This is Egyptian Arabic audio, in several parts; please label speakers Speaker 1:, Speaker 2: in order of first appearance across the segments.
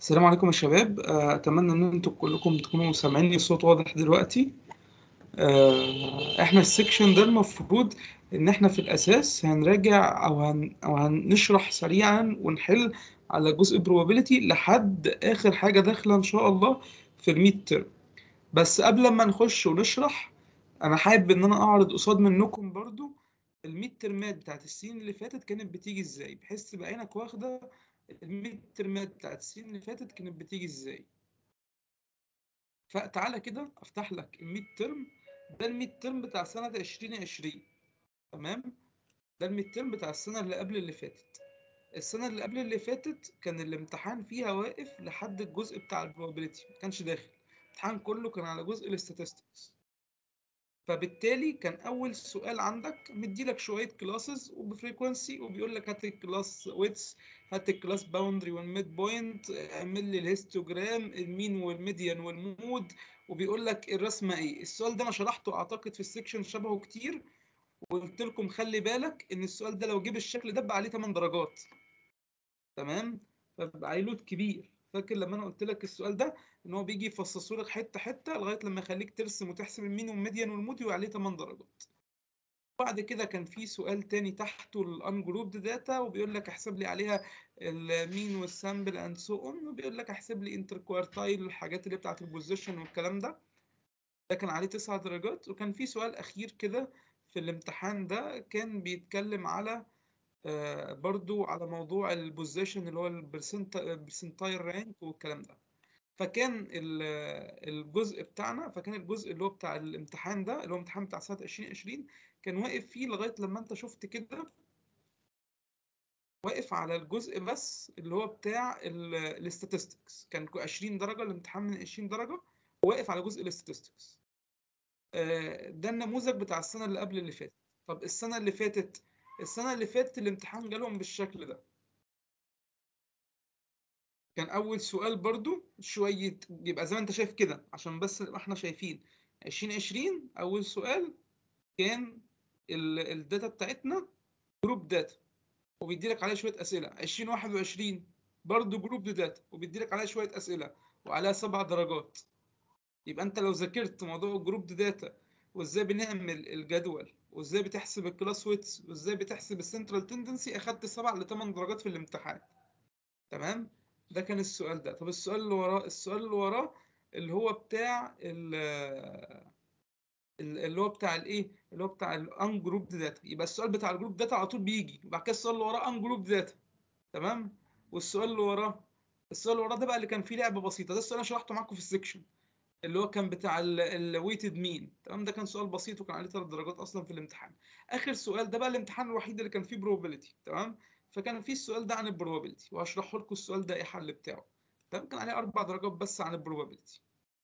Speaker 1: السلام عليكم يا شباب آه، أتمنى إن أنتوا كلكم تكونوا سامعيني الصوت واضح دلوقتي آه، إحنا السكشن ده المفروض إن إحنا في الأساس هنراجع أو هن أو هنشرح سريعا ونحل على جزء probability لحد آخر حاجة داخلة إن شاء الله في الميد ترم بس قبل ما نخش ونشرح أنا حابب إن أنا أعرض قصاد منكم برضو الميد ترمات بتاعت السنين اللي فاتت كانت بتيجي إزاي بحيث تبقى عينك واخدة الميد ترمات بتاعت السنين اللي فاتت كانت بتيجي ازاي فتعالى كده افتح لك الميد ترم ده الميد ترم بتاع سنة 2020 تمام ده الميد ترم بتاع السنة اللي قبل اللي فاتت السنة اللي قبل اللي فاتت كان الامتحان فيها واقف لحد الجزء بتاع البروبابيلتي ما كانش داخل الامتحان كله كان على جزء الاستاتستكس فبالتالي كان اول سؤال عندك مديلك شويه كلاسز وبفريكونسي وبيقول لك هات الكلاس ويتس هات الكلاس باوندري والميد بوينت اعمل لي الهيستوجرام المين والميديان والمود وبيقول لك الرسمه ايه السؤال ده انا شرحته اعتقد في السكشن شبهه كتير وقلت لكم خلي بالك ان السؤال ده لو جيب الشكل ده بقى عليه 8 درجات تمام فبقى عليه لود كبير فاكر لما انا قلت لك السؤال ده ان هو بيجي يفصصه لك حته حته لغايه لما يخليك ترسم وتحسب المين والميديان والمود وعليه 8 درجات بعد كده كان في سؤال تاني تحته الانجروبد داتا وبيقول لك احسب لي عليها المين والسامبل اند سو اون وبيقول لك احسب لي انتر كوارتايل الحاجات اللي بتاعت البوزيشن والكلام ده ده كان عليه 9 درجات وكان في سؤال اخير كده في الامتحان ده كان بيتكلم على آه برضو على موضوع البوزيشن اللي هو البرسنتايل رانك والكلام ده فكان الجزء بتاعنا فكان الجزء اللي هو بتاع الامتحان ده اللي هو امتحان بتاع سنة 2020 كان واقف فيه لغاية لما انت شفت كده واقف على الجزء بس اللي هو بتاع الاستاتستكس كان 20 درجة الامتحان من 20 درجة واقف على جزء الاستاتستكس ده النموذج بتاع السنة اللي قبل اللي فاتت طب السنة اللي فاتت السنة اللي فاتت الامتحان جالهم بالشكل ده كان اول سؤال برضو شويه يبقى زي ما انت شايف كده عشان بس نبقى احنا شايفين 2020 اول سؤال كان الداتا بتاعتنا جروب داتا وبيدي لك عليها شويه اسئله 2021 برضو جروب داتا وبيدي لك عليها شويه اسئله وعليها سبع درجات يبقى انت لو ذاكرت موضوع الجروب داتا وازاي بنعمل الجدول وازاي بتحسب الكلاس ويتس وازاي بتحسب السنترال تندنسي اخدت سبع لثمان درجات في الامتحان تمام ده كان السؤال ده طب السؤال اللي وراه السؤال اللي وراه اللي هو بتاع اللي هو بتاع الايه اللي هو بتاع الان جروب داتا يبقى السؤال بتاع الجروب داتا على طول بيجي وبعد كده السؤال اللي وراه ان جروب داتا تمام والسؤال اللي وراه السؤال اللي وراه ده بقى اللي كان فيه لعبه بسيطه ده السؤال انا شرحته معاكم في السكشن اللي هو كان بتاع الويتد مين تمام ده كان سؤال بسيط وكان عليه ثلاث درجات اصلا في الامتحان اخر سؤال ده بقى الامتحان الوحيد اللي كان فيه بروبابيلتي تمام فكان في السؤال ده عن البروبابيلتي وهشرح لكم السؤال ده ايه الحل بتاعه تمام كان عليه اربع درجات بس عن البروبابيلتي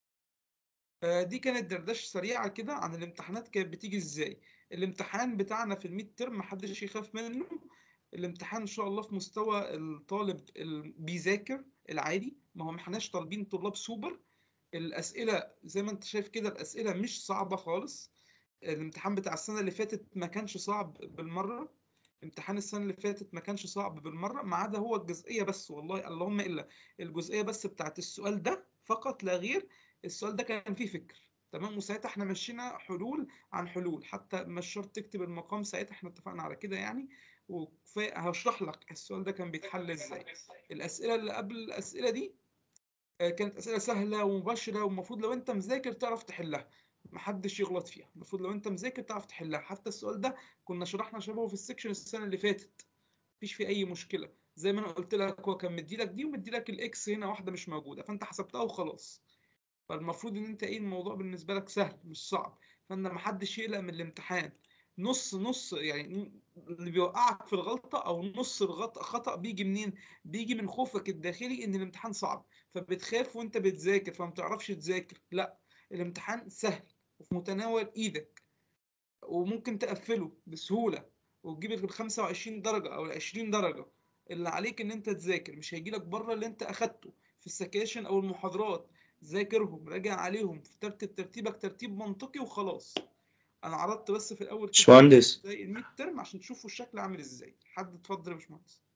Speaker 1: آه دي كانت دردشه سريعه كده عن الامتحانات كانت بتيجي ازاي الامتحان بتاعنا في الميد ترم محدش يخاف منه الامتحان ان شاء الله في مستوى الطالب اللي بيذاكر العادي ما هو احناش طالبين طلاب سوبر الاسئله زي ما انت شايف كده الاسئله مش صعبه خالص الامتحان بتاع السنه اللي فاتت ما كانش صعب بالمره امتحان السنه اللي فاتت ما كانش صعب بالمره ما عدا هو الجزئيه بس والله اللهم الا الجزئيه بس بتاعت السؤال ده فقط لا غير السؤال ده كان فيه فكر تمام وساعتها احنا مشينا حلول عن حلول حتى مش شرط تكتب المقام ساعتها احنا اتفقنا على كده يعني وهشرح لك السؤال ده كان بيتحل ازاي الاسئله اللي قبل الاسئله دي كانت اسئله سهله ومباشره والمفروض لو انت مذاكر تعرف تحلها محدش يغلط فيها المفروض لو انت مذاكر تعرف تحلها حتى السؤال ده كنا شرحنا شبهه في السكشن السنه اللي فاتت مفيش فيه اي مشكله زي ما انا قلت لك هو كان مديلك دي ومديلك الاكس هنا واحده مش موجوده فانت حسبتها وخلاص فالمفروض ان انت ايه الموضوع بالنسبه لك سهل مش صعب فان محدش يقلق من الامتحان نص نص يعني اللي بيوقعك في الغلطه او نص الغلطه خطا بيجي منين بيجي من خوفك الداخلي ان الامتحان صعب فبتخاف وانت بتذاكر فما بتعرفش تذاكر لا الامتحان سهل وفي متناول ايدك وممكن تقفله بسهوله وتجيب ال 25 درجه او ال 20 درجه اللي عليك ان انت تذاكر مش هيجي لك بره اللي انت اخدته في السكاشن او المحاضرات ذاكرهم راجع عليهم في ترتيب ترتيبك ترتيب منطقي وخلاص انا عرضت بس في الاول
Speaker 2: باشمهندس
Speaker 1: زي الميد ترم عشان تشوفوا الشكل عامل ازاي حد اتفضل يا باشمهندس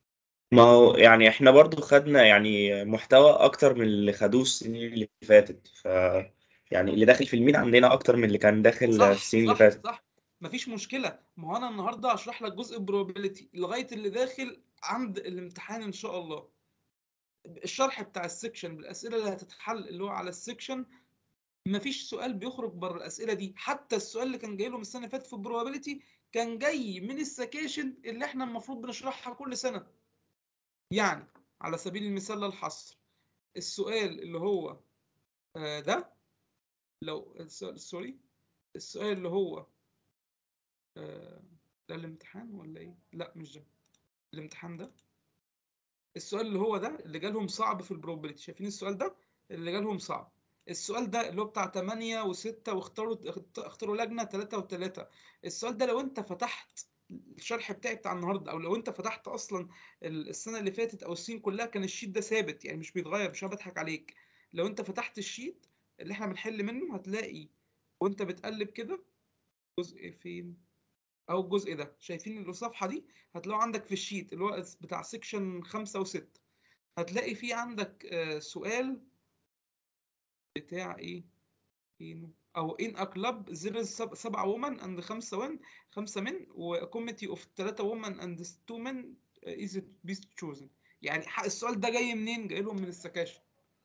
Speaker 2: ما هو يعني احنا برضو خدنا يعني محتوى اكتر من اللي خدوه السنين اللي فاتت ف يعني اللي داخل في المين عندنا اكتر من اللي كان داخل في
Speaker 1: صح
Speaker 2: السنين اللي
Speaker 1: صح
Speaker 2: فاتت
Speaker 1: صح مفيش مشكله ما هو انا النهارده هشرح لك جزء probability لغايه اللي داخل عند الامتحان ان شاء الله الشرح بتاع السكشن بالاسئله اللي هتتحل اللي هو على السكشن مفيش سؤال بيخرج بره الاسئله دي حتى السؤال اللي كان جاي له من السنه اللي فاتت في البروبابيلتي كان جاي من السكاشن اللي احنا المفروض بنشرحها كل سنه يعني على سبيل المثال للحصر السؤال اللي هو آه، ده لو السؤال سوري السؤال اللي هو آه، ده الامتحان ولا ايه لا مش ده الامتحان ده السؤال اللي هو ده اللي جالهم صعب في البروبابيلتي شايفين السؤال ده اللي جالهم صعب السؤال ده اللي هو بتاع 8 و6 واختاروا اختاروا لجنه 3 و3 السؤال ده لو انت فتحت الشرح بتاعي بتاع النهارده او لو انت فتحت اصلا السنه اللي فاتت او السنين كلها كان الشيت ده ثابت يعني مش بيتغير مش انا بضحك عليك لو انت فتحت الشيت اللي احنا بنحل منه هتلاقي وانت بتقلب كده جزء فين او الجزء ده شايفين الصفحه دي هتلاقوا عندك في الشيت اللي هو بتاع سيكشن 5 و6 هتلاقي في عندك آه، سؤال بتاع ايه فينه او in a club there is سب- سبعة women and خمسة من خمسة من و a committee of ثلاثة women and two men uh, is it best chosen يعني ح- السؤال ده جاي منين؟ جاي لهم من السكاشن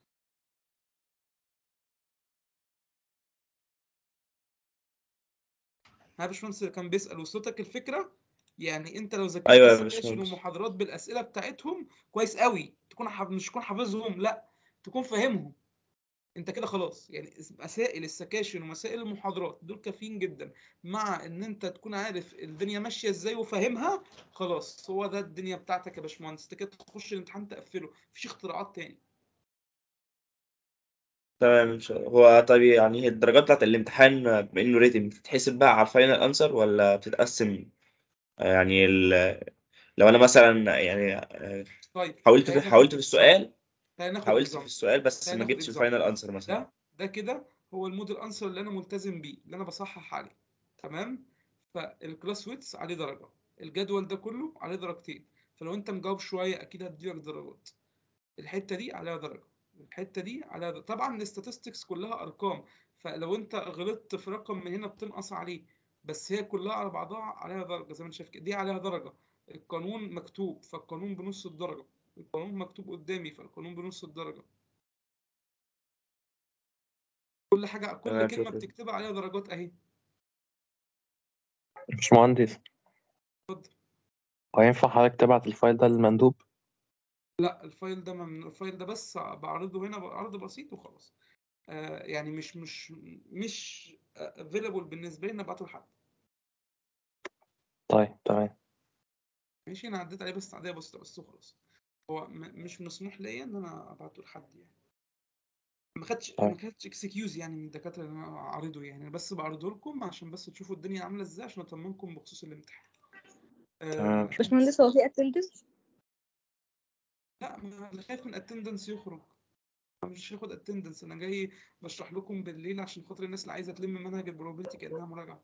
Speaker 1: ها يا باشمهندس اللي كان بيسأل وصلتك الفكرة؟ يعني انت لو ذاكرت
Speaker 2: ايوه يا
Speaker 1: السكاشن
Speaker 2: باشمهندس
Speaker 1: ومحاضرات بالأسئلة بتاعتهم كويس قوي تكون حف... مش تكون حافظهم لا تكون فاهمهم انت كده خلاص يعني مسائل السكاشن ومسائل المحاضرات دول كافيين جدا مع ان انت تكون عارف الدنيا ماشيه ازاي وفاهمها خلاص هو ده الدنيا بتاعتك يا باشمهندس انت كده تخش الامتحان تقفله مفيش اختراعات تاني
Speaker 2: تمام ان شاء الله هو طيب يعني هي الدرجات بتاعت الامتحان بما انه ريتم بتتحسب بقى على الفاينل انسر ولا بتتقسم آه، يعني ال... لو انا مثلا يعني آه،
Speaker 1: طيب
Speaker 2: حاولت في
Speaker 1: خلينا ناخد
Speaker 2: حاولت في السؤال
Speaker 1: خلينا ناخد
Speaker 2: حاولت في
Speaker 1: اكزامبل
Speaker 2: السؤال بس
Speaker 1: خلينا
Speaker 2: ما
Speaker 1: ناخد
Speaker 2: جبتش
Speaker 1: اكزامبل
Speaker 2: الفاينل انسر مثلا
Speaker 1: ده ده كده هو الموديل انسر اللي انا ملتزم بيه اللي انا بصحح عليه تمام فالكلاس ويتس عليه درجه الجدول ده كله عليه درجتين فلو انت مجاوب شويه اكيد هديلك درجات الحته دي عليها درجه الحته دي عليها درجة. طبعا الاستاتستكس كلها ارقام فلو انت غلطت في رقم من هنا بتنقص عليه بس هي كلها على بعضها عليها درجه زي ما انت شايف كده دي عليها درجه القانون مكتوب فالقانون بنص الدرجه القانون مكتوب قدامي فالقانون بنص الدرجه كل حاجه كل
Speaker 2: تمام
Speaker 1: كلمه
Speaker 2: شكرا
Speaker 1: بتكتبها عليها درجات اهي
Speaker 3: باشمهندس
Speaker 1: اتفضل
Speaker 3: هو ينفع حضرتك تبعت الفايل ده للمندوب؟
Speaker 1: لا الفايل ده من الفايل ده بس بعرضه هنا بعرض بسيط وخلاص آه يعني مش مش مش افيلابل بالنسبه لي ان ابعته لحد
Speaker 3: طيب تمام
Speaker 1: ماشي انا عديت عليه بس عاديه بسيطه بس وخلاص هو م- مش مسموح ليا ان انا ابعته لحد يعني ما خدتش
Speaker 3: طيب.
Speaker 1: ما خدتش اكسكيوز يعني من الدكاتره ان انا اعرضه يعني أنا بس بعرضه لكم عشان بس تشوفوا الدنيا عامله ازاي عشان اطمنكم بخصوص الامتحان
Speaker 3: تمام.
Speaker 1: آه
Speaker 4: باشمهندس هو في اتندنس
Speaker 1: لا ما اللي خايف من اتندنس يخرج أنا مش هاخد اتندنس انا جاي بشرح لكم بالليل عشان خاطر الناس اللي عايزه تلم منهج البروبابيلتي كانها مراجعه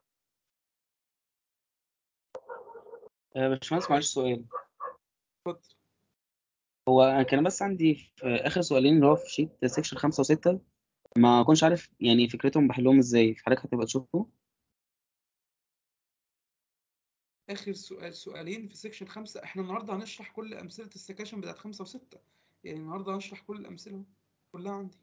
Speaker 5: آه، باشمهندس معلش سؤال
Speaker 1: اتفضل
Speaker 5: هو انا كان بس عندي في اخر سؤالين اللي هو في شيت سيكشن خمسة وستة ما كنتش عارف يعني فكرتهم بحلهم ازاي حضرتك هتبقى تشوفه
Speaker 1: اخر سؤال سؤالين في سيكشن خمسة احنا النهارده هنشرح كل امثله السكاشن بتاعت خمسة وستة يعني النهارده هنشرح كل الامثله كلها عندي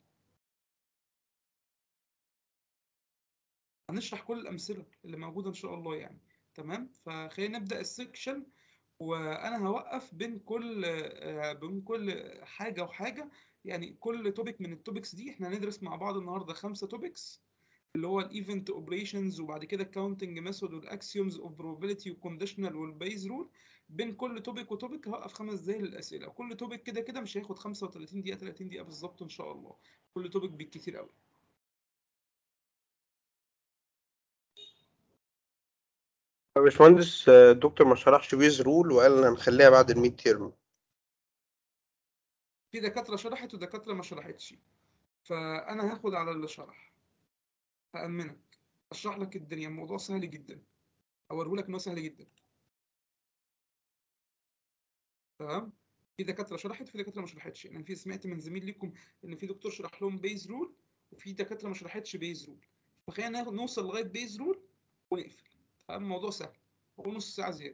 Speaker 1: هنشرح كل الامثله اللي موجوده ان شاء الله يعني تمام فخلينا نبدا السيكشن وانا هوقف بين كل آه، بين كل حاجه وحاجه يعني كل توبيك من التوبكس دي احنا هندرس مع بعض النهارده خمسه توبكس اللي هو الايفنت اوبريشنز وبعد كده الكاونتنج ميثود والاكسيومز اوف probability والكونديشنال والبيز رول بين كل توبيك وتوبيك هوقف خمس دقايق للاسئله كل توبيك كده كده مش هياخد 35 دقيقه 30 دقيقه بالظبط ان شاء الله كل توبيك بالكتير قوي
Speaker 6: يا باشمهندس آه، الدكتور ما شرحش بيز رول وقال هنخليها بعد الميد تيرم
Speaker 1: في دكاتره شرحت ودكاتره ما شرحتش فانا هاخد على اللي شرح هامنك اشرح لك الدنيا الموضوع سهل جدا اوريه لك انه سهل جدا تمام في دكاتره شرحت وفي دكاتره ما شرحتش يعني في سمعت من زميل ليكم ان في دكتور شرح لهم بيز رول وفي دكاتره ما شرحتش بيز رول فخلينا ناخد- نوصل لغايه بيز رول ونقفل تمام الموضوع سهل هو نص ساعه زياده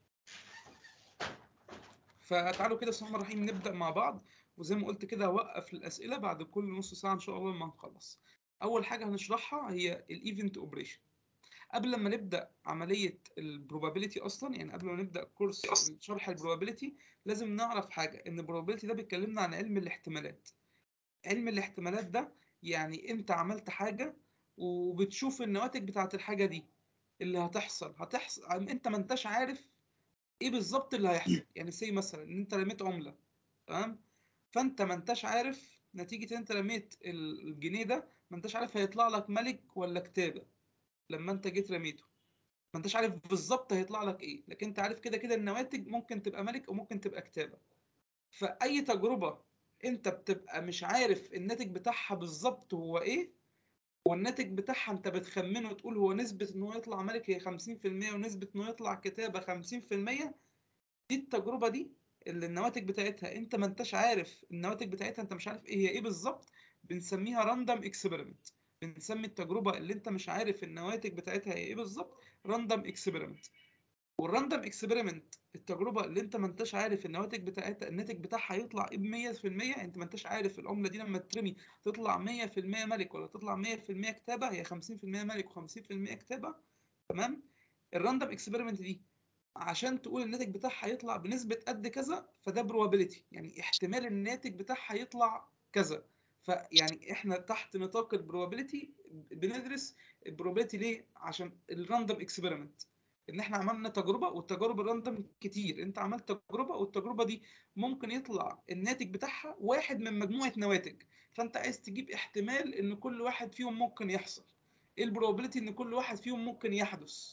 Speaker 1: فتعالوا كده بسم الله الرحمن الرحيم نبدا مع بعض وزي ما قلت كده هوقف الاسئله بعد كل نص ساعه ان شاء الله لما نخلص اول حاجه هنشرحها هي الايفنت اوبريشن قبل ما نبدا عمليه البروبابيلتي اصلا يعني قبل ما نبدا كورس شرح البروبابيلتي لازم نعرف حاجه ان البروبابيلتي ده بيتكلمنا عن علم الاحتمالات علم الاحتمالات ده يعني انت عملت حاجه وبتشوف النواتج بتاعت الحاجه دي اللي هتحصل هتحصل انت ما انتش عارف ايه بالظبط اللي هيحصل يعني سي مثلا ان انت رميت عمله تمام فانت ما انتش عارف نتيجه ان انت رميت ال- الجنيه ده ما انتش عارف هيطلع لك ملك ولا كتابه لما انت جيت رميته ما انتش عارف بالظبط هيطلع لك ايه لكن انت عارف كده كده النواتج ممكن تبقى ملك او ممكن تبقى كتابه فاي تجربه انت بتبقى مش عارف الناتج بتاعها بالظبط هو ايه والناتج بتاعها انت بتخمنه وتقول هو نسبة ان هو يطلع ملك هي 50% ونسبة ان هو يطلع كتابة 50% دي التجربة دي اللي النواتج بتاعتها انت ما انتش عارف النواتج بتاعتها انت مش عارف ايه هي ايه بالظبط بنسميها راندوم اكسبيرمنت بنسمي التجربة اللي انت مش عارف النواتج بتاعتها هي ايه بالظبط راندوم اكسبيرمنت والراندوم اكسبيرمنت التجربة اللي انت ما انتش عارف النواتج بتاعتها الناتج بتاعها يطلع ايه ب 100% انت ما انتش عارف العملة دي لما ترمي تطلع 100% ملك ولا تطلع 100% كتابة هي 50% ملك و50% كتابة تمام الراندوم اكسبيرمنت دي عشان تقول الناتج بتاعها يطلع بنسبة قد كذا فده probability يعني احتمال الناتج بتاعها يطلع كذا فيعني احنا تحت نطاق البروبابيلتي بندرس البروبابيلتي ليه عشان الراندوم اكسبيرمنت ان احنا عملنا تجربه والتجارب الراندوم كتير انت عملت تجربه والتجربه دي ممكن يطلع الناتج بتاعها واحد من مجموعه نواتج فانت عايز تجيب احتمال ان كل واحد فيهم ممكن يحصل ايه البروبابيلتي ان كل واحد فيهم ممكن يحدث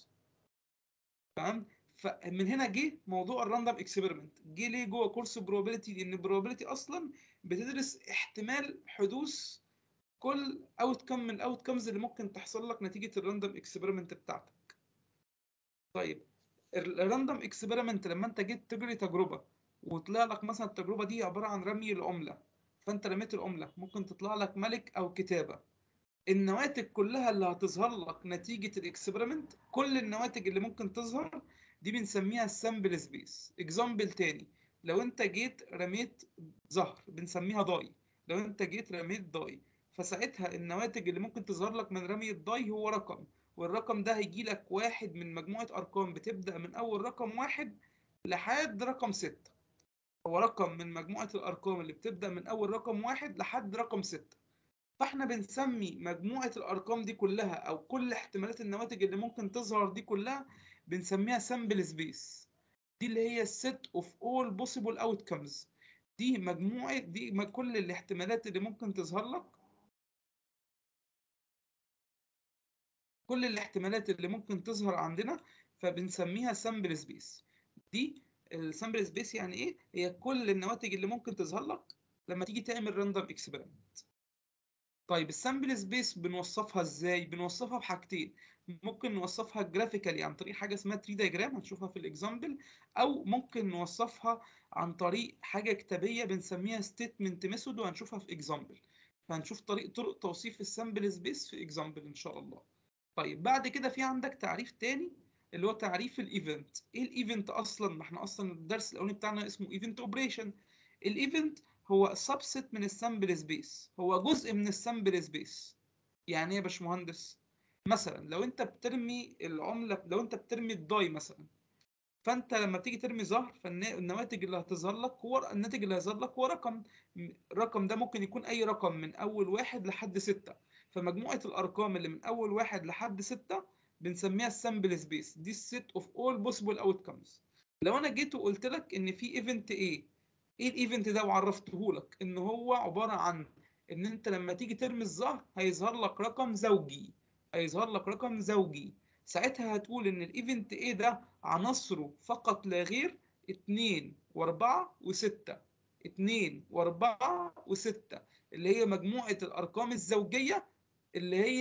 Speaker 1: تمام فمن هنا جه موضوع الراندوم اكسبيرمنت جه ليه جوه كورس بروبابيلتي لان البروبابيلتي اصلا بتدرس احتمال حدوث كل اوت كم من الاوت كمز اللي ممكن تحصل لك نتيجه الراندوم اكسبيرمنت بتاعتك طيب الراندوم اكسبيرمنت لما انت جيت تجري تجربه وطلع لك مثلا التجربه دي عباره عن رمي العمله فانت رميت العمله ممكن تطلع لك ملك او كتابه النواتج كلها اللي هتظهر لك نتيجه الاكسبيرمنت كل النواتج اللي ممكن تظهر دي بنسميها السامبل سبيس اكزامبل تاني لو انت جيت رميت زهر بنسميها ضاي لو انت جيت رميت ضاي فساعتها النواتج اللي ممكن تظهر لك من رمي الضاي هو رقم والرقم ده هيجي لك واحد من مجموعة أرقام بتبدأ من أول رقم واحد لحد رقم ستة هو رقم من مجموعة الأرقام اللي بتبدأ من أول رقم واحد لحد رقم ستة فاحنا بنسمي مجموعة الأرقام دي كلها أو كل احتمالات النواتج اللي ممكن تظهر دي كلها بنسميها سامبل سبيس دي اللي هي set of all possible outcomes دي مجموعة دي م- كل الاحتمالات اللي ممكن تظهر لك كل الاحتمالات اللي ممكن تظهر عندنا فبنسميها سامبل سبيس دي السامبل سبيس يعني ايه هي كل النواتج اللي ممكن تظهر لك لما تيجي تعمل راندوم اكسبيرمنت طيب السامبل سبيس بنوصفها ازاي بنوصفها بحاجتين ممكن نوصفها جرافيكالي عن طريق حاجه اسمها تري دايجرام هنشوفها في الاكزامبل او ممكن نوصفها عن طريق حاجه كتابيه بنسميها ستيتمنت ميثود وهنشوفها في اكزامبل فهنشوف طريق طرق توصيف السامبل سبيس في اكزامبل ان شاء الله طيب بعد كده في عندك تعريف تاني اللي هو تعريف الايفنت ايه الايفنت اصلا ما احنا اصلا الدرس الاولاني بتاعنا اسمه ايفنت اوبريشن الايفنت هو سبست من السامبل سبيس هو جزء من السامبل سبيس يعني ايه يا باشمهندس مثلا لو انت بترمي العمله لو انت بترمي الداي مثلا فانت لما تيجي ترمي زهر فالنواتج اللي هتظهر لك هو الناتج اللي هيظهر لك هو رقم الرقم ده ممكن يكون اي رقم من اول واحد لحد ستة فمجموعة الارقام اللي من اول واحد لحد ستة بنسميها السامبل سبيس دي السيت اوف اول بوسيبل اوتكمز لو انا جيت وقلت لك ان في ايفنت ايه ايه الايفنت ده وعرفته لك ان هو عبارة عن ان انت لما تيجي ترمي الزهر هيظهر لك رقم زوجي هيظهر لك رقم زوجي ساعتها هتقول ان الايفنت ايه ده عناصره فقط لا غير اتنين واربعة وستة اتنين واربعة وستة اللي هي مجموعة الارقام الزوجية اللي هي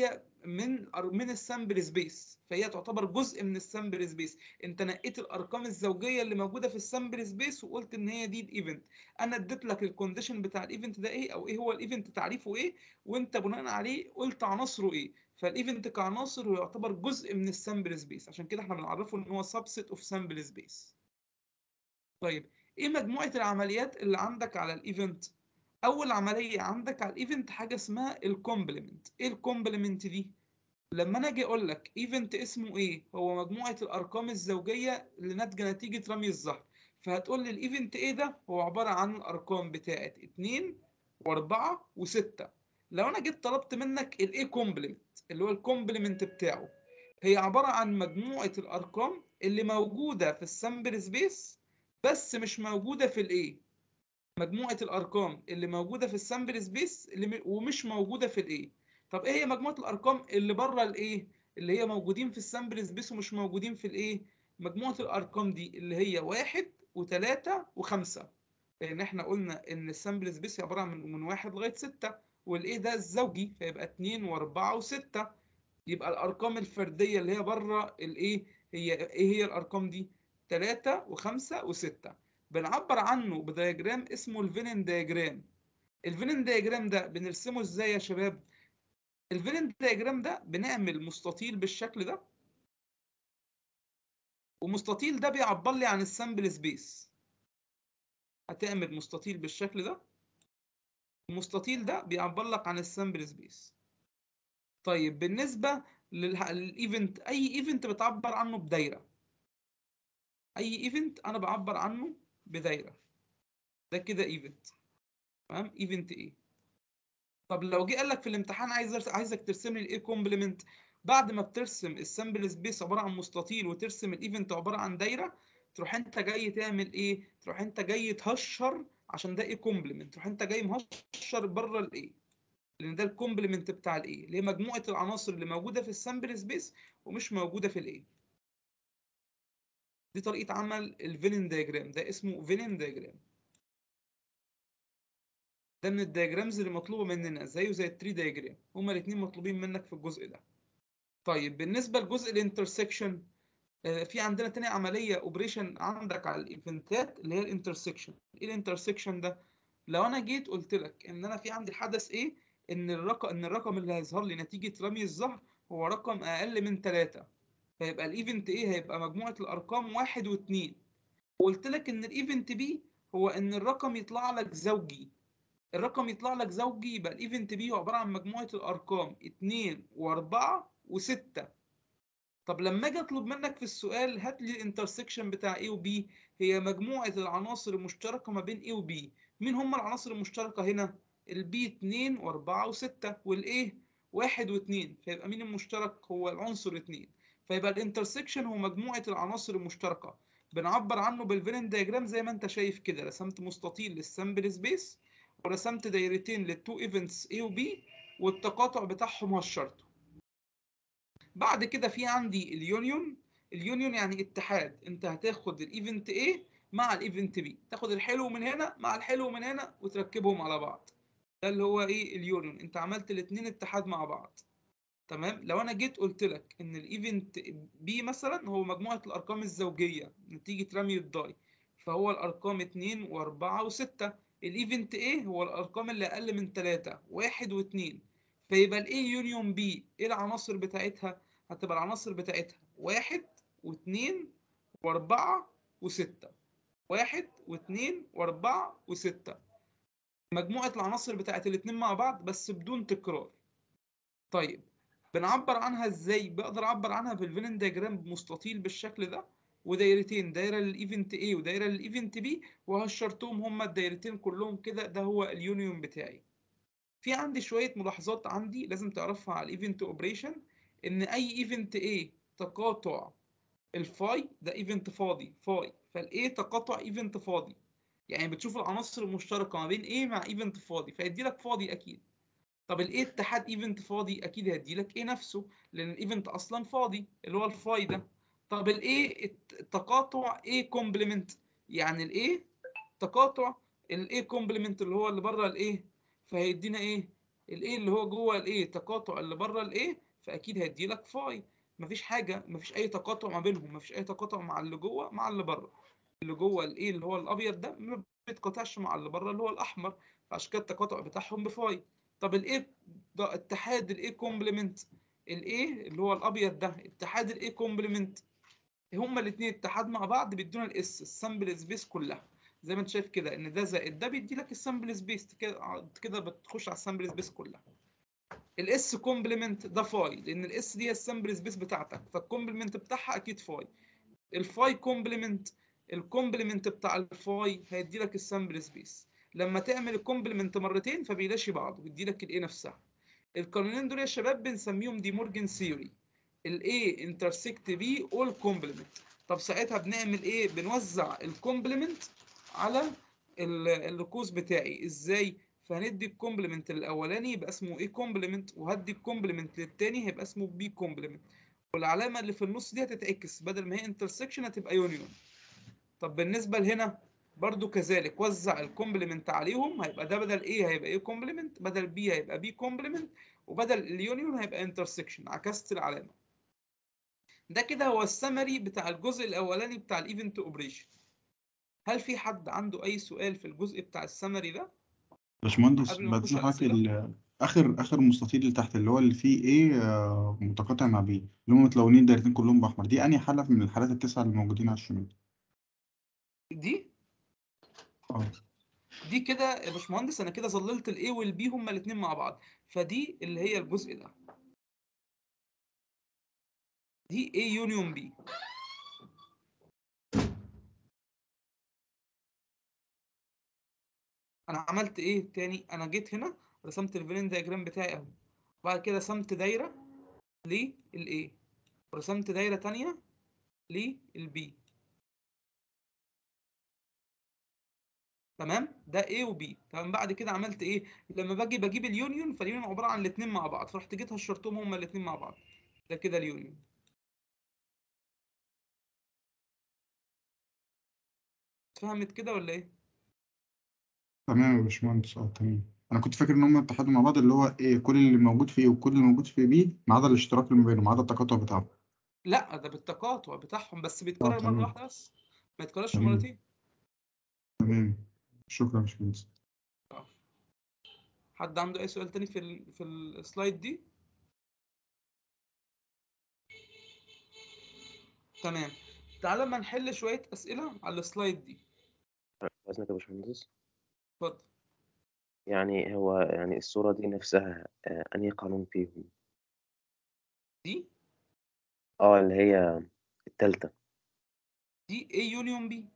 Speaker 1: من من السامبل سبيس فهي تعتبر جزء من السامبل سبيس انت نقيت الارقام الزوجيه اللي موجوده في السامبل سبيس وقلت ان هي دي الايفنت انا اديت لك الكونديشن بتاع الايفنت ده ايه او ايه هو الايفنت تعريفه ايه وانت بناء عليه قلت عناصره ايه فالايفنت كعناصر هو يعتبر جزء من السامبل سبيس عشان كده احنا بنعرفه ان هو سبست اوف سامبل سبيس طيب ايه مجموعه العمليات اللي عندك على الايفنت اول عمليه عندك على الايفنت حاجه اسمها الكومبلمنت ايه الكومبلمنت دي لما انا اجي اقول لك ايفنت اسمه ايه هو مجموعه الارقام الزوجيه اللي ناتجه نتيجه رمي الزهر فهتقول لي الايفنت ايه ده هو عباره عن الارقام بتاعه 2 و4 و6 لو انا جيت طلبت منك الايه كومبلمنت اللي هو الكومبلمنت بتاعه هي عباره عن مجموعه الارقام اللي موجوده في السامبل سبيس بس مش موجوده في الايه مجموعه الارقام اللي موجوده في السامبل سبيس اللي م- ومش موجوده في الايه طب ايه هي مجموعه الارقام اللي بره الايه اللي هي موجودين في السامبل سبيس ومش موجودين في الايه مجموعه الارقام دي اللي هي واحد وثلاثة وخمسة لان احنا قلنا ان السامبل سبيس عباره عن من من واحد لغايه ستة والايه ده الزوجي فيبقى اتنين واربعة وستة يبقى الارقام الفرديه اللي هي بره الايه هي ايه هي الارقام دي ثلاثة وخمسة وستة بنعبر عنه بدياجرام اسمه الفينن دياجرام الفينن دياجرام ده بنرسمه ازاي يا شباب الفينن دياجرام ده بنعمل مستطيل بالشكل ده ومستطيل ده بيعبر لي عن السامبل سبيس هتعمل مستطيل بالشكل ده المستطيل ده بيعبر لك عن السامبل سبيس طيب بالنسبة للح- للايفنت اي ايفنت بتعبر عنه بدايرة اي ايفنت انا بعبر عنه بدايرة ده كده ايفنت تمام ايفنت ايه طب لو جه قال لك في الامتحان عايز أرس- عايزك ترسم لي الايه كومبلمنت بعد ما بترسم السامبل سبيس عباره عن مستطيل وترسم الايفنت عباره عن دايره تروح انت جاي تعمل ايه تروح انت جاي تهشر عشان ده ايه كومبلمنت تروح انت جاي مهشر بره الايه لان ده الكومبلمنت بتاع الايه اللي هي مجموعه العناصر اللي موجوده في السامبل سبيس ومش موجوده في الايه دي طريقه عمل الفينن دايجرام ده اسمه فينن دايجرام ده من الدياجرامز اللي مطلوبه مننا زيه زي التري دايجرام هما الاثنين مطلوبين منك في الجزء ده طيب بالنسبه لجزء الانترسكشن في عندنا تاني عمليه اوبريشن عندك على الايفنتات اللي هي الانترسكشن ايه الانترسكشن ده لو انا جيت قلت لك ان انا في عندي حدث ايه ان الرقم ان الرقم اللي هيظهر لي نتيجه رمي الزهر هو رقم اقل من 3 فيبقى الايفنت ايه هيبقى مجموعه الارقام واحد واثنين وقلت لك ان الايفنت بي هو ان الرقم يطلع لك زوجي الرقم يطلع لك زوجي يبقى الايفنت بي هو عباره عن مجموعه الارقام 2 و4 و6 طب لما اجي اطلب منك في السؤال هات لي الانترسكشن بتاع A و B هي مجموعه العناصر المشتركه ما بين A و B مين هم العناصر المشتركه هنا البي 2 و4 و6 والايه 1 و2 فيبقى مين المشترك هو العنصر 2 فيبقى الانترسكشن هو مجموعه العناصر المشتركه بنعبر عنه بالفينن دايجرام زي ما انت شايف كده رسمت مستطيل للسامبل سبيس ورسمت دايرتين للتو ايفنتس A و B والتقاطع بتاعهم هشرته بعد كده في عندي اليونيون اليونيون يعني اتحاد انت هتاخد الايفنت A مع الايفنت B تاخد الحلو من هنا مع الحلو من هنا وتركبهم على بعض ده اللي هو ايه اليونيون انت عملت الاتنين اتحاد مع بعض تمام لو انا جيت قلت لك ان الايفنت B مثلا هو مجموعة الارقام الزوجية نتيجة رمي الداي فهو الارقام 2 و4 و6 الايفنت A هو الارقام اللي اقل من 3 1 و2 فيبقى الاي يونيون بي ايه العناصر بتاعتها هتبقى العناصر بتاعتها واحد واثنين واربعة وستة واحد واثنين واربعة وستة مجموعة العناصر بتاعت الاتنين مع بعض بس بدون تكرار طيب بنعبر عنها ازاي بقدر اعبر عنها في الفينن دياجرام بمستطيل بالشكل ده ودايرتين دايره للايفنت A ودايره للايفنت B وهشرتهم هما الدايرتين كلهم كده ده هو اليونيون بتاعي في عندي شويه ملاحظات عندي لازم تعرفها على الايفنت اوبريشن ان اي ايفنت A تقاطع الفاي ده ايفنت فاضي فاي فالاي تقاطع ايفنت فاضي يعني بتشوف العناصر المشتركه ما بين A مع ايفنت فاضي فيدي لك فاضي اكيد طب الايه اتحاد ايفنت فاضي اكيد هيدي لك ايه نفسه لان الايفنت اصلا فاضي اللي هو الفاي ده طب الايه التقاطع ايه كومبلمنت يعني الايه تقاطع الايه كومبلمنت اللي هو اللي بره الايه فهيدينا ايه الايه اللي هو جوه الايه تقاطع اللي بره الايه فاكيد هيدي لك فاي مفيش حاجه مفيش اي تقاطع ما بينهم مفيش اي تقاطع مع اللي جوه مع اللي بره اللي جوه الايه اللي هو الابيض ده ما بيتقاطعش مع اللي بره اللي هو الاحمر فعشان كده التقاطع بتاعهم بفاي طب الايه ده اتحاد الايه كومبلمنت الايه اللي هو الابيض ده اتحاد الايه كومبلمنت هما الاثنين اتحاد مع بعض بيدونا الاس السامبل سبيس كلها زي ما انت شايف كده ان ده زائد ده بيدي لك السامبل سبيس كده كده بتخش على السامبل سبيس كلها الاس كومبلمنت ده فاي لان الاس دي هي السامبل سبيس بتاعتك فالكومبلمنت بتاعها اكيد فاي الفاي كومبلمنت الكومبلمنت بتاع الفاي هيدي لك السامبل سبيس لما تعمل الكومبلمنت مرتين فبيلاشي بعض ويدي لك الايه نفسها القانونين دول يا شباب بنسميهم دي مورجان ثيوري الاي انترسكت بي اول كومبلمنت طب ساعتها بنعمل ايه بنوزع الكومبلمنت على ال- الركوز بتاعي ازاي فهندي الكومبلمنت الاولاني يبقى اسمه ايه كومبلمنت وهدي الكومبلمنت للتاني هيبقى اسمه بي كومبلمنت والعلامه اللي في النص دي هتتعكس بدل ما هي انترسكشن هتبقى يونيون طب بالنسبه لهنا برضو كذلك وزع الكومبلمنت عليهم هيبقى ده بدل ايه هيبقى ايه كومبلمنت بدل بي هيبقى بي كومبلمنت وبدل اليونيون هيبقى انترسكشن عكست العلامه ده كده هو السمري بتاع الجزء الاولاني بتاع الايفنت اوبريشن هل في حد عنده اي سؤال في الجزء بتاع السمري ده
Speaker 4: باشمهندس
Speaker 1: قبل ما
Speaker 4: بعد
Speaker 1: نخش
Speaker 4: إذن
Speaker 1: على
Speaker 4: حضرتك
Speaker 1: الأسئلة؟
Speaker 4: ال- آخر آخر مستطيل اللي تحت اللي هو اللي فيه إيه آه، متقاطع مع بي اللي هم متلونين دايرتين كلهم بأحمر دي أنهي حالة من الحالات التسعة اللي موجودين على الشمال؟
Speaker 1: دي
Speaker 4: اه
Speaker 1: دي كده يا باشمهندس انا كده ظللت الاي والبي هما الاثنين مع بعض فدي اللي هي الجزء ده دي A يونيون B انا عملت ايه تاني انا جيت هنا رسمت الفيلين دايجرام بتاعي اهو وبعد كده رسمت دايره للايه ورسمت دايره تانية للبي تمام ده A و B تمام بعد كده عملت ايه لما باجي بجيب اليونيون فاليونيون عباره عن الاثنين مع بعض فرحت جيت هشرتهم هما الاثنين مع بعض ده كده اليونيون فهمت كده ولا ايه
Speaker 4: تمام يا باشمهندس اه تمام أنا كنت فاكر إن هم اتحدوا مع بعض اللي هو إيه كل اللي موجود فيه وكل اللي موجود في بي ما عدا الاشتراك اللي ما بينهم ما عدا التقاطع بتاعهم
Speaker 1: لا ده بالتقاطع بتاعهم بس
Speaker 4: اه
Speaker 1: بيتكرر مره
Speaker 4: تمام
Speaker 1: واحده بس ما يتكررش
Speaker 4: تمام
Speaker 1: مرتين
Speaker 4: تمام شكرا يا باشمهندس
Speaker 1: آه. حد عنده اي سؤال تاني في ال... في السلايد دي تمام تعالى ما نحل شويه اسئله على السلايد دي
Speaker 3: وزنك يا باشمهندس
Speaker 1: اتفضل
Speaker 3: يعني هو يعني الصورة دي نفسها آه، أنهي قانون فيهم؟
Speaker 1: دي
Speaker 3: اه اللي هي التالتة
Speaker 1: دي A يونيون B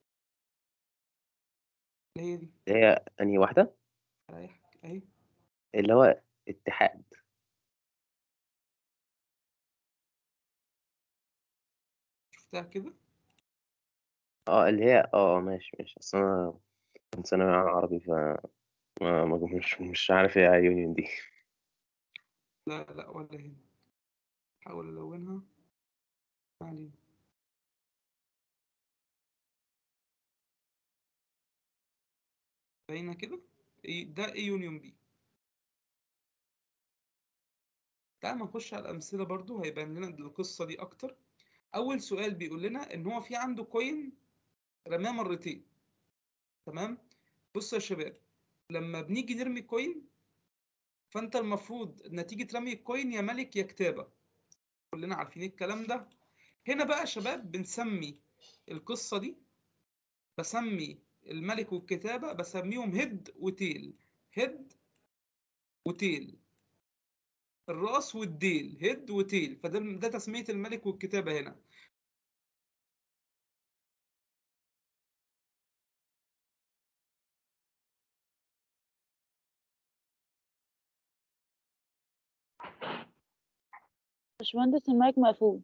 Speaker 1: اللي هي دي
Speaker 3: اللي هي أنهي واحدة؟
Speaker 1: ريحك اهي
Speaker 3: اللي هو اتحاد
Speaker 1: شفتها كده
Speaker 3: اه اللي هي اه ماشي ماشي أصل أنا كنت ثانوي عام عربي ف ما- ما- مش مش عارف ايه يونيون دي
Speaker 1: لا لا ولا هنا حاول الونها ما علينا باينه كده إيه- ده A يونيون B تعال ما نخش على الامثله برضو هيبان لنا القصه دي اكتر اول سؤال بيقول لنا ان هو في عنده كوين رماه مرتين تمام بصوا يا شباب لما بنيجي نرمي كوين فانت المفروض نتيجه رمي الكوين يا ملك يا كتابه كلنا عارفين الكلام ده هنا بقى يا شباب بنسمي القصه دي بسمي الملك والكتابه بسميهم هيد وتيل هيد وتيل الراس والديل هيد وتيل فده ده تسميه الملك والكتابه هنا
Speaker 7: باشمهندس المايك مقفول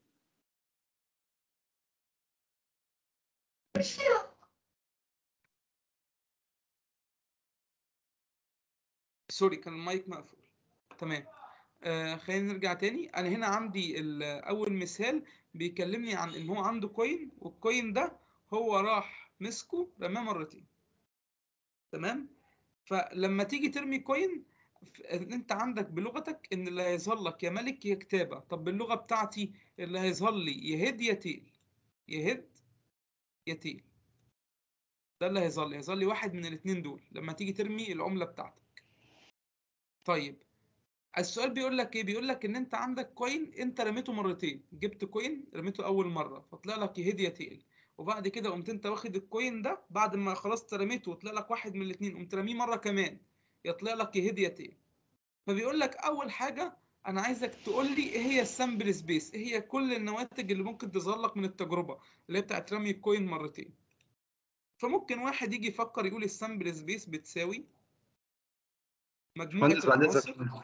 Speaker 1: سوري كان المايك مقفول تمام آه خلينا نرجع تاني انا هنا عندي ال- اول مثال بيكلمني عن ان هو عنده كوين والكوين ده هو راح مسكه رماه مرتين تمام فلما تيجي ترمي كوين ف- ان انت عندك بلغتك ان اللي هيظهر لك يا ملك يا كتابه طب باللغه بتاعتي اللي هيظهر لي يا هيد يا تيل يا هيد يا تيل ده اللي هيظهر لي هيظهر لي واحد من الاثنين دول لما تيجي ترمي العمله بتاعتك طيب السؤال بيقول لك ايه بيقول لك ان انت عندك كوين انت رميته مرتين جبت كوين رميته اول مره فطلع لك يا هيد يا تيل وبعد كده قمت انت واخد الكوين ده بعد ما خلاص رميته وطلع لك واحد من الاثنين قمت رميه مره كمان يطلع لك يا هيد يا تيل فبيقول لك اول حاجه انا عايزك تقول لي ايه هي السامبل سبيس ايه هي كل النواتج اللي ممكن تظهر لك من التجربه اللي هي بتاعت رمي الكوين مرتين فممكن واحد يجي يفكر يقول السامبل سبيس بتساوي مجموعه
Speaker 8: باشمهندس بعد
Speaker 1: العناصر
Speaker 8: اذنك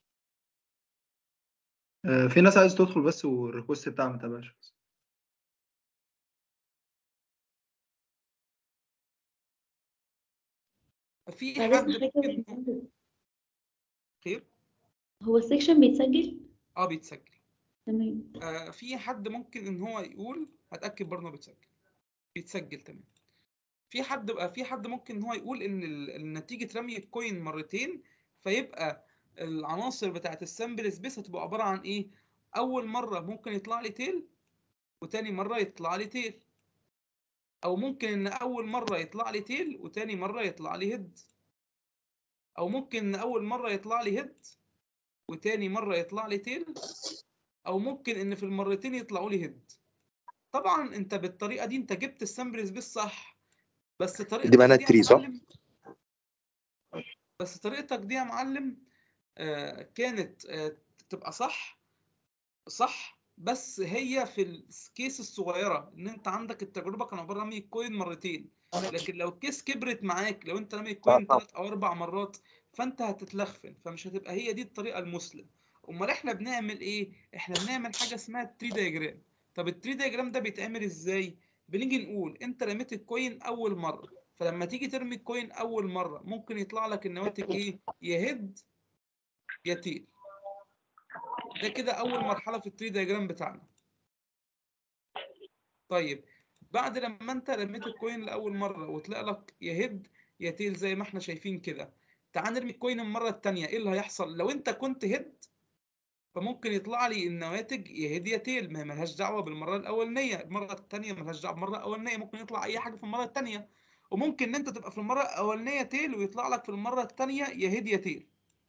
Speaker 8: آه، في ناس عايز تدخل بس والريكوست بتاعها ما تابعش بس
Speaker 1: في
Speaker 9: بعد
Speaker 1: حد
Speaker 9: إذن حضرتك يا
Speaker 1: ممكن
Speaker 9: باشمهندس،
Speaker 1: خير
Speaker 9: هو السكشن بيتسجل
Speaker 1: اه بيتسجل
Speaker 9: تمام
Speaker 1: آه في حد ممكن ان هو يقول هتاكد برضه إنه بيتسجل بيتسجل تمام في حد بقى في حد ممكن ان هو يقول ان ال- نتيجه رمي الكوين مرتين فيبقى العناصر بتاعت السامبل سبيس هتبقى عباره عن ايه اول مره ممكن يطلع لي تيل وتاني مره يطلع لي تيل او ممكن ان اول مره يطلع لي تيل وتاني مره يطلع لي هيد او ممكن ان اول مره يطلع لي هيد وتاني مره يطلع لي تيل او ممكن ان في المرتين يطلعوا لي هيد طبعا انت بالطريقه دي انت جبت السامبل سبيس صح بس طريقتك
Speaker 6: دي معناها
Speaker 1: دي يا
Speaker 6: التري صح؟
Speaker 1: معلم بس طريقتك دي يا معلم آه كانت آه تبقى صح صح بس هي في الكيس الصغيره ان انت عندك التجربه كان عباره عن رمي الكوين مرتين لكن لو الكيس كبرت معاك لو انت رمي الكوين ثلاث او اربع مرات فانت هتتلخفن فمش هتبقى هي دي الطريقه المثلى امال احنا بنعمل ايه احنا بنعمل حاجه اسمها التري دايجرام طب التري دايجرام ده بيتعمل ازاي بنيجي نقول انت رميت الكوين اول مره فلما تيجي ترمي الكوين اول مره ممكن يطلع لك النواتج ايه يا هيد يا تيل ده كده اول مرحله في التري دايجرام بتاعنا طيب بعد لما انت رميت الكوين لاول مره وطلع لك يا هيد يا تيل زي ما احنا شايفين كده تعال نرمي الكوين المره الثانيه ايه اللي هيحصل لو انت كنت هيد فممكن يطلع لي النواتج يا هيد يا تيل ما هي ملهاش دعوه بالمره الاولانيه المره الثانيه ملهاش دعوه بالمره الاولانيه ممكن يطلع اي حاجه في المره الثانيه وممكن ان انت تبقى في المره الاولانيه تيل ويطلع لك في المره الثانيه يا هيد يا تيل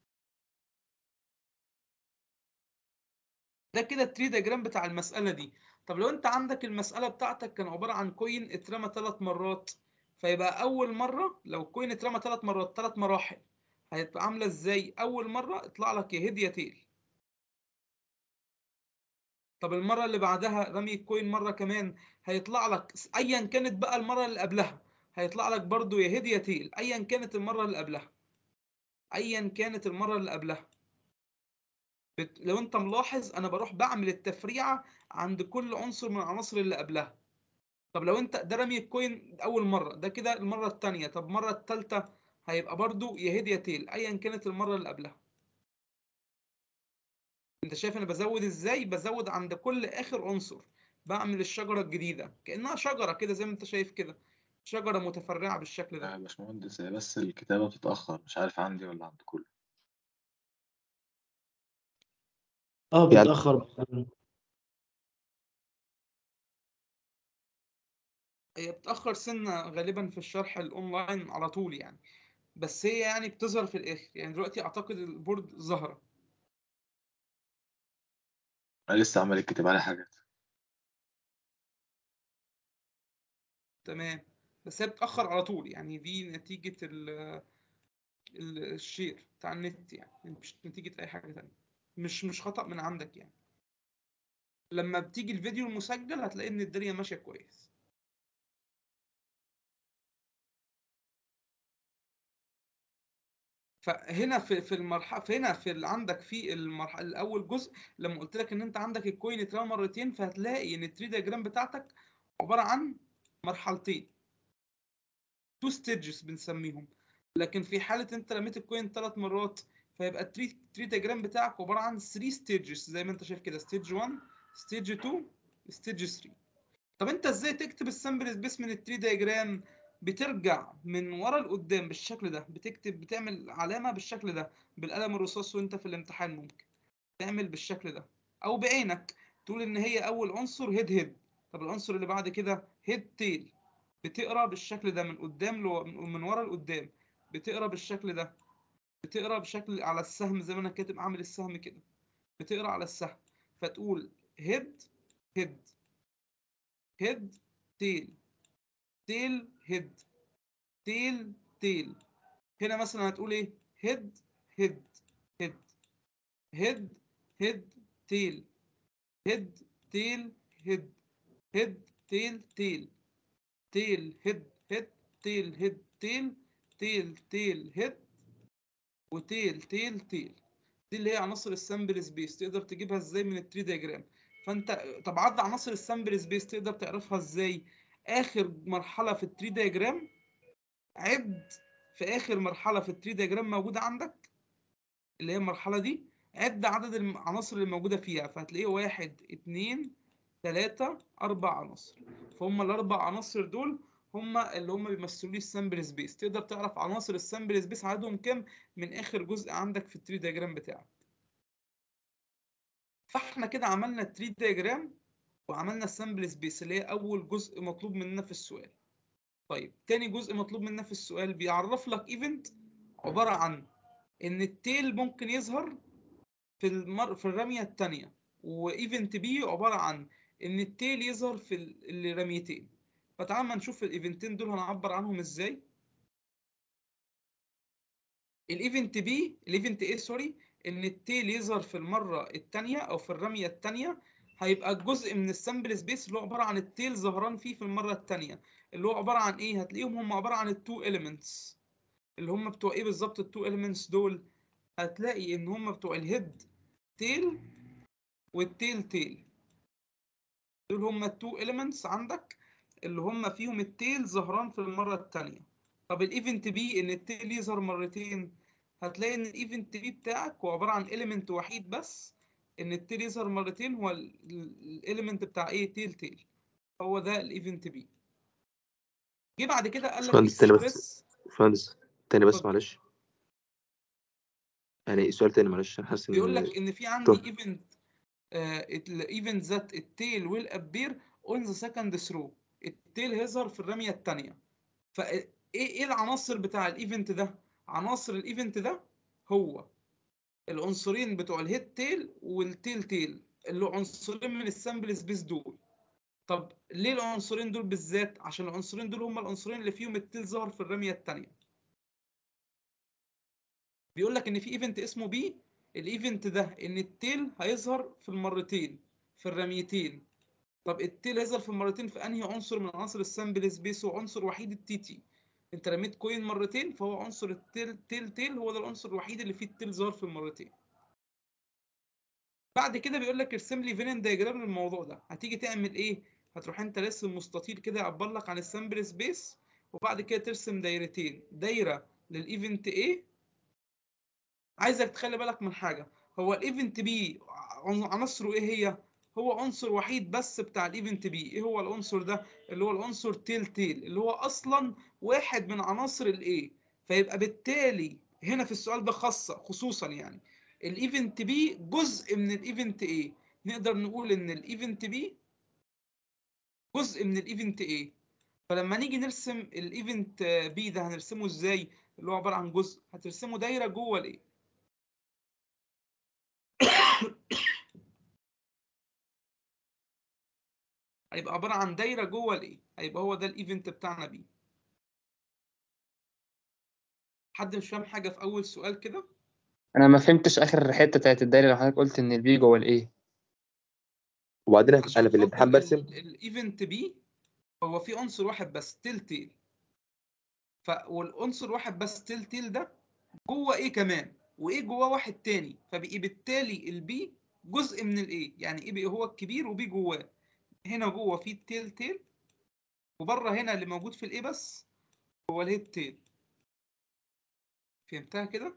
Speaker 1: ده كده التري دياجرام بتاع المسألة دي طب لو انت عندك المسألة بتاعتك كان عبارة عن كوين اترمى ثلاث مرات فيبقى أول مرة لو الكوين اترمى ثلاث مرات ثلاث مراحل هتبقى عاملة ازاي؟ أول مرة يطلع لك يا هيد يا تيل طب المرة اللي بعدها رمي الكوين مرة كمان هيطلع لك أيا كانت بقى المرة اللي قبلها هيطلع لك برضو يا هيد يا تيل أيا كانت المرة اللي قبلها أيا كانت المرة اللي قبلها بت... لو انت ملاحظ انا بروح بعمل التفريعه عند كل عنصر من العناصر اللي قبلها طب لو انت ده رمي الكوين اول مره ده كده المره الثانيه طب المره الثالثه هيبقى برضو يا هيد يا تيل ايا كانت المره اللي قبلها انت شايف انا بزود ازاي بزود عند كل اخر عنصر بعمل الشجره الجديده كانها شجره كده زي ما انت شايف كده شجره متفرعه بالشكل ده
Speaker 10: يا باشمهندس هي بس الكتابة بتتأخر مش عارف عندي ولا عند كله
Speaker 11: اه
Speaker 6: يعني
Speaker 11: بيتأخر
Speaker 1: هي بتاخر سنه غالبا في الشرح الاونلاين على طول يعني بس هي يعني بتظهر في الاخر يعني دلوقتي اعتقد البورد ظاهره
Speaker 10: أنا لسه عمال يتكتب عليه حاجات
Speaker 1: تمام بس هي بتأخر على طول يعني دي نتيجة ال ال- الشير بتاع النت يعني مش نتيجة أي حاجة تانية مش مش خطأ من عندك يعني لما بتيجي الفيديو المسجل هتلاقي إن الدنيا ماشية كويس فهنا في في المرحله فهنا في ال- عندك في المرحله الاول جزء لما قلت لك ان انت عندك الكوين اترمى مرتين فهتلاقي ان التري دياجرام بتاعتك عباره عن مرحلتين تو ستيجز بنسميهم لكن في حاله انت رميت الكوين ثلاث مرات فيبقى التري تري دياجرام بتاعك عباره عن 3 ستيجز زي ما انت شايف كده ستيج 1 ستيج 2 ستيج 3 طب انت ازاي تكتب السامبل سبيس من التري دياجرام بترجع من ورا لقدام بالشكل ده بتكتب بتعمل علامة بالشكل ده بالقلم الرصاص وانت في الامتحان ممكن تعمل بالشكل ده او بعينك تقول ان هي اول عنصر هيد هيد طب العنصر اللي بعد كده هيد تيل بتقرا بالشكل ده من قدام لو من ورا لقدام بتقرا بالشكل ده بتقرا بشكل على السهم زي ما انا كاتب عامل السهم كده بتقرا على السهم فتقول هيد هيد هيد تيل تيل هيد تيل تيل هنا مثلا هتقول ايه هيد هيد هيد هيد هيد تيل هيد تيل هيد هيد تيل تيل تيل هيد هيد تيل هيد تيل تيل تيل هيد وتيل تيل تيل دي اللي هي عناصر السامبل سبيس تقدر تجيبها ازاي من التري دياجرام فانت طب عد عناصر السامبل سبيس تقدر تعرفها ازاي اخر مرحله في التري دياجرام عد في اخر مرحله في التري دياجرام موجوده عندك اللي هي المرحله دي عد عدد العناصر اللي موجوده فيها فهتلاقيه واحد اتنين تلاتة أربع عناصر فهم الأربع عناصر دول هم اللي هم بيمثلوا لي السامبل سبيس تقدر تعرف عناصر السامبل سبيس عددهم كام من آخر جزء عندك في التري دياجرام بتاعك فاحنا كده عملنا التري دياجرام وعملنا السامبل سبيس اللي هي أول جزء مطلوب مننا في السؤال طيب تاني جزء مطلوب مننا في السؤال بيعرف لك ايفنت عبارة عن إن التيل ممكن يظهر في المر... في الرمية التانية وايفنت بي عبارة عن ان التيل يظهر في ال- الرميتين فتعال ما نشوف الايفنتين دول هنعبر عنهم ازاي الايفنت بي الايفنت ايه سوري ان التيل يظهر في المرة التانية او في الرمية التانية هيبقى الجزء من السامبل سبيس اللي هو عبارة عن التيل ظهران فيه في المرة التانية اللي هو عبارة عن ايه هتلاقيهم هم عبارة عن التو اليمنتس اللي هم بتوع ايه بالظبط التو اليمنتس دول هتلاقي ان هم بتوع الهيد تيل والتيل تيل دول هم التو اليمنتس عندك اللي هم فيهم التيل ظهران في المرة التانية طب الايفنت بي ان التيل يظهر مرتين هتلاقي ان الايفنت بي بتاعك هو عبارة عن اليمنت وحيد بس ان التيل يظهر مرتين هو الاليمنت بتاع ايه تيل تيل هو ده الايفنت بي جه بعد كده قال لك
Speaker 12: باشمهندس تاني بس
Speaker 1: اكسبريس
Speaker 12: باشمهندس تاني بس
Speaker 1: اتفضل.
Speaker 12: معلش يعني سؤال تاني معلش انا حاسس
Speaker 1: بيقول
Speaker 12: ان
Speaker 1: لك ان في عندي
Speaker 12: تهت
Speaker 1: ايفنت الايفنت ذات التيل ويل ابير اون ذا سكند ثرو التيل هيظهر في الرميه الثانيه فايه ايه العناصر بتاع الايفنت ده عناصر الايفنت ده هو العنصرين بتوع الهيد تيل والتيل تيل اللي عنصرين من السامبل سبيس دول طب ليه العنصرين دول بالذات عشان العنصرين دول هم العنصرين اللي فيهم التيل ظهر في الرميه الثانيه بيقول لك ان في ايفنت اسمه بي الايفنت ده ان التيل هيظهر في المرتين في الرميتين طب التيل هيظهر في المرتين في انهي عنصر من عناصر السامبل سبيس هو عنصر وحيد التي تي انت رميت كوين مرتين فهو عنصر التيل تيل تيل هو ده العنصر الوحيد اللي فيه التيل ظهر في المرتين بعد كده بيقول لك ارسم لي فينن دايجرام للموضوع ده هتيجي تعمل ايه هتروح انت راسم مستطيل كده يعبر لك عن السامبل سبيس وبعد كده ترسم دايرتين دايره للايفنت A عايزك تخلي بالك من حاجه هو الايفنت بي عناصره ايه هي هو عنصر وحيد بس بتاع الايفنت بي ايه هو العنصر ده اللي هو العنصر تيل تيل اللي هو اصلا واحد من عناصر الايه فيبقى بالتالي هنا في السؤال ده خاصه خصوصا يعني الايفنت بي جزء من الايفنت ايه نقدر نقول ان الايفنت بي جزء من الايفنت ايه فلما نيجي نرسم الايفنت بي ده هنرسمه ازاي اللي هو عباره عن جزء هترسمه دايره جوه الايه هيبقى عباره عن دايره جوه الايه هيبقى هو ده الايفنت بتاعنا بيه حد مش فاهم حاجه في اول سؤال كده
Speaker 11: انا ما فهمتش اخر حته بتاعت الدايره اللي حضرتك قلت ان البي جوه الايه
Speaker 12: وبعدين انا
Speaker 1: عشان
Speaker 12: في الامتحان
Speaker 1: خاطر
Speaker 12: برسم
Speaker 1: الايفنت بي هو في عنصر واحد بس تيل تيل ف والعنصر واحد بس تيل تيل ده جوه ايه كمان وايه جواه واحد تاني فبقي بالتالي البي جزء من الايه يعني ايه بقى هو الكبير وبي جواه هنا جوه في التيل تيل وبره هنا اللي موجود في الايه بس هو الهيد تيل فهمتها كده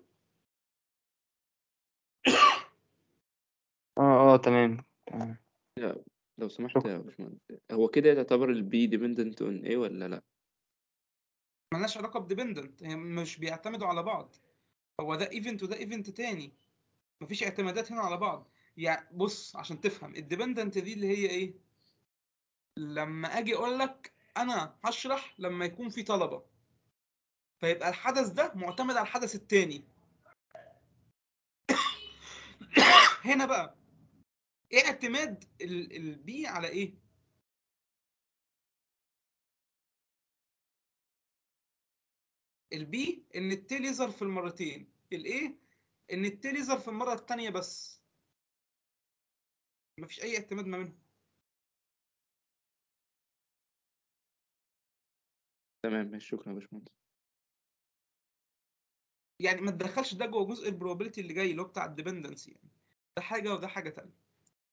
Speaker 11: اه اه تمام تمام
Speaker 13: لا لو سمحت يا باشمهندس هو كده تعتبر البي ديبندنت اون ايه ولا لا
Speaker 1: ملناش علاقه بديبندنت هي مش بيعتمدوا على بعض هو ده ايفنت وده ايفنت تاني مفيش اعتمادات هنا على بعض يعني بص عشان تفهم الديبندنت دي اللي هي ايه لما اجي اقول لك انا هشرح لما يكون في طلبه فيبقى الحدث ده معتمد على الحدث التاني هنا بقى ايه اعتماد البي على ايه البي ان التيل يظهر في المرتين الايه ان التيل يظهر في المره الثانيه بس مفيش اي اعتماد ما بينهم
Speaker 12: تمام ماشي شكرا يا باشمهندس
Speaker 1: يعني ما تدخلش ده جوه جزء البروبابيلتي اللي جاي اللي هو بتاع الديبندنسي يعني ده حاجه وده حاجه تانية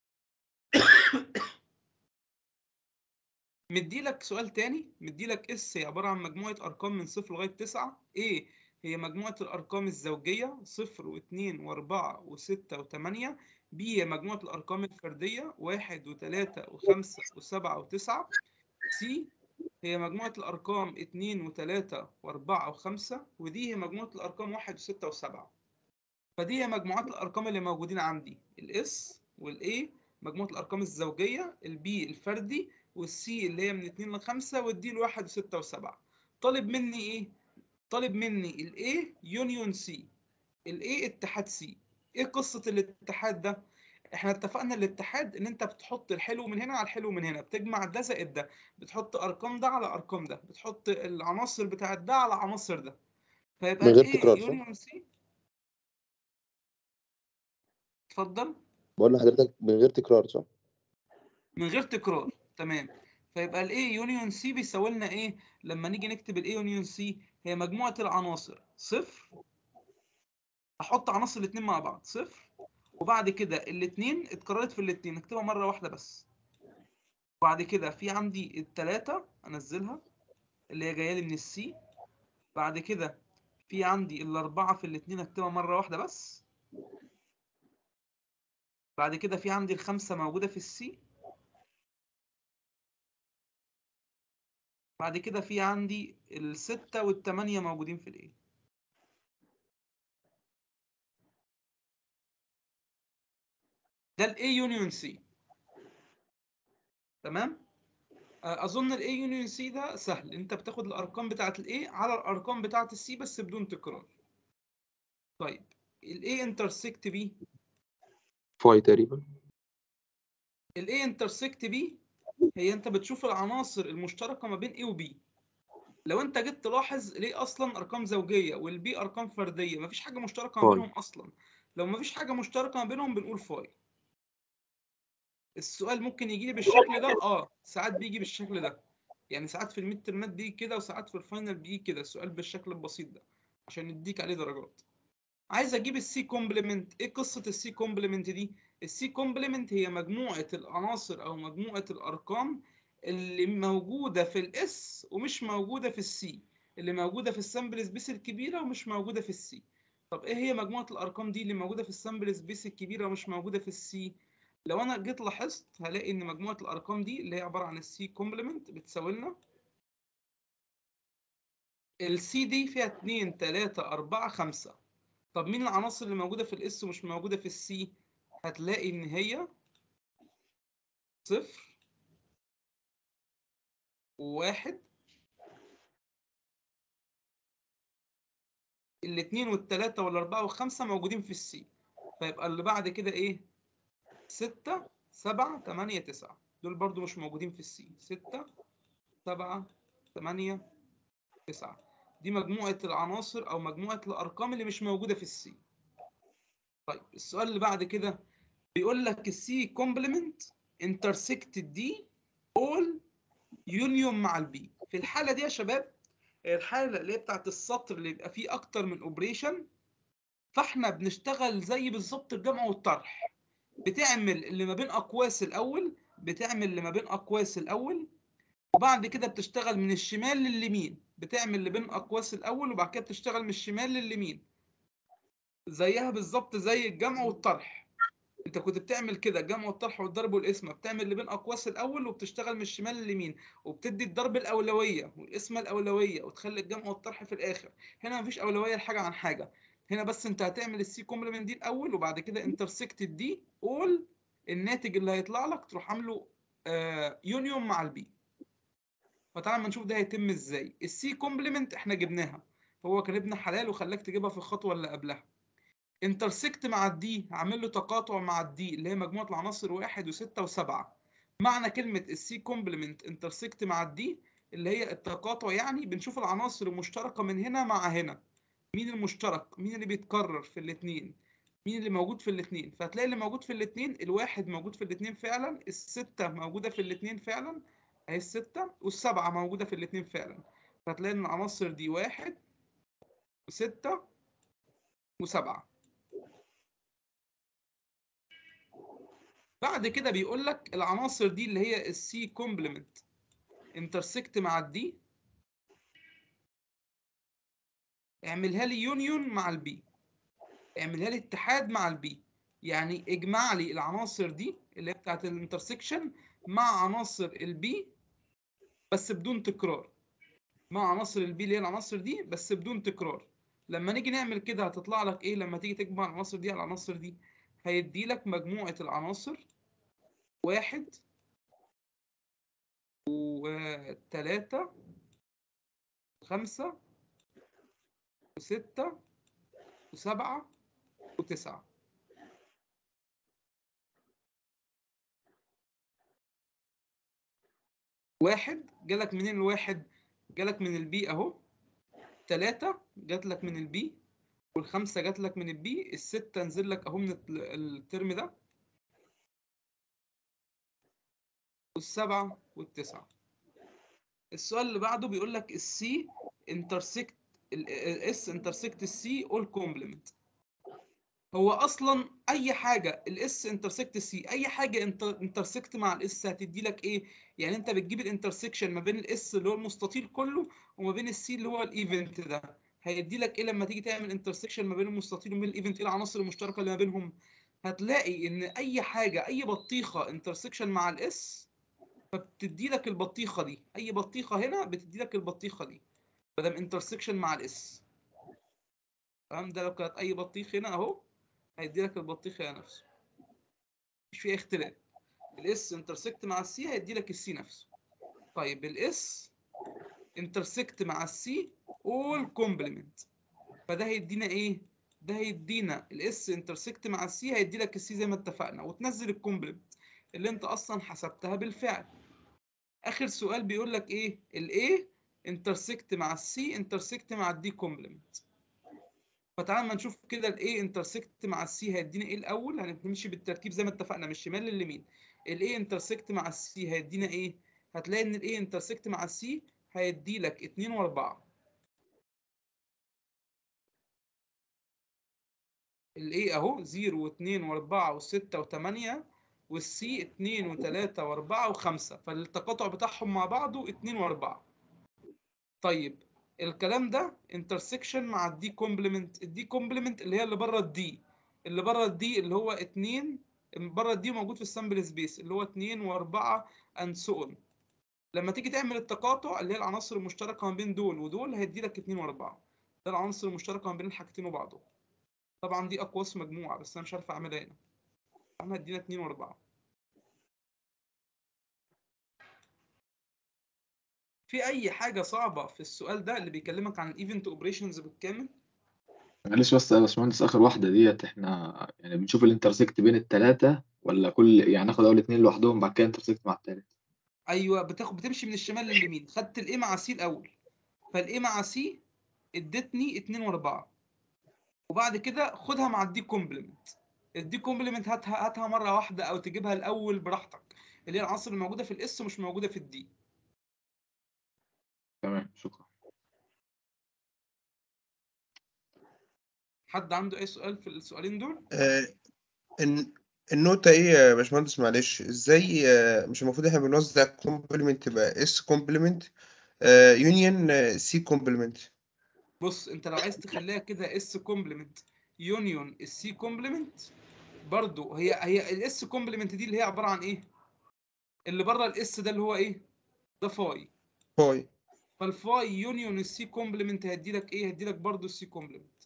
Speaker 1: مديلك سؤال تاني مديلك اس هي عباره عن مجموعه ارقام من صفر لغايه تسعة ايه هي مجموعه الارقام الزوجيه صفر واثنين واربعة وستة وثمانية بي هي مجموعه الارقام الفرديه واحد وثلاثة وخمسة وسبعة وتسعة سي هي مجموعة الأرقام اتنين وتلاتة وأربعة وخمسة ودي هي مجموعة الأرقام واحد وستة وسبعة فدي هي مجموعات الأرقام اللي موجودين عندي الإس والإيه مجموعة الأرقام الزوجية البي الفردي والسي اللي هي من اتنين لخمسة والدي الواحد وستة وسبعة طالب مني إيه؟ طالب مني الإيه يونيون سي الإيه اتحاد سي إيه قصة الاتحاد ده؟ احنا اتفقنا الاتحاد ان انت بتحط الحلو من هنا على الحلو من هنا بتجمع ده زائد ده بتحط ارقام ده على ارقام ده بتحط العناصر بتاعت ده على عناصر ده فيبقى
Speaker 12: من غير
Speaker 1: الايه
Speaker 12: تكرار، صح؟
Speaker 1: يونيون سي اتفضل
Speaker 12: بقول لحضرتك من غير تكرار صح؟
Speaker 1: من غير تكرار تمام فيبقى الايه يونيون سي بيساوي لنا ايه لما نيجي نكتب الايه يونيون سي هي مجموعه العناصر صفر احط عناصر الاثنين مع بعض صفر وبعد كده الاثنين اتكررت في الاثنين نكتبها مره واحده بس وبعد كده في عندي الثلاثه انزلها اللي هي جايه لي من السي بعد كده في عندي الاربعه في الاثنين اكتبها مره واحده بس بعد كده في عندي الخمسه موجوده في السي بعد كده في عندي الستة والتمانية موجودين في الايه ده الاي يونيون سي تمام آه، اظن الاي يونيون سي ده سهل انت بتاخد الارقام بتاعه الاي على الارقام بتاعه السي بس بدون تكرار طيب الاي انترسكت بي
Speaker 12: فاي تقريبا
Speaker 1: الاي انترسكت بي هي انت بتشوف العناصر المشتركه ما بين A و B لو انت جيت تلاحظ ليه اصلا ارقام زوجيه والبي ارقام فرديه مفيش حاجه مشتركه ما
Speaker 12: فاي.
Speaker 1: بينهم اصلا لو مفيش حاجه مشتركه ما بينهم بنقول فاي السؤال ممكن يجي لي بالشكل ده اه ساعات بيجي بالشكل ده يعني ساعات في الميد ترمات بيجي كده وساعات في الفاينل بيجي كده السؤال بالشكل البسيط ده عشان يديك عليه درجات عايز اجيب السي كومبلمنت ايه قصه السي كومبلمنت دي السي كومبلمنت هي مجموعه العناصر او مجموعه الارقام اللي موجوده في الاس ومش موجوده في السي اللي موجوده في السامبل سبيس الكبيره ومش موجوده في السي طب ايه هي مجموعه الارقام دي اللي موجوده في السامبل سبيس الكبيره ومش موجوده في السي لو انا جيت لاحظت هلاقي ان مجموعه الارقام دي اللي هي عباره عن السي كومبلمنت بتساوي لنا السي دي فيها 2 3 4 5 طب مين العناصر اللي موجوده في الاس ومش موجوده في السي هتلاقي ان هي صفر وواحد الاثنين والثلاثة والأربعة والخمسة موجودين في السي فيبقى اللي بعد كده إيه؟ ستة سبعة تمانية تسعة دول برضو مش موجودين في السي ستة سبعة تمانية تسعة دي مجموعة العناصر أو مجموعة الأرقام اللي مش موجودة في السي طيب السؤال اللي بعد كده بيقول لك السي كومبلمنت intersected دي all يونيون مع البي في الحالة دي يا شباب الحالة اللي هي بتاعت السطر اللي يبقى فيه أكتر من اوبريشن فاحنا بنشتغل زي بالظبط الجمع والطرح بتعمل اللي ما بين أقواس الأول بتعمل اللي ما بين أقواس الأول وبعد كده بتشتغل من الشمال لليمين بتعمل اللي بين أقواس الأول وبعد كده بتشتغل من الشمال لليمين زيها بالظبط زي الجمع والطرح انت كنت بتعمل كده الجمع والطرح والضرب والقسمه بتعمل اللي بين اقواس الاول وبتشتغل من الشمال لليمين وبتدي الضرب الاولويه والقسمه الاولويه وتخلي الجمع والطرح في الاخر هنا مفيش اولويه لحاجه عن حاجه هنا بس انت هتعمل السي كومبلمنت دي الاول وبعد كده انترسكت دي اول الناتج اللي هيطلع لك تروح عامله آه يونيون مع البي فتعال ما نشوف ده هيتم ازاي السي كومبلمنت احنا جبناها هو كان ابن حلال وخلاك تجيبها في الخطوه اللي قبلها انترسكت مع الدي عامل له تقاطع مع الدي اللي هي مجموعه العناصر واحد وستة وسبعة معنى كلمه السي كومبلمنت انترسكت مع الدي اللي هي التقاطع يعني بنشوف العناصر المشتركه من هنا مع هنا مين المشترك مين اللي بيتكرر في الاثنين مين اللي موجود في الاثنين فهتلاقي اللي موجود في الاثنين الواحد موجود في الاثنين فعلا الستة موجودة في الاثنين فعلا اهي الستة والسبعة موجودة في الاثنين فعلا فهتلاقي ان العناصر دي واحد وستة وسبعة بعد كده بيقول لك العناصر دي اللي هي السي كومبلمنت انترسكت مع الدي اعملها لي يونيون مع البي اعملها لي اتحاد مع البي يعني اجمع لي العناصر دي اللي هي بتاعت الانترسكشن مع عناصر البي بس بدون تكرار مع عناصر البي اللي هي العناصر دي بس بدون تكرار لما نيجي نعمل كده هتطلع لك ايه لما تيجي تجمع العناصر دي على العناصر دي هيدي لك مجموعة العناصر واحد وتلاتة خمسة وستة وسبعة وتسعة واحد جالك منين الواحد جالك من البي اهو تلاتة جات لك من البي والخمسة جات لك من البي الستة نزل لك اهو من الت- الترم ده والسبعة والتسعة السؤال اللي بعده بيقول لك السي انترسكت الاس انترسكت السي اول كومبلمنت هو اصلا اي حاجه الاس انترسكت السي اي حاجه انترسكت مع الاس هتدي لك ايه يعني انت بتجيب الانترسكشن ما بين الاس اللي هو المستطيل كله وما بين السي اللي هو الايفنت ده هيدي لك ايه لما تيجي تعمل انترسكشن ما بين المستطيل وما بين الايفنت ايه العناصر المشتركه اللي ما بينهم هتلاقي ان اي حاجه اي بطيخه انترسكشن مع الاس فبتدي لك البطيخه دي اي بطيخه هنا بتدي لك البطيخه دي ما دام انترسكشن مع الاس تمام ده لو كانت اي بطيخ هنا اهو هيدي لك البطيخ هنا نفسه مش فيه اختلاف الاس انترسكت مع السي هيدي لك السي نفسه طيب الاس انترسكت مع السي اول كومبلمنت فده هيدينا ايه ده هيدينا الاس انترسكت مع السي هيدي لك السي زي ما اتفقنا وتنزل الكومبلمنت اللي انت اصلا حسبتها بالفعل اخر سؤال بيقول لك ايه الاي انترسكت مع السي انترسكت مع الدي كومبلمنت فتعال ما نشوف كده الاي انترسكت مع السي هيدينا ايه الاول هنمشي بالترتيب زي ما اتفقنا من الشمال لليمين الاي انترسكت مع السي هيدينا ايه هتلاقي ان الاي انترسكت مع السي هيدي لك 2 و4 الاي اهو 0 و2 و4 و6 و8 والسي 2 و3 و4 و5 فالتقاطع بتاعهم مع بعضه 2 و4 طيب الكلام ده انترسكشن مع الدي كومبلمنت الدي كومبلمنت اللي هي اللي بره الدي اللي بره الدي اللي هو 2 بره الدي موجود في السامبل سبيس اللي هو 2 و4 اند سو اون لما تيجي تعمل التقاطع اللي هي العناصر المشتركه ما بين دول ودول هيدي لك 2 و4 ده العناصر المشتركه ما بين الحاجتين وبعضهم طبعا دي اقواس مجموعه بس انا مش عارف اعملها هنا احنا هدينا 2 و4 في اي حاجه صعبه في السؤال ده اللي بيكلمك عن الايفنت اوبريشنز بالكامل
Speaker 10: معلش بس يا باشمهندس آخر واحدة ديت إحنا يعني بنشوف الانترسكت بين التلاتة ولا كل يعني ناخد أول اتنين لوحدهم بعد كده انترسكت مع التالت
Speaker 1: ايوه بتاخد بتمشي من الشمال لليمين خدت الايه مع سي الاول فالايه مع سي ادتني 2 و4 وبعد كده خدها مع الدي كومبلمنت الدي كومبلمنت هاتها هاتها مره واحده او تجيبها الاول براحتك اللي هي العناصر الموجوده في الاس ومش موجوده في الدي
Speaker 10: تمام شكرا
Speaker 1: حد عنده اي سؤال في السؤالين دول
Speaker 6: آه، الن- النقطة ايه يا باشمهندس معلش ازاي آه، مش المفروض احنا بنوزع كومبلمنت تبقى اس كومبلمنت يونيون سي كومبلمنت
Speaker 1: بص انت لو عايز تخليها كده اس كومبلمنت يونيون السي كومبلمنت برضو هي هي الاس كومبلمنت دي اللي هي عباره عن ايه اللي بره الاس ده اللي هو ايه ده فاي
Speaker 6: فاي
Speaker 1: فالفاي يونيون السي كومبلمنت هيدي لك ايه هيدي لك برضو السي كومبلمنت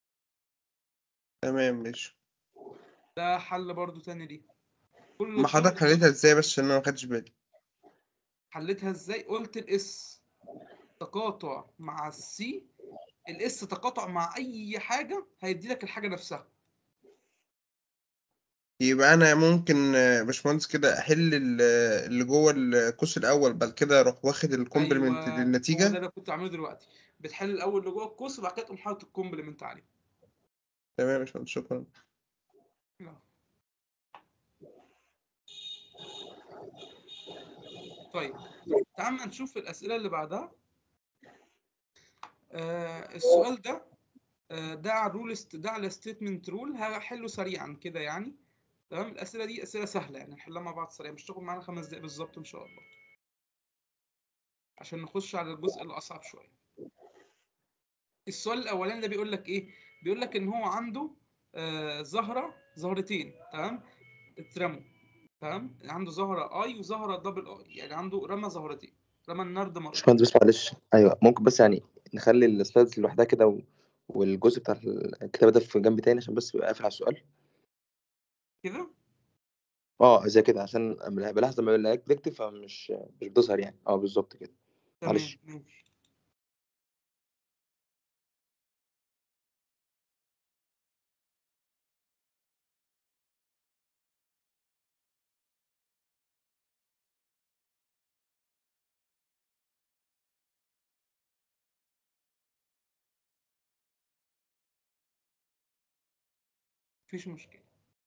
Speaker 6: تمام ماشي
Speaker 1: ده حل برضو تاني ليه كل
Speaker 6: ما حضرتك
Speaker 1: الطرق
Speaker 6: حليتها ازاي بس عشان انا ما خدتش بالي
Speaker 1: حلتها ازاي قلت الاس تقاطع مع السي الاس تقاطع مع اي حاجه هيدي لك الحاجه نفسها
Speaker 6: يبقى انا ممكن آه، باشمهندس كده احل ال- اللي جوه القوس الاول بعد كده اروح واخد الكومبلمنت
Speaker 1: ايوه هو ده
Speaker 6: للنتيجه
Speaker 1: اللي كنت عامله دلوقتي بتحل الاول اللي جوه القوس وبعد كده تقوم حاطط الكومبلمنت عليه
Speaker 6: تمام يا باشمهندس شكرا
Speaker 1: لا. طيب تعال نشوف الأسئلة اللي بعدها آه السؤال ده آه ده على الرول است... ده على ستيتمنت رول هحله سريعا كده يعني تمام الأسئلة دي أسئلة سهلة يعني نحلها مع بعض سريع مش تاخد معانا خمس دقايق بالظبط إن شاء الله عشان نخش على الجزء الأصعب شوية السؤال الأولاني ده بيقول لك إيه؟ بيقول لك إن هو عنده آه زهرة زهرتين تمام اترموا تمام عنده زهرة اي وزهرة دبل اي يعني عنده رمى زهرتين رمى النرد مرة
Speaker 12: باشمهندس بس معلش ايوه ممكن بس يعني نخلي السلايدز لوحدها كده و... والجزء بتاع الكتابه ده في جنب تاني عشان بس يبقى قافل على السؤال
Speaker 1: كده
Speaker 12: اه زي كده عشان بلاحظ لما بلاقيك بتكتب فمش مش بتظهر يعني اه بالظبط كده
Speaker 1: تمام
Speaker 12: معلش
Speaker 1: ماشي مفيش مشكلة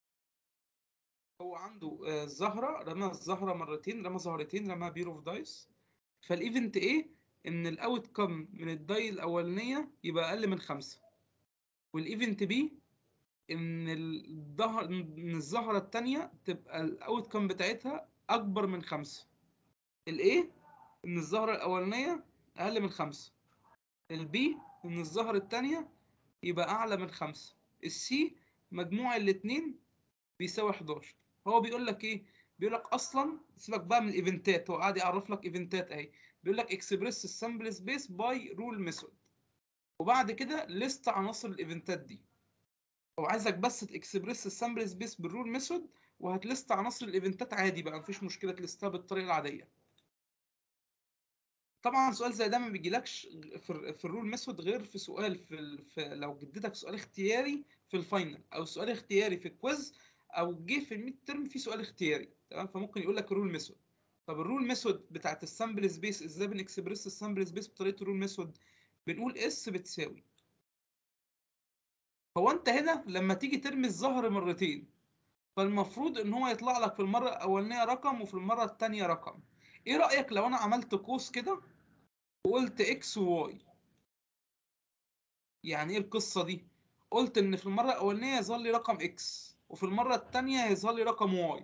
Speaker 1: هو عنده آه، زهرة رمى الزهرة مرتين رمى زهرتين رمى بير اوف دايس فالايفنت ايه ان الاوت كم من الداي الاولانية يبقى اقل من خمسة والايفنت بي ان الظهر ان الزهرة التانية تبقى الاوت كم بتاعتها اكبر من خمسة الايه ان الزهرة الاولانية اقل من خمسة البي ان الزهرة التانية يبقى اعلى من خمسة السي مجموع الاتنين بيساوي 11 هو بيقول لك ايه بيقول لك اصلا سيبك بقى من الايفنتات هو قاعد يعرف لك ايفنتات اهي بيقول لك اكسبريس السامبل سبيس باي رول ميثود وبعد كده ليست عناصر الايفنتات دي هو عايزك بس تكسبريس السامبل سبيس بالرول ميثود وهتلست عناصر الايفنتات عادي بقى مفيش مشكله تلستها بالطريقه العاديه طبعا سؤال زي ده ما بيجيلكش في, في الرول ميثود غير في سؤال في, ال... في لو جدتك سؤال اختياري في الفاينل او سؤال اختياري في الكويز او جه في الميد ترم في سؤال اختياري تمام فممكن يقول لك الرول ميثود طب الرول ميثود بتاعت السامبل سبيس ازاي بنكسبريس السامبل سبيس بطريقه الرول ميثود بنقول اس بتساوي هو انت هنا لما تيجي ترمي الزهر مرتين فالمفروض ان هو يطلع لك في المره الاولانيه رقم وفي المره الثانيه رقم ايه رايك لو انا عملت قوس كده وقلت اكس وواي يعني ايه القصه دي قلت ان في المره الاولانيه يظهر لي رقم اكس وفي المره الثانيه يظهر لي رقم واي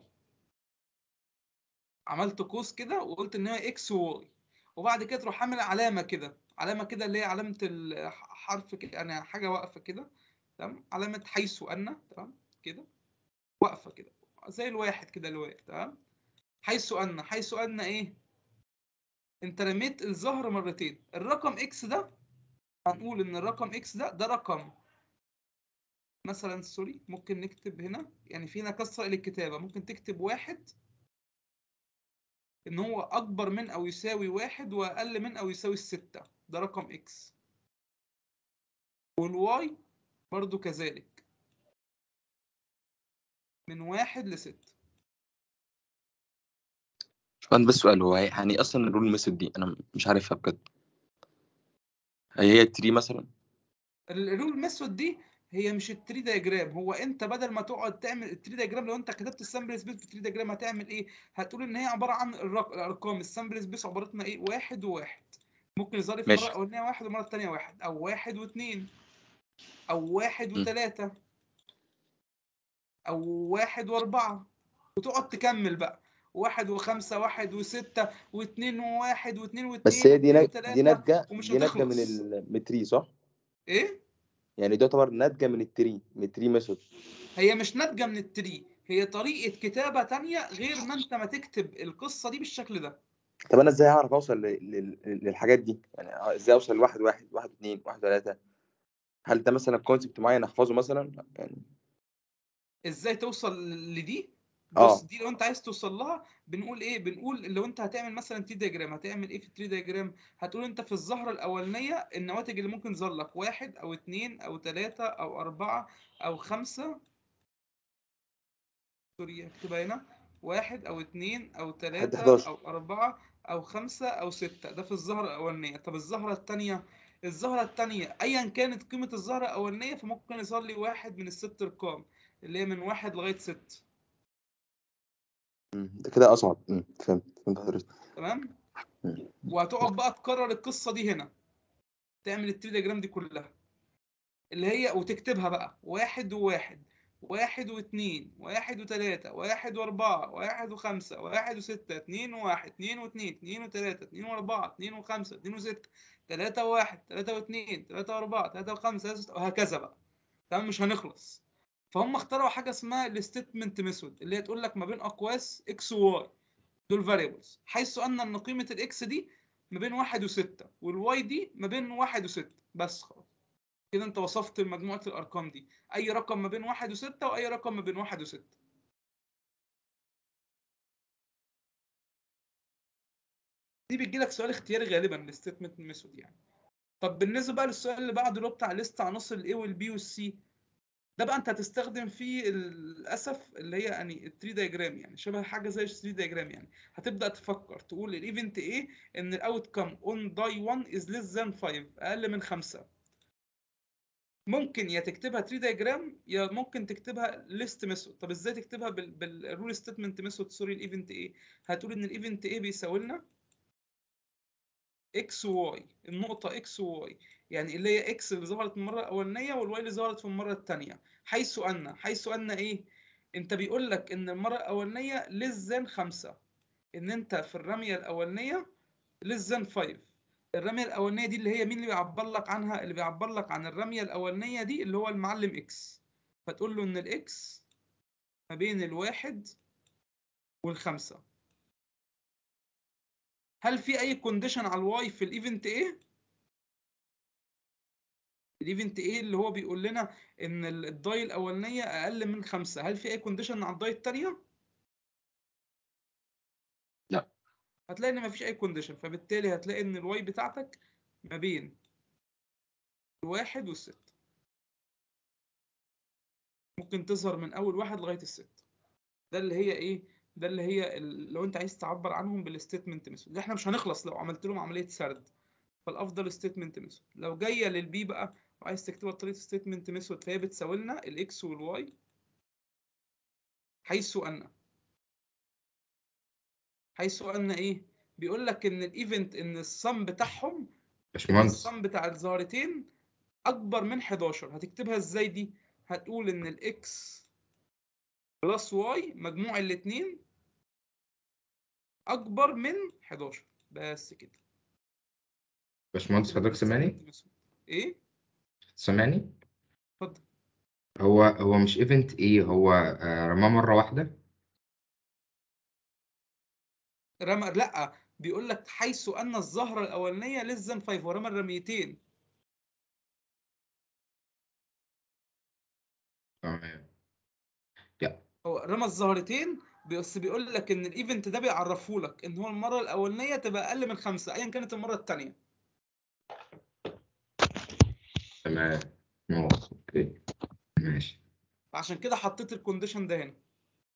Speaker 1: عملت قوس كده وقلت ان هي اكس وواي وبعد كده تروح عامل علامه كده علامه كده اللي هي علامه الحرف كده يعني حاجه واقفه كده تمام علامه حيث ان تمام كده واقفه كده زي الواحد كده اللي واقف تمام حيث ان حيث ان ايه انت رميت الزهر مرتين الرقم اكس ده هنقول ان الرقم اكس ده ده رقم مثلا سوري ممكن نكتب هنا يعني في هنا كسر الكتابة ممكن تكتب واحد ان هو اكبر من او يساوي واحد واقل من او يساوي الستة ده رقم اكس والواي برضو كذلك من واحد لستة
Speaker 12: عندي بس سؤال هو يعني اصلا الرول ميثود دي انا مش عارفها بجد هي هي التري مثلا
Speaker 1: الرول ميثود دي هي مش التري دايجرام هو انت بدل ما تقعد تعمل التري دايجرام لو انت كتبت السامبل سبيس بالتري دايجرام هتعمل ايه هتقول ان هي عباره عن الرق... الارقام السامبل سبيس عبارتنا ايه واحد وواحد ممكن يظهر لي في المره
Speaker 12: ماشي
Speaker 1: الاولانيه واحد والمره الثانيه واحد او واحد واثنين او واحد
Speaker 12: م.
Speaker 1: وثلاثه او واحد واربعه وتقعد تكمل بقى واحد وخمسة واحد وستة واثنين وواحد واثنين
Speaker 12: بس
Speaker 1: واثنين
Speaker 12: هي دي
Speaker 1: واثنين
Speaker 12: نج... دي
Speaker 1: وثلاثة
Speaker 12: ناتجه
Speaker 1: ومش
Speaker 12: دي ناتجه من
Speaker 1: هتخلص
Speaker 12: ال- من التري صح؟
Speaker 1: ايه؟
Speaker 12: يعني دي تعتبر ناتجه من التري من التري ميثود
Speaker 1: هي مش ناتجه من التري هي طريقه كتابه تانية غير ما انت ما تكتب القصه دي بالشكل ده
Speaker 12: طب انا ازاي هعرف اوصل ل- لل- للحاجات دي يعني ازاي اوصل لواحد واحد واحد اتنين واحد تلاتة هل ده مثلا كونسبت معين احفظه مثلا لا، يعني
Speaker 1: ازاي توصل لدي
Speaker 12: اه
Speaker 1: بص دي لو انت عايز توصل لها بنقول ايه بنقول لو انت هتعمل مثلا تري دياجرام هتعمل ايه في التري دياجرام هتقول انت في الزهره الاولانيه النواتج اللي ممكن تظهر لك واحد او اتنين او تلاته او اربعه او خمسه سوري اكتبها هنا واحد او اتنين او
Speaker 12: لحد
Speaker 1: تلاته
Speaker 12: 11
Speaker 1: او اربعه او خمسه او سته ده في الزهره الاولانيه طب الزهره التانيه الزهره التانيه ايا كانت قيمه الزهره الاولانيه فممكن يظهر لي واحد من الست ارقام اللي هي من واحد لغايه ست
Speaker 12: مم، ده كده اصعب مم، فهمت فهمت حضرتك
Speaker 1: تمام
Speaker 12: مم.
Speaker 1: وهتقعد بقى تكرر القصه دي هنا تعمل التري دياجرام دي كلها اللي هي وتكتبها بقى واحد وواحد واحد واثنين واحد وثلاثة واحد وأربعة واحد وخمسة واحد وستة اتنين وواحد اتنين واثنين اتنين وثلاثة اتنين وأربعة اتنين وخمسة اتنين وستة تلاتة وواحد تلاتة واثنين تلاتة وأربعة تلاتة وخمسة تلاتة وستة وهكذا بقى تمام مش هنخلص فهم اخترعوا حاجة اسمها الستيتمنت ميثود اللي هي تقول لك ما بين أقواس اكس وواي دول فاريبلز حيث أن أن قيمة الاكس دي ما بين واحد وستة والواي دي ما بين واحد وستة بس خلاص كده انت وصفت مجموعة الأرقام دي أي رقم ما بين واحد وستة وأي رقم ما بين واحد وستة دي بتجيلك سؤال اختياري غالبا الستيتمنت ميثود يعني طب بالنسبة بقى للسؤال اللي بعده اللي هو بتاع ليست عناصر الاي والبي والسي ده بقى انت هتستخدم فيه للاسف اللي هي يعني التري دايجرام يعني شبه حاجه زي التري دايجرام يعني هتبدا تفكر تقول الايفنت ايه ان الاوت كام اون داي 1 از ليس ذان 5 اقل من 5 ممكن يا تكتبها تري دايجرام يا ممكن تكتبها ليست ميثود طب ازاي تكتبها بال بالرول ستيتمنت ميثود سوري الايفنت ايه هتقول ان الايفنت ايه بيساوي لنا اكس وواي النقطة اكس وواي يعني اللي هي اكس اللي ظهرت المرة الأولانية والواي اللي ظهرت في المرة الثانية حيث أن حيث أن إيه؟ أنت بيقول لك إن المرة الأولانية less than خمسة إن أنت في الرمية الأولانية less than 5 الرمية الأولانية دي اللي هي مين اللي بيعبر لك عنها؟ اللي بيعبر لك عن الرمية الأولانية دي اللي هو المعلم اكس فتقول له إن الاكس ما بين الواحد والخمسة هل في اي كونديشن على الواي في الايفنت ايه الايفنت ايه اللي هو بيقول لنا ان ال- الداي الاولانيه اقل من خمسة هل في اي كونديشن على الداي الثانيه
Speaker 10: لا
Speaker 1: هتلاقي ان مفيش اي كونديشن فبالتالي هتلاقي ان الواي بتاعتك ما بين الواحد والست ممكن تظهر من اول واحد لغايه الست ده اللي هي ايه ده اللي هي ال- لو انت عايز تعبر عنهم بالستيتمنت ميثود اللي احنا مش هنخلص لو عملت لهم عمليه سرد فالافضل ستيتمنت ميثود لو جايه للبي بقى وعايز تكتبها بطريقه ستيتمنت ميثود فهي بتساوي لنا الاكس والواي حيث ان حيث ان ايه بيقول لك ان الايفنت ان الصم بتاعهم ان
Speaker 13: باشمهندس
Speaker 1: الصم بتاع الظاهرتين اكبر من 11 هتكتبها ازاي دي هتقول ان الاكس بلس واي مجموع الاثنين اكبر من 11 بس كده
Speaker 13: باشمهندس حضرتك سامعني
Speaker 1: ايه
Speaker 13: سامعني
Speaker 1: اتفضل
Speaker 13: هو هو مش ايفنت ايه هو آه، رماه مرة واحدة
Speaker 1: رمى لا بيقول لك حيث ان الزهره الاولانيه ليس ذان 5 ورمى الرميتين
Speaker 13: تمام يا
Speaker 1: هو رمى الزهرتين بس بيقول لك ان الايفنت ده بيعرفه لك ان هو المره الاولانيه تبقى اقل من خمسه ايا كانت المره الثانيه
Speaker 13: تمام اه اوكي ماشي
Speaker 1: عشان كده حطيت الكونديشن ده هنا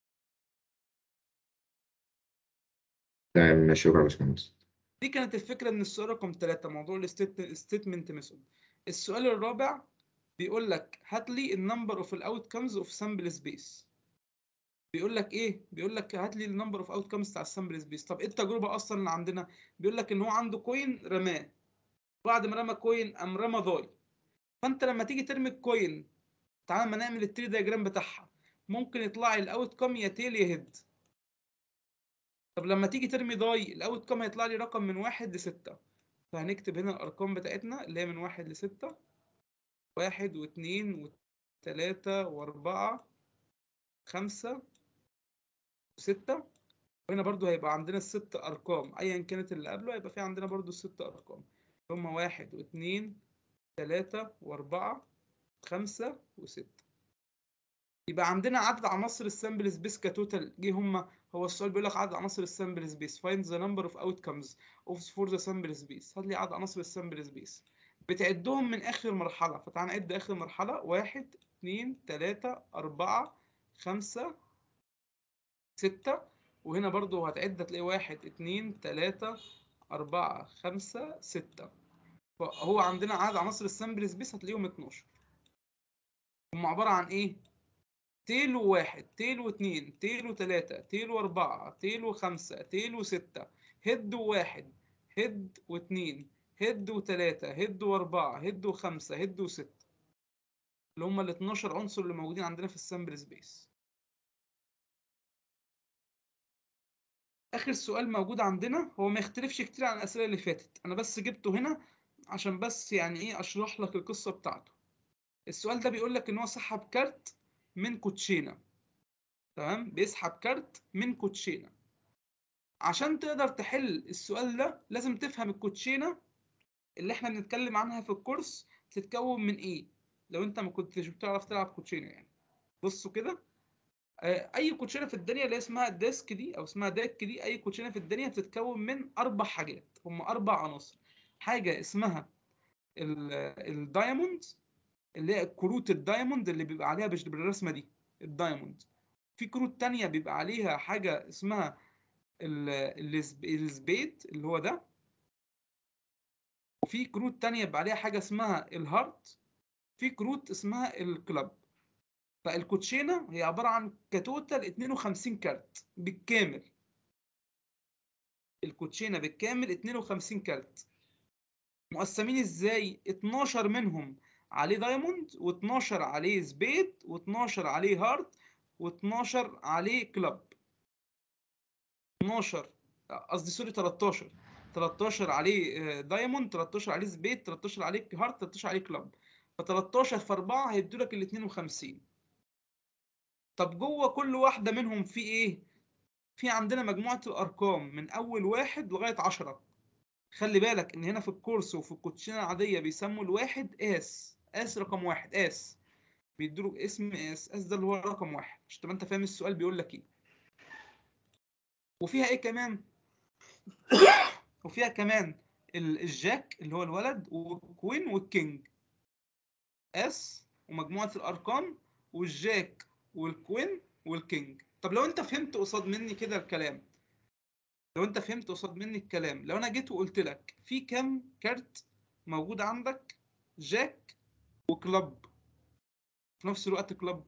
Speaker 13: تمام شكرا يا باشمهندس
Speaker 1: دي كانت الفكره من السؤال رقم ثلاثة موضوع الستيتمنت ميثود السؤال الرابع بيقول لك هات لي النمبر اوف الاوت كامز اوف سامبل سبيس بيقول لك ايه بيقول لك هات لي النمبر اوف اوت كامز بتاع السامبل سبيس طب ايه التجربه اصلا اللي عندنا بيقول لك ان هو عنده كوين رماه بعد ما رمى كوين قام رمى ضاي فانت لما تيجي ترمي الكوين تعال ما نعمل التري دياجرام بتاعها ممكن يطلع لي الاوت كام يا تيل يا هيد طب لما تيجي ترمي ضاي الاوت كام هيطلع لي رقم من واحد لستة فهنكتب هنا الارقام بتاعتنا اللي هي من واحد لستة واحد واثنين وثلاثة واربعة خمسة وستة وهنا برضو هيبقى عندنا الست أرقام أيا كانت اللي قبله هيبقى في عندنا برضو الست أرقام هما واحد واثنين ثلاثة وأربعة خمسة وستة يبقى عندنا عدد عناصر السامبل سبيس كتوتال جه هما هو السؤال بيقول لك عدد عناصر السامبل سبيس find the number of outcomes of for the sample space هات لي عدد عناصر السامبل سبيس بتعدهم من آخر مرحلة فتعال نعد آخر مرحلة واحد اتنين تلاتة أربعة خمسة ستة وهنا برضو هتعد هتلاقي واحد اتنين تلاتة أربعة خمسة ستة فهو عندنا عدد عناصر السامبل سبيس هتلاقيهم 12 هم عبارة عن إيه؟ تيل وواحد تيل واتنين تيل وتلاتة تيل وأربعة تيل وخمسة تيل وستة هيد وواحد هيد واتنين هيد وتلاتة هيد وأربعة هيد وخمسة هيد وستة اللي هم ال 12 عنصر اللي موجودين عندنا في السامبل سبيس آخر سؤال موجود عندنا هو ما يختلفش كتير عن الأسئلة اللي فاتت أنا بس جبته هنا عشان بس يعني إيه أشرح لك القصة بتاعته السؤال ده بيقول لك إن هو سحب كارت من كوتشينة تمام بيسحب كارت من كوتشينة عشان تقدر تحل السؤال ده لازم تفهم الكوتشينة اللي احنا بنتكلم عنها في الكورس تتكون من ايه لو انت ما كنتش بتعرف تلعب كوتشينة يعني بصوا كده آه، اي كوتشينة في الدنيا اللي اسمها الديسك دي او اسمها ديك دي اي كوتشينة في الدنيا بتتكون من اربع حاجات هم اربع عناصر حاجة اسمها ال- الدايموند اللي هي كروت الدايموند اللي بيبقى عليها بش- بالرسمة دي الدايموند في كروت تانية بيبقى عليها حاجة اسمها ال- السب- السبيد اللي هو ده وفي كروت تانية بيبقى عليها حاجة اسمها الهارت في كروت اسمها الكلاب فالكوتشينة هي عبارة عن كتوتال 52 كارت بالكامل الكوتشينة بالكامل 52 كارت مقسمين ازاي 12 منهم عليه دايموند و12 عليه سبيد و12 عليه هارت و12 عليه كلاب 12 قصدي سوري 13 13 عليه آه، دايموند 13 عليه سبيد 13 عليه هارت 13 عليه كلاب ف13 في 4 هيدوا لك ال 52 طب جوه كل واحدة منهم في ايه؟ في عندنا مجموعة الأرقام من أول واحد لغاية عشرة خلي بالك إن هنا في الكورس وفي الكوتشينة العادية بيسموا الواحد آس آس رقم واحد آس بيدوله اسم آس آس ده اللي هو رقم واحد عشان تبقى أنت فاهم السؤال بيقول لك إيه وفيها إيه كمان؟ وفيها كمان ال- الجاك اللي هو الولد والكوين والكينج اس ومجموعة الأرقام والجاك والكوين والكينج طب لو أنت فهمت قصاد مني كده الكلام لو أنت فهمت قصاد مني الكلام لو أنا جيت وقلت لك في كام كارت موجود عندك جاك وكلاب في نفس الوقت كلاب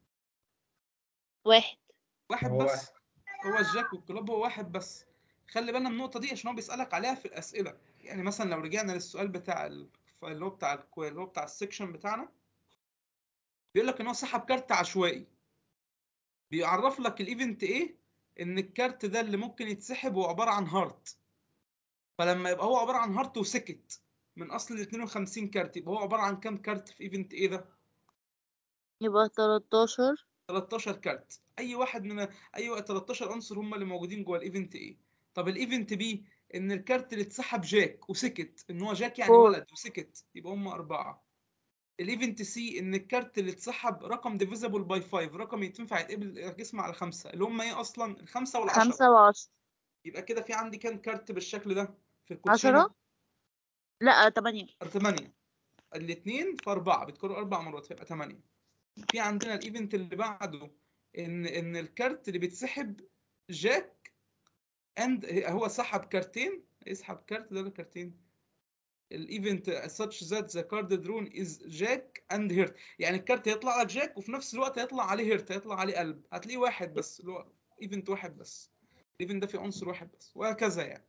Speaker 7: واحد
Speaker 1: واحد
Speaker 8: هو
Speaker 1: بس هو الجاك والكلاب هو واحد بس خلي بالنا من النقطة دي عشان هو بيسألك عليها في الأسئلة يعني مثلا لو رجعنا للسؤال بتاع ال- اللي هو بتاع الكو- اللي هو بتاع السكشن بتاعنا بيقول لك ان هو سحب كارت عشوائي بيعرف لك الايفنت ايه ان الكارت ده اللي ممكن يتسحب هو عبارة عن هارت فلما يبقى هو عبارة عن هارت وسكت من اصل ال 52 كارت يبقى هو عبارة عن كام كارت في ايفنت ايه ده
Speaker 7: يبقى 13
Speaker 1: 13 كارت اي واحد من اي 13 عنصر هم اللي موجودين جوه الايفنت ايه طب الايفنت بي ان الكارت اللي اتسحب جاك وسكت ان هو جاك يعني
Speaker 7: فور.
Speaker 1: ولد وسكت يبقى هم اربعه الايفنت سي ان الكارت اللي اتسحب رقم ديفيزبل باي 5 رقم ينفع يتقبل يقسم على خمسه اللي هم ايه اصلا الخمسه والعشره
Speaker 7: خمسة وعشرة
Speaker 1: يبقى كده في عندي كام كارت بالشكل ده في الكوتشينه
Speaker 7: عشرة لا تمانية
Speaker 1: 8 الاثنين في أربعة بتكرر أربع مرات فيبقى 8 في عندنا الايفنت اللي بعده ان ان الكارت اللي بيتسحب جاك اند هو سحب كارتين يسحب كارت ده ولا كارتين الايفنت such that the card drawn is جاك اند هيرت يعني الكارت هيطلع لك جاك وفي نفس الوقت هيطلع عليه هيرت هيطلع عليه قلب هتلاقيه واحد بس اللي هو ايفنت واحد بس الايفنت ده فيه عنصر واحد بس وهكذا يعني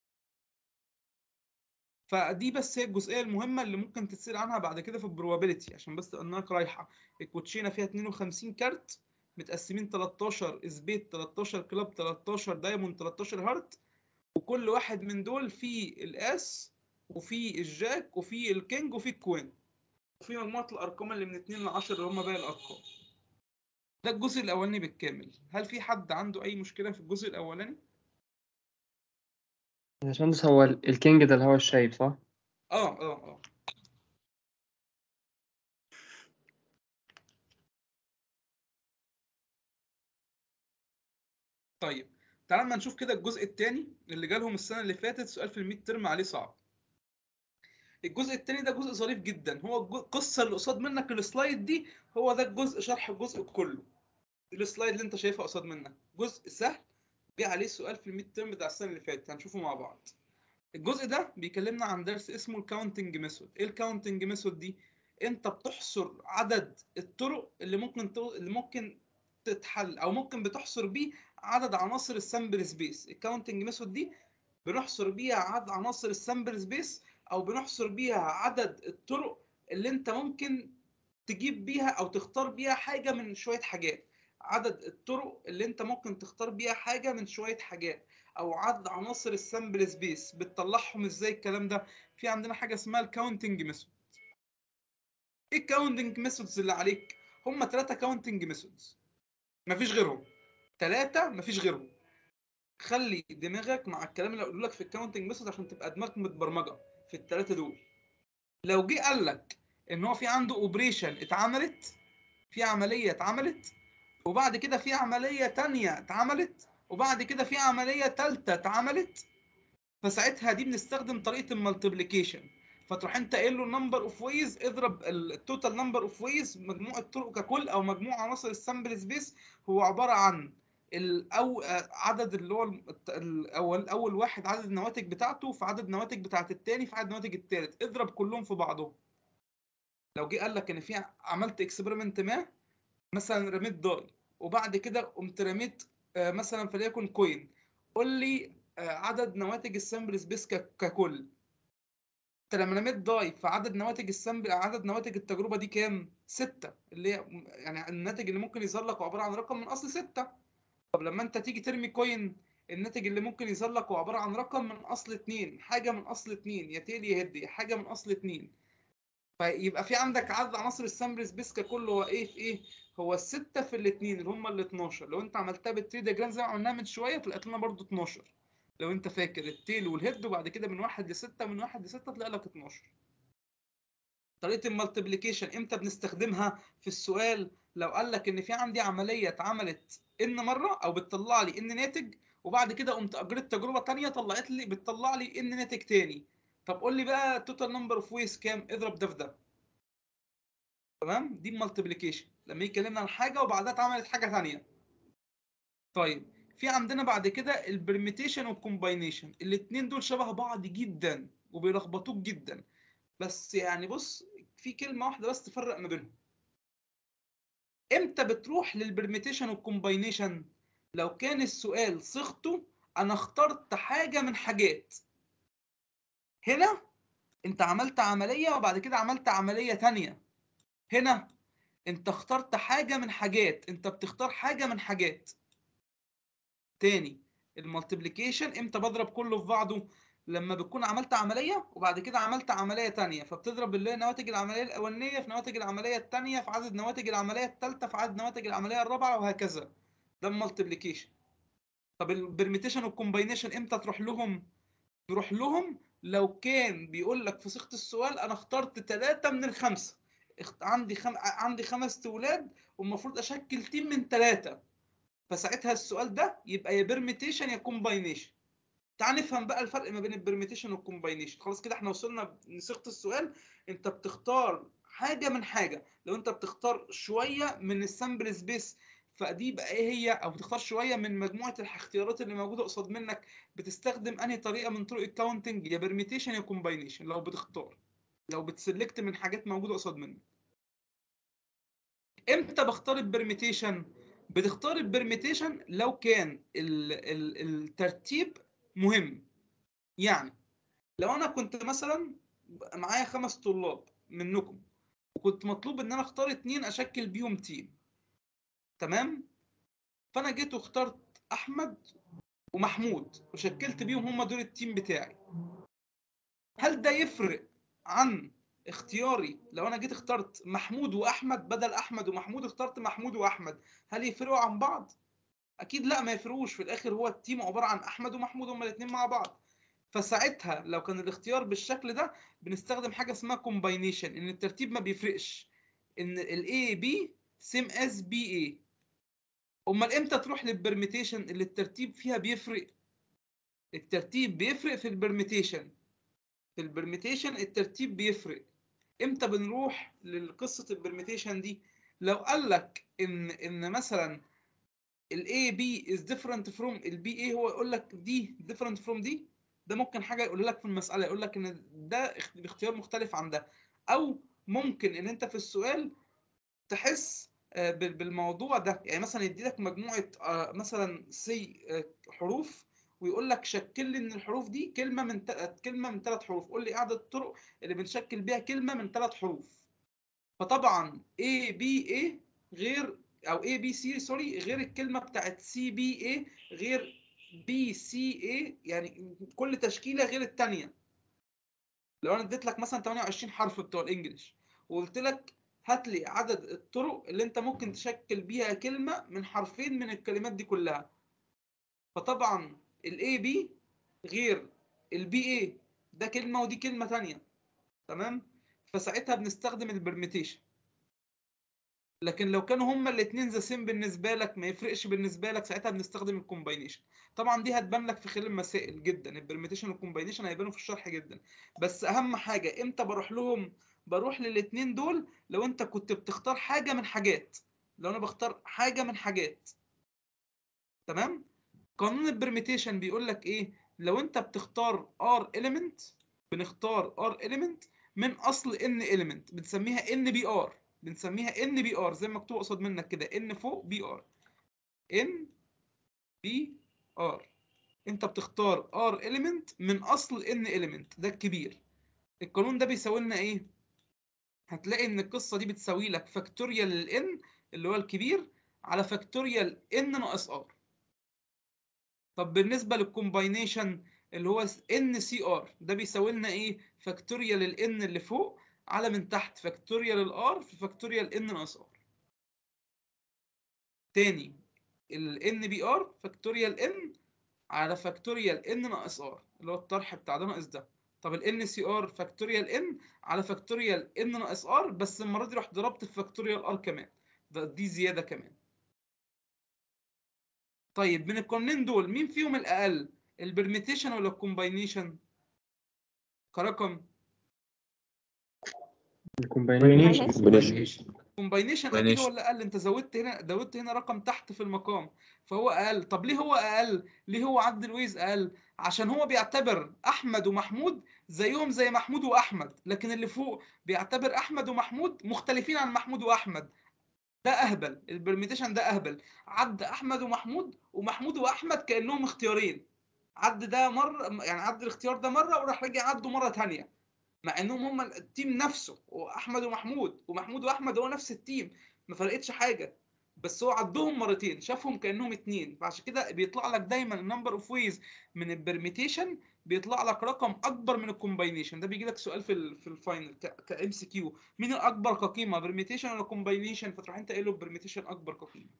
Speaker 1: فدي بس هي الجزئيه المهمه اللي ممكن تتسال عنها بعد كده في البروبابيلتي عشان بس تبقى دماغك رايحه الكوتشينه فيها 52 كارت متقسمين 13 اسبيت 13 كلاب 13 دايموند 13 هارت وكل واحد من دول فيه الاس وفيه الجاك وفيه الكينج وفيه الكوين وفي مجموعه الارقام اللي من 2 ل 10 اللي هم باقي الارقام ده الجزء الاولاني بالكامل هل في حد عنده اي مشكله في الجزء الاولاني
Speaker 11: يا باشمهندس هو ال- الكينج ده اللي هو الشايب صح؟
Speaker 1: اه اه اه طيب تعال ما نشوف كده الجزء الثاني اللي جالهم السنه اللي فاتت سؤال في الميد ترم عليه صعب الجزء الثاني ده جزء ظريف جدا هو الج- القصه اللي قصاد منك السلايد دي هو ده الجزء شرح الجزء كله السلايد اللي انت شايفها قصاد منك جزء سهل جه عليه سؤال في الميد ترم بتاع السنه اللي فاتت هنشوفه مع بعض الجزء ده بيكلمنا عن درس اسمه الكاونتنج ميثود ايه الكاونتنج ميثود دي انت بتحصر عدد الطرق اللي ممكن تو... اللي ممكن تتحل او ممكن بتحصر بيه عدد عناصر السامبل سبيس الكاونتنج ميثود دي بنحصر بيها عدد عناصر السامبل سبيس او بنحصر بيها عدد الطرق اللي انت ممكن تجيب بيها او تختار بيها حاجه من شويه حاجات عدد الطرق اللي انت ممكن تختار بيها حاجه من شويه حاجات او عدد عناصر السامبل سبيس بتطلعهم ازاي الكلام ده في عندنا حاجه اسمها الكاونتنج ميثود ايه الكاونتنج ميثودز اللي عليك هم ثلاثه كاونتنج ميثودز مفيش غيرهم ثلاثه مفيش غيرهم خلي دماغك مع الكلام اللي هقوله لك في الكاونتنج ميثود عشان تبقى دماغك متبرمجه في الثلاثه دول لو جه قال لك ان هو في عنده اوبريشن اتعملت في عمليه اتعملت وبعد كده في عمليه تانية اتعملت وبعد كده في عمليه ثالثه اتعملت فساعتها دي بنستخدم طريقه المالتيبليكيشن فتروح انت قايل له نمبر اوف ويز اضرب التوتال نمبر اوف ويز مجموع الطرق ككل او مجموع عناصر السامبل سبيس هو عباره عن الأو... عدد اللي هو الت- الاول اول واحد عدد النواتج بتاعته في عدد النواتج بتاعت التاني في عدد النواتج التالت اضرب كلهم في بعضهم لو جه قال لك ان في عملت اكسبيرمنت ما مثلا رميت داي وبعد كده قمت رميت آه، مثلا فليكن كوين قول لي آه، عدد نواتج السامبل سبيس ك- ككل انت لما رميت داي فعدد نواتج السامبل عدد نواتج التجربه دي كام؟ ستة اللي هي يعني الناتج اللي ممكن يظهر لك هو عباره عن رقم من اصل ستة طب لما انت تيجي ترمي كوين الناتج اللي ممكن يظهر لك هو عباره عن رقم من اصل اتنين حاجه من اصل اتنين يا تيل يا هد يا حاجه من اصل اتنين فيبقى في عندك عدد عناصر السامبل سبيس ككل هو ايه في ايه؟ هو الستة في الاتنين اللي هم ال 12 لو انت عملتها بالتري دياجرام زي ما عملناها من شويه طلعت لنا برضو 12 لو انت فاكر التيل والهيد وبعد كده من واحد لستة من واحد لستة تلاقي لك 12 طريقة المالتيبليكيشن امتى بنستخدمها في السؤال لو قال لك ان في عندي عملية اتعملت ان مرة او بتطلع لي ان ناتج وبعد كده قمت اجريت تجربة تانية طلعت لي بتطلع لي ان ناتج تاني طب قول لي بقى توتال نمبر اوف ويز كام اضرب ده في ده تمام دي المالتيبليكيشن لما يجي يكلمنا عن حاجة وبعدها اتعملت حاجة تانية طيب في عندنا بعد كده البرميتيشن والكومباينيشن الاتنين دول شبه بعض جدا وبيلخبطوك جدا بس يعني بص في كلمة واحدة بس تفرق ما بينهم امتى بتروح للبرميتيشن والكومباينيشن لو كان السؤال صيغته انا اخترت حاجة من حاجات هنا انت عملت عملية وبعد كده عملت عملية تانية هنا انت اخترت حاجة من حاجات انت بتختار حاجة من حاجات تاني المالتيبليكيشن امتى بضرب كله في بعضه لما بتكون عملت عملية وبعد كده عملت عملية تانية فبتضرب اللي هي نواتج العملية الأولانية في نواتج العملية التانية في عدد نواتج العملية التالتة في عدد نواتج العملية الرابعة وهكذا ده المالتيبليكيشن طب البرميتيشن والكومباينيشن امتى تروح لهم تروح لهم لو كان بيقول لك في صيغة السؤال انا اخترت ثلاثة من الخمسة اخت- عندي خم... عندي خمس اولاد والمفروض اشكل تيم من ثلاثة فساعتها السؤال ده يبقى يا بيرميتيشن يا كومباينيشن تعال نفهم بقى الفرق ما بين البرميتيشن والكومباينيشن خلاص كده احنا وصلنا لصيغه السؤال انت بتختار حاجه من حاجه لو انت بتختار شويه من السامبل سبيس فدي بقى ايه هي او بتختار شويه من مجموعه الاختيارات اللي موجوده قصاد منك بتستخدم انهي طريقه من طرق الكاونتنج يا برميتيشن يا كومباينيشن لو بتختار لو بتسلكت من حاجات موجوده قصاد منك امتى بختار البرميتيشن بتختار البرميتيشن لو كان ال ال الترتيب مهم يعني لو انا كنت مثلا معايا خمس طلاب منكم وكنت مطلوب ان انا اختار اتنين اشكل بيهم تيم تمام فانا جيت واخترت احمد ومحمود وشكلت بيهم هم دول التيم بتاعي هل ده يفرق عن اختياري لو انا جيت اخترت محمود واحمد بدل احمد ومحمود اخترت محمود واحمد هل يفرقوا عن بعض اكيد لا ما يفرقوش في الاخر هو التيم عباره عن احمد ومحمود هما الاثنين مع بعض فساعتها لو كان الاختيار بالشكل ده بنستخدم حاجه اسمها كومباينيشن ان الترتيب ما بيفرقش ان الاي بي سيم از بي اي امال امتى تروح للبرميتيشن اللي الترتيب فيها بيفرق الترتيب بيفرق في البرميتيشن في البرميتيشن الترتيب بيفرق امتى بنروح لقصه البرميتيشن دي لو قال لك ان ان مثلا ال A B is different from ال B A هو يقول لك دي different from دي ده ممكن حاجه يقول لك في المساله يقول لك ان ده اخ- اختيار مختلف عن ده او ممكن ان انت في السؤال تحس آه، بال- بالموضوع ده يعني مثلا يدي لك مجموعه آه، مثلا سي حروف ويقول لك شكل لي ان الحروف دي كلمه من ت- كلمه من ثلاث حروف قول لي ايه عدد الطرق اللي بنشكل بيها كلمه من ثلاث حروف فطبعا A B A غير او A B C سوري غير الكلمه بتاعت C B A غير B C A يعني كل تشكيله غير الثانيه لو انا اديت لك مثلا 28 حرف بتوع الانجليش وقلت لك هات لي عدد الطرق اللي انت ممكن تشكل بيها كلمه من حرفين من الكلمات دي كلها فطبعا الاي بي غير البي اي ده كلمه ودي كلمه تانية تمام فساعتها بنستخدم البرميتيشن لكن لو كانوا هما الاثنين ذا سيم بالنسبه لك ما يفرقش بالنسبه لك ساعتها بنستخدم الكومباينيشن طبعا دي هتبان لك في خلال المسائل جدا البرميتيشن والكومباينيشن هيبانوا في الشرح جدا بس اهم حاجه امتى بروح لهم بروح للاثنين دول لو انت كنت بتختار حاجه من حاجات لو انا بختار حاجه من حاجات تمام قانون البرميتيشن بيقول لك ايه لو انت بتختار ار element بنختار ار element من اصل ان element بنسميها ان بي ار بنسميها ان بي ار زي ما مكتوب قصاد منك كده ان فوق بي ار ان بي ار انت بتختار ار element من اصل ان element ده الكبير القانون ده بيساوي لنا ايه هتلاقي ان القصه دي بتساوي لك فاكتوريال للان اللي هو الكبير على فاكتوريال ان ناقص ار طب بالنسبه للكومباينيشن اللي هو ان سي ار ده بيساوي لنا ايه فاكتوريال الان اللي فوق على من تحت فاكتوريال الار في فاكتوريال ان ناقص ار تاني ال ان بي ار فاكتوريال ان على فاكتوريال ان ناقص ار اللي هو الطرح بتاع ده ناقص ده طب ال ان سي ار فاكتوريال ان على فاكتوريال ان ناقص ار بس المره دي رحت ضربت في فاكتوريال ار كمان ده دي زياده كمان طيب من القانونين دول مين فيهم الاقل البرميتيشن ولا الكومباينيشن كرقم
Speaker 11: الكومباينيشن
Speaker 1: الكومباينيشن اكيد هو اللي اقل انت زودت هنا زودت هنا رقم تحت في المقام فهو اقل طب ليه هو اقل ليه هو عبد الويز اقل عشان هو بيعتبر احمد ومحمود زيهم زي محمود واحمد لكن اللي فوق بيعتبر احمد ومحمود مختلفين عن محمود واحمد ده اهبل البرميتيشن ده اهبل عد احمد ومحمود ومحمود واحمد كانهم اختيارين عد ده مره يعني عد الاختيار ده مره وراح راجع عده مره تانية مع انهم هم التيم نفسه واحمد ومحمود ومحمود واحمد هو نفس التيم ما فرقتش حاجه بس هو عدهم مرتين شافهم كانهم اتنين فعشان كده بيطلع لك دايما النمبر اوف ويز من البرميتيشن بيطلع لك رقم اكبر من الكومباينيشن ده بيجي لك سؤال في ال في الفاينل كام سي كيو مين الاكبر كقيمه برميتيشن ولا كومباينيشن فتروح انت قايل له برميتيشن اكبر كقيمه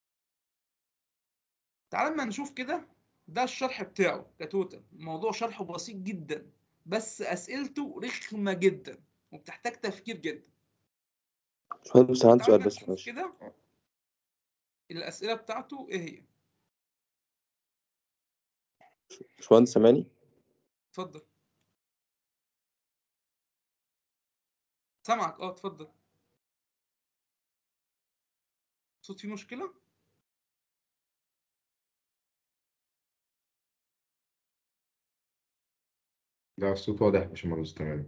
Speaker 1: تعال اما نشوف كده ده الشرح بتاعه كتوتال الموضوع شرحه بسيط جدا بس اسئلته رخمه جدا وبتحتاج تفكير جدا
Speaker 12: باشمهندس أنا عندي سؤال
Speaker 1: تعال
Speaker 12: بس
Speaker 1: نشوف
Speaker 12: ماشي
Speaker 1: كده الاسئله بتاعته ايه هي
Speaker 12: باشمهندس سامعني
Speaker 1: اتفضل سامعك اه اتفضل صوت فيه مشكله
Speaker 13: لا الصوت واضح يا باشمهندس تمام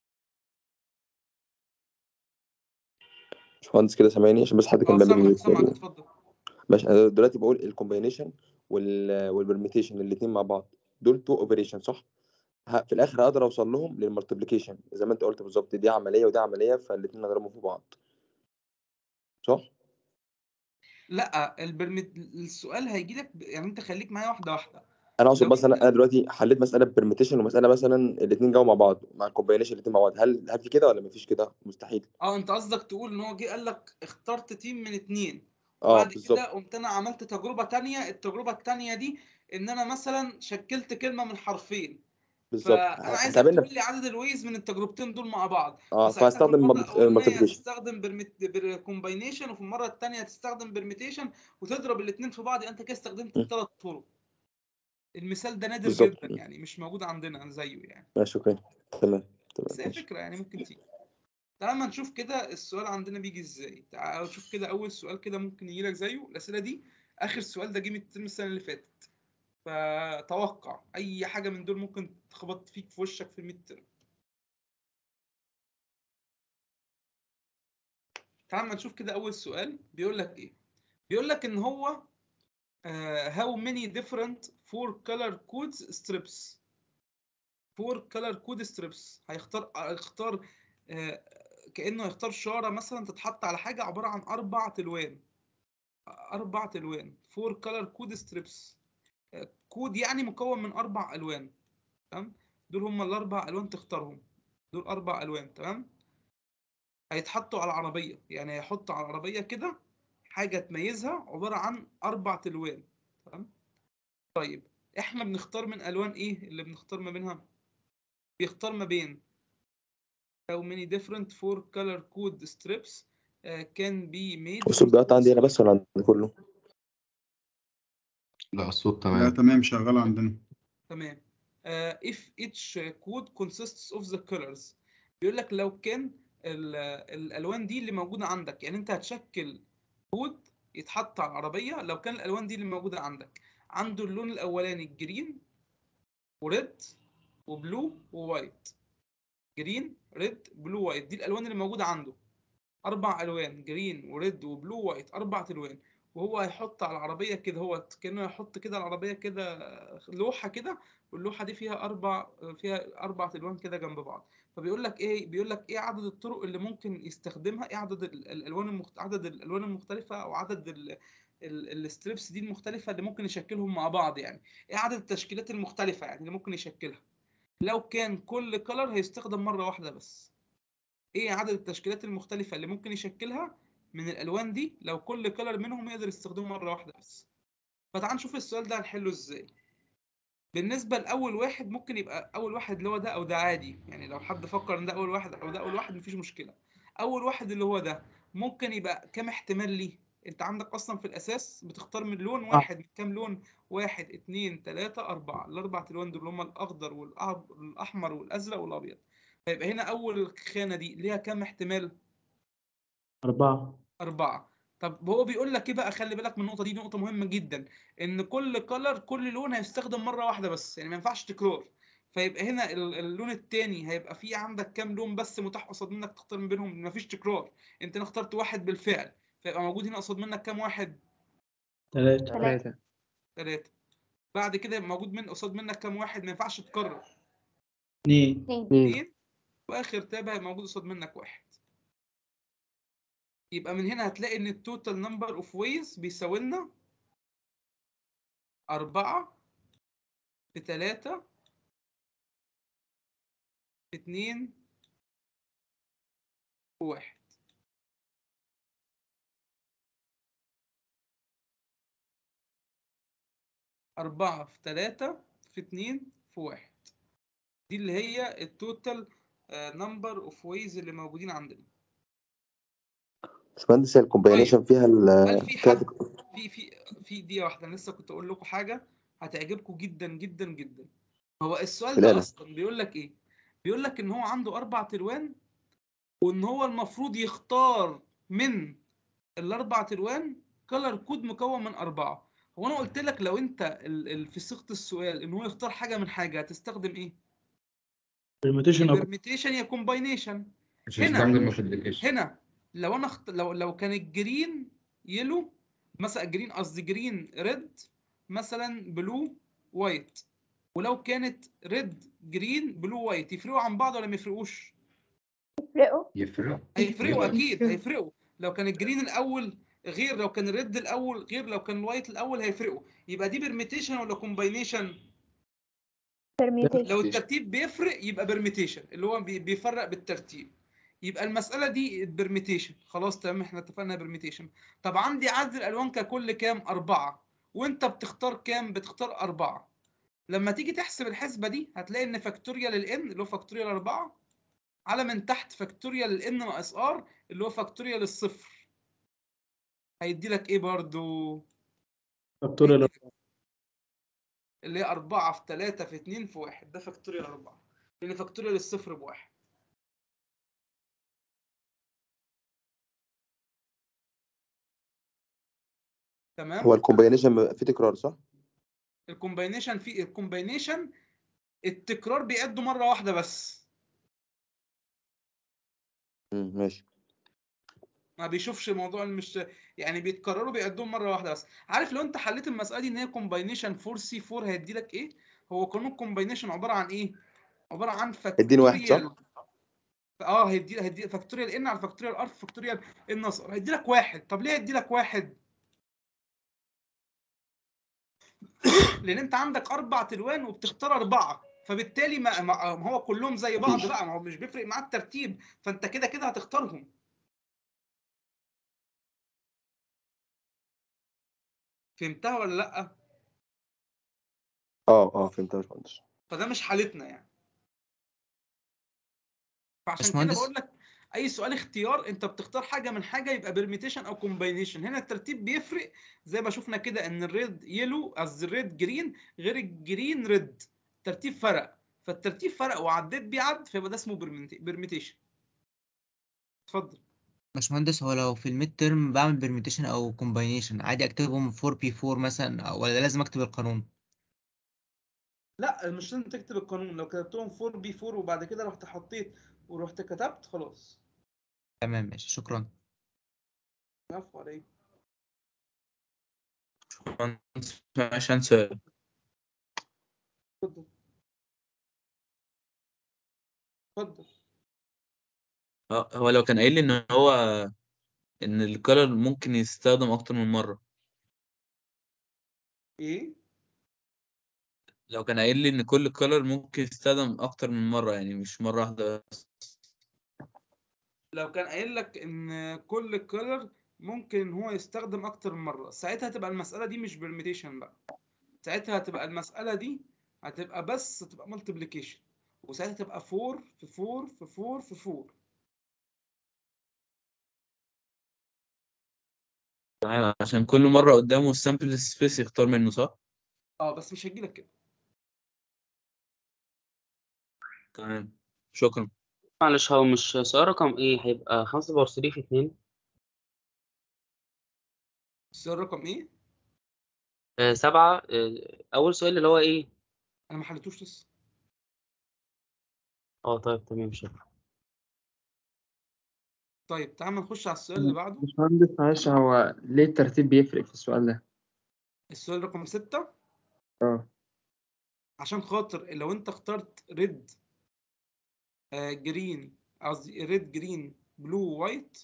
Speaker 12: باشمهندس كده سامعني عشان بس حد كان
Speaker 1: اه
Speaker 12: بيعمل
Speaker 1: سامعك
Speaker 12: ميوت
Speaker 1: سامعك
Speaker 12: تقريبا
Speaker 1: اتفضل
Speaker 12: ماشي انا دلوقتي بقول الكومباينيشن وال والبرميتيشن الاثنين مع بعض دول تو اوبريشن صح ه- في الاخر اقدر اوصل لهم للمالتيبليكيشن زي ما انت قلت بالظبط دي عمليه ودي عمليه فالاثنين اضربهم في بعض صح
Speaker 1: لا البرميت السؤال هيجي لك ب... يعني انت خليك معايا واحده واحده
Speaker 12: انا اقصد
Speaker 1: لو
Speaker 12: مثلا
Speaker 1: انت
Speaker 12: انا دلوقتي حليت مساله بيرميتيشن ومساله مثلا الاثنين جاوا مع بعض مع الكومباينيشن الاثنين مع بعض هل هل في كده ولا مفيش كده مستحيل
Speaker 1: اه انت قصدك تقول ان هو جه قال لك اخترت تيم من اتنين
Speaker 12: اه
Speaker 1: وبعد
Speaker 12: بالظبط
Speaker 1: كده قمت انا عملت تجربة تانية التجربة التانية دي ان انا مثلا شكلت كلمة من حرفين
Speaker 12: بالظبط
Speaker 1: فانا
Speaker 12: ه-
Speaker 1: عايزك
Speaker 12: هتقابلنا
Speaker 1: تقول لي عدد الويز من التجربتين دول مع بعض
Speaker 12: اه
Speaker 1: فساعتها في
Speaker 12: فهستخدم
Speaker 1: المرة الأولانية
Speaker 12: المالتيبليكيشن
Speaker 1: هتستخدم كومباينيشن وفي المرة التانية هتستخدم برميتيشن وتضرب الاتنين في بعض يبقى انت كده استخدمت الثلاث طرق المثال ده نادر
Speaker 12: بالظبط
Speaker 1: جدا يعني مش موجود عندنا زيه يعني
Speaker 12: ماشي اوكي تمام تمام
Speaker 1: بس هي
Speaker 12: ماشي
Speaker 1: فكرة يعني ممكن تيجي تعال ما نشوف كده السؤال عندنا بيجي ازاي تعال شوف كده اول سؤال كده ممكن يجي لك زيه الاسئله دي اخر سؤال ده جه من الترم السنه اللي فاتت فتوقع اي حاجه من دول ممكن تخبط فيك في وشك في الميد ترم تعال ما نشوف كده اول سؤال بيقول لك ايه بيقول لك ان هو uh, how many different four color codes strips four color code strips هيختار هيختار آه، كأنه هيختار شارة مثلا تتحط على حاجة عبارة عن أربع تلوان أربع تلوان four color code strips آه، كود يعني مكون من أربع ألوان تمام دول هم الأربع ألوان تختارهم دول أربع ألوان تمام هيتحطوا على العربية يعني هيحطوا على العربية كده حاجة تميزها عبارة عن أربع تلوان تمام طيب إحنا بنختار من ألوان إيه اللي بنختار ما بينها بيختار ما بين how many different four color code strips uh, can be made
Speaker 12: الصوت
Speaker 1: from
Speaker 12: بيقطع
Speaker 1: two
Speaker 12: عندي انا
Speaker 1: solid
Speaker 12: بس ولا عند كله
Speaker 13: لا الصوت
Speaker 4: لا
Speaker 13: تمام
Speaker 4: تمام شغال عندنا
Speaker 1: تمام uh, if each code consists of the colors بيقول لك لو كان ال- الالوان دي اللي موجوده عندك يعني انت هتشكل كود يتحط على العربيه لو كان الالوان دي اللي موجوده عندك عنده اللون الاولاني جرين وريد وبلو ووايت جرين ريد بلو وايت دي الالوان اللي موجوده عنده اربع الوان جرين وريد وبلو وايت اربع الوان وهو هيحط على العربيه كده هو كانه يحط كده على العربيه كده لوحه كده واللوحه دي فيها اربع فيها اربع الوان كده جنب بعض فبيقول لك ايه بيقول لك ايه عدد الطرق اللي ممكن يستخدمها ايه عدد ال- الالوان المخت... عدد الالوان المختلفه او عدد ال... ال... الستريبس دي المختلفه اللي ممكن يشكلهم مع بعض يعني ايه عدد التشكيلات المختلفه يعني اللي ممكن يشكلها لو كان كل كلر هيستخدم مره واحده بس ايه عدد التشكيلات المختلفة اللي ممكن يشكلها من الالوان دي لو كل كلر منهم يقدر يستخدمه مرة واحدة بس فتعال نشوف السؤال ده هنحله ازاي بالنسبة لأول واحد ممكن يبقى أول واحد اللي هو ده أو ده عادي يعني لو حد فكر إن ده أول واحد أو ده أول واحد مفيش مشكلة أول واحد اللي هو ده ممكن يبقى كام احتمال ليه أنت عندك أصلا في الأساس بتختار من لون واحد من كام لون واحد اتنين تلاتة أربعة الأربع ألوان دول هما الأخضر والأعب- والأحمر والأزرق والأبيض فيبقى هنا أول خانة دي ليها كام احتمال؟
Speaker 8: أربعة
Speaker 1: أربعة طب هو بيقول لك إيه بقى خلي بالك من النقطة دي نقطة مهمة جدا إن كل كلر كل لون هيستخدم مرة واحدة بس يعني ما ينفعش تكرار فيبقى هنا ال- اللون التاني هيبقى فيه عندك كام لون بس متاح قصاد منك تختار من بينهم مفيش تكرار انت هنا اخترت واحد بالفعل فيبقى موجود هنا قصاد منك كام واحد
Speaker 8: تلاتة
Speaker 11: تلاتة
Speaker 1: ثلاثة بعد كده يبقى موجود من قصاد منك كام واحد ما ينفعش تكرر
Speaker 8: اتنين
Speaker 11: اتنين
Speaker 1: اثنين واخر تابع هيبقى موجود قصاد منك واحد يبقى من هنا هتلاقي ان التوتال نمبر اوف ويز بيساوي لنا أربعة في تلاتة في اتنين في واحد أربعة في تلاتة في اتنين في واحد دي اللي هي التوتال نمبر اوف ويز اللي موجودين عندنا
Speaker 12: باشمهندس هي الكومباينيشن فيها ال
Speaker 1: هل في
Speaker 12: فيها
Speaker 1: حد في في في دقيقة واحدة أنا لسه كنت أقول لكم حاجة هتعجبكم جدا جدا جدا هو السؤال ده
Speaker 12: خلالة
Speaker 1: أصلا بيقول لك إيه؟ بيقول لك إن هو عنده أربع ألوان وإن هو المفروض يختار من الأربع ألوان كلر كود مكون من أربعة هو أنا قلت لك لو أنت ال... ال... في صيغة السؤال إن هو يختار حاجة من حاجة هتستخدم إيه؟
Speaker 8: permutation
Speaker 1: يا
Speaker 8: أو
Speaker 1: permutation يا combination
Speaker 13: مش
Speaker 1: هنا
Speaker 13: هستخدم multiplication
Speaker 1: هنا لو انا اخت... لو لو كان الجرين يلو مثلا جرين قصدي جرين ريد مثلا بلو وايت ولو كانت ريد جرين بلو وايت يفرقوا عن بعض ولا ما يفرقوش
Speaker 9: يفرقوا
Speaker 13: يفرق
Speaker 1: هيفرقوا
Speaker 13: يفرق
Speaker 1: اكيد هيفرقوا لو كان الجرين الاول غير لو كان الريد الاول غير لو كان الوايت الاول هيفرقوا يبقى دي بيرميتيشن ولا كومباينيشن
Speaker 14: permutation
Speaker 1: لو الترتيب بيفرق يبقى برميتيشن اللي هو بي- بيفرق بالترتيب يبقى المسألة دي برميتيشن خلاص تمام احنا اتفقنا برميتيشن طب عندي عدد الألوان ككل كام أربعة وانت بتختار كام بتختار أربعة لما تيجي تحسب الحسبة دي هتلاقي ان فاكتوريال الان اللي هو فاكتوريال أربعة على من تحت فاكتوريال الان ناقص ار اللي هو فاكتوريال الصفر هيدي لك ايه برضو
Speaker 8: فاكتوريال
Speaker 1: اللي هي أربعة في تلاتة في اتنين في واحد ده فاكتوريال أربعة لأن فاكتوريال الصفر بواحد تمام
Speaker 12: هو الكومباينيشن فيه تكرار صح؟
Speaker 1: الكومباينيشن في الكومباينيشن التكرار بيعده مرة واحدة بس
Speaker 12: مم، ماشي
Speaker 1: ما بيشوفش موضوع المش يعني بيتكرروا بيعدهم مرة واحدة بس عارف لو انت حليت المسألة دي ان هي كومباينيشن 4 سي 4 هيدي لك ايه هو قانون كومباينيشن عبارة عن ايه عبارة عن
Speaker 12: اديني واحد صح؟
Speaker 1: فاكتوريال اه هيدي هيدي فاكتوريال ان على فاكتوريال ار فاكتوريال ان ناقص ار هيدي لك واحد طب ليه هيدي لك واحد لان انت عندك اربع الوان وبتختار اربعه فبالتالي ما, ما ما هو كلهم زي بعض
Speaker 12: مفيش.
Speaker 1: بقى ما هو مش بيفرق معاه الترتيب فانت كده كده هتختارهم فهمتها ولا لا
Speaker 12: اه اه فهمت يا باشمهندس
Speaker 1: فده مش حالتنا يعني فعشان كده
Speaker 15: باشمهندس؟
Speaker 1: بقول لك اي سؤال اختيار انت بتختار حاجه من حاجه يبقى بيرميتيشن او كومباينيشن هنا الترتيب بيفرق زي ما شفنا كده ان الريد يلو قصدي الريد جرين غير الجرين ريد الترتيب فرق فالترتيب فرق وعديت بيه عد فيبقى ده اسمه بيرميتيشن اتفضل
Speaker 15: باشمهندس هو لو في الميد ترم بعمل بيرميتيشن او كومباينيشن عادي اكتبهم 4 بي 4 مثلا أو- ولا لازم اكتب القانون
Speaker 1: لا مش لازم تكتب القانون لو كتبتهم 4 بي 4 وبعد كده رحت حطيت ورحت كتبت خلاص
Speaker 15: تمام ماشي شكرا
Speaker 1: عفوا عليك
Speaker 2: عشان سؤال
Speaker 1: اتفضل اتفضل
Speaker 2: اه هو لو كان قايل لي ان هو ان الكلر ممكن يستخدم اكتر من مره
Speaker 1: ايه
Speaker 2: لو كان قايل لي ان كل كلر ممكن يستخدم اكتر من مره يعني مش مره واحده بس
Speaker 1: لو كان قايل لك ان كل كولر ممكن ان هو يستخدم اكتر من مره ساعتها تبقى المساله دي مش برميتيشن بقى ساعتها هتبقى المساله دي هتبقى بس تبقى مالتيبليكيشن وساعتها تبقى 4 في 4 في 4 في 4
Speaker 2: تمام عشان كل مره قدامه السامبل سبيس يختار منه صح
Speaker 1: اه بس مش هيجيلك كده
Speaker 2: تمام شكرا
Speaker 5: معلش هو مش سؤال رقم ايه هيبقى خمسة باور 3 في اتنين
Speaker 1: السؤال رقم ايه
Speaker 5: آه سبعة آه أول سؤال اللي هو ايه
Speaker 1: انا ما حلتوش لسه
Speaker 5: اه طيب تمام شكرا
Speaker 1: طيب تعال نخش على السؤال اللي بعده
Speaker 11: باشمهندس معلش هو ليه الترتيب بيفرق في السؤال ده؟
Speaker 1: السؤال رقم 6
Speaker 11: اه
Speaker 1: عشان خاطر لو انت اخترت ريد جرين قصدي ريد جرين بلو وايت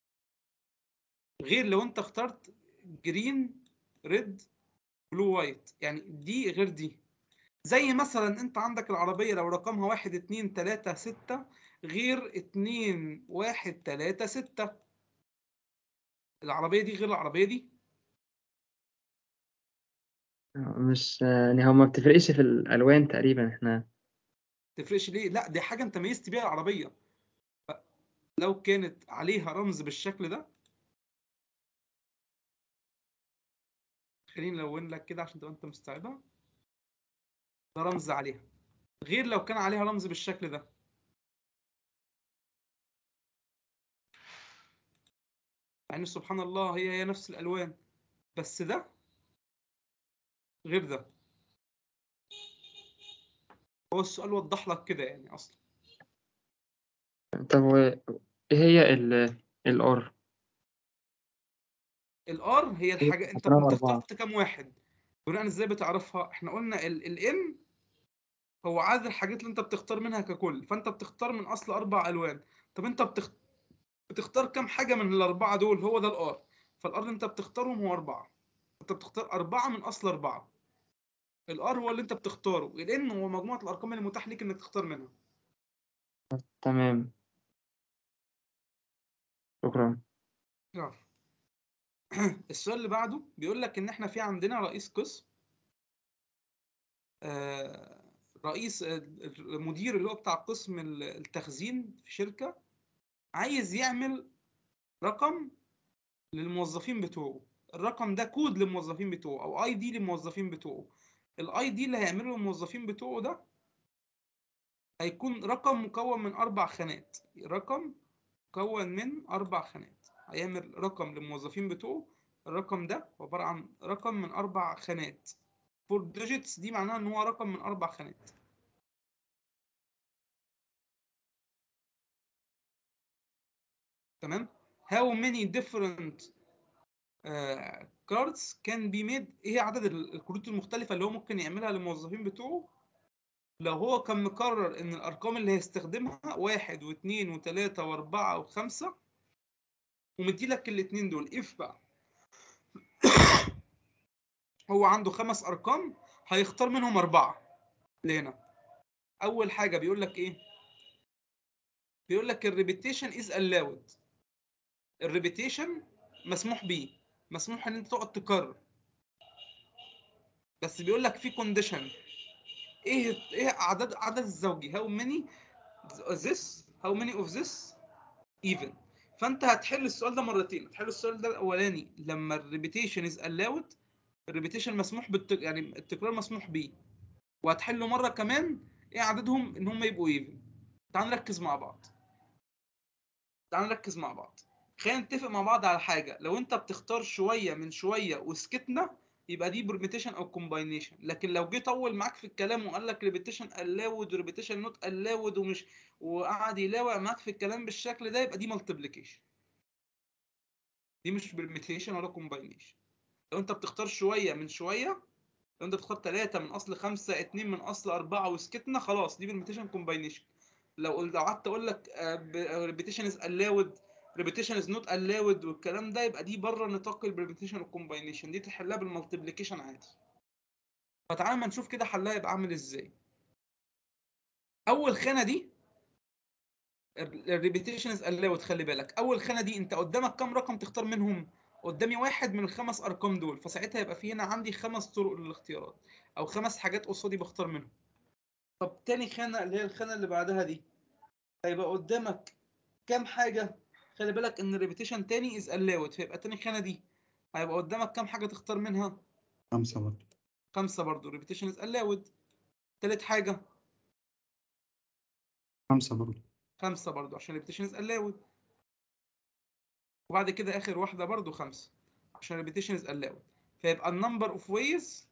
Speaker 1: غير لو انت اخترت جرين ريد بلو وايت يعني دي غير دي زي مثلا انت عندك العربية لو رقمها واحد اتنين تلاتة ستة غير اتنين واحد تلاتة ستة العربية دي غير العربية دي
Speaker 11: مش يعني هو ما بتفرقش في الألوان تقريبا احنا
Speaker 1: تفرقش ليه لا دي حاجة انت ميزت بيها العربية لو كانت عليها رمز بالشكل ده خليني نلون لك كده عشان تبقى انت مستوعبها ده رمز عليها غير لو كان عليها رمز بالشكل ده يعني سبحان الله هي هي نفس الالوان بس ده غير ده هو السؤال وضح لك كده يعني اصلا
Speaker 11: طب هو ايه هي ال الار
Speaker 1: الار هي الحاجه انت
Speaker 11: أربعة.
Speaker 1: انت اخترت كام واحد بناء ازاي بتعرفها احنا قلنا الام هو عدد الحاجات اللي انت بتختار منها ككل فانت بتختار من اصل اربع الوان طب انت بتخ... بتختار كام حاجه من الاربعه دول هو ده الار فالار اللي انت بتختارهم هو اربعه انت بتختار اربعه من اصل اربعه الار هو اللي انت بتختاره الان هو مجموعه الارقام اللي متاح ليك انك تختار منها
Speaker 11: تمام شكرا
Speaker 1: العفو. السؤال اللي بعده بيقول لك ان احنا في عندنا رئيس قسم آه، رئيس المدير اللي هو بتاع قسم التخزين في شركة عايز يعمل رقم للموظفين بتوعه الرقم ده كود للموظفين بتوعه او اي دي للموظفين بتوعه الاي دي اللي هيعمله للموظفين بتوعه ده هيكون رقم مكون من اربع خانات رقم مكون من اربع خانات هيعمل رقم للموظفين بتوعه الرقم ده عبارة عن رقم من اربع خانات 4 digits دي معناها ان هو رقم من اربع خانات تمام how many different uh, cards can be made ايه عدد ال- الكروت المختلفة اللي هو ممكن يعملها للموظفين بتوعه لو هو كان مقرر ان الارقام اللي هيستخدمها واحد واثنين وثلاثة واربعة وخمسة ومديلك الاتنين دول if بقى هو عنده خمس ارقام هيختار منهم اربعة لهنا اول حاجة بيقول لك ايه بيقول لك الريبيتيشن از allowed الريبيتيشن مسموح بيه مسموح ان انت تقعد تكرر بس بيقول لك في كونديشن ايه ايه عدد عدد الزوجي how many this how many of this even فانت هتحل السؤال ده مرتين هتحل السؤال ده الاولاني لما الريبيتيشن از allowed الريبيتيشن مسموح بالت... يعني التكرار مسموح بيه وهتحله مره كمان ايه عددهم ان هم يبقوا ايفن تعال نركز مع بعض تعال نركز مع بعض خلينا نتفق مع بعض على حاجه لو انت بتختار شويه من شويه وسكتنا يبقى دي برميتيشن او كومباينيشن لكن لو جه طول معاك في الكلام وقال لك ريبيتيشن الاود وريبيتيشن نوت الاود ومش وقعد يلاوع معاك في الكلام بالشكل ده يبقى دي مالتيبليكيشن دي مش برميتيشن ولا كومباينيشن لو انت بتختار شويه من شويه لو انت بتختار 3 من اصل 5 2 من اصل 4 وسكتنا خلاص دي برميتيشن كومباينيشن لو قلت لو قعدت اقول لك ريبيتيشن از الاود ريبيتيشن از نوت الاود والكلام ده يبقى دي بره نطاق البرميتيشن والكومباينيشن دي تحلها بالمالتيبليكيشن عادي فتعالى ما نشوف كده حلها يبقى عامل ازاي اول خانه دي الريبيتيشن از الاود خلي بالك اول خانه دي انت قدامك كام رقم تختار منهم قدامي واحد من الخمس ارقام دول فساعتها يبقى في هنا عندي خمس طرق للاختيارات او خمس حاجات قصادي بختار منهم طب تاني خانه اللي هي الخانه اللي بعدها دي هيبقى قدامك كام حاجه خلي بالك ان الريبيتيشن تاني از الاود فيبقى تاني خانه دي هيبقى قدامك كام حاجه تختار منها
Speaker 4: خمسة برضه
Speaker 1: خمسه برضو ريبيتيشن از الاود تالت حاجه
Speaker 4: خمسة برضه
Speaker 1: خمسه برضو عشان ريبيتيشن از الاود وبعد كده اخر واحده برضو خمسه عشان ريبيتيشن از الاود فيبقى النمبر اوف ويز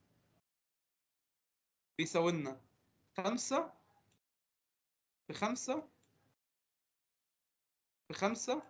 Speaker 1: بيساوي لنا خمسة في خمسة في خمسة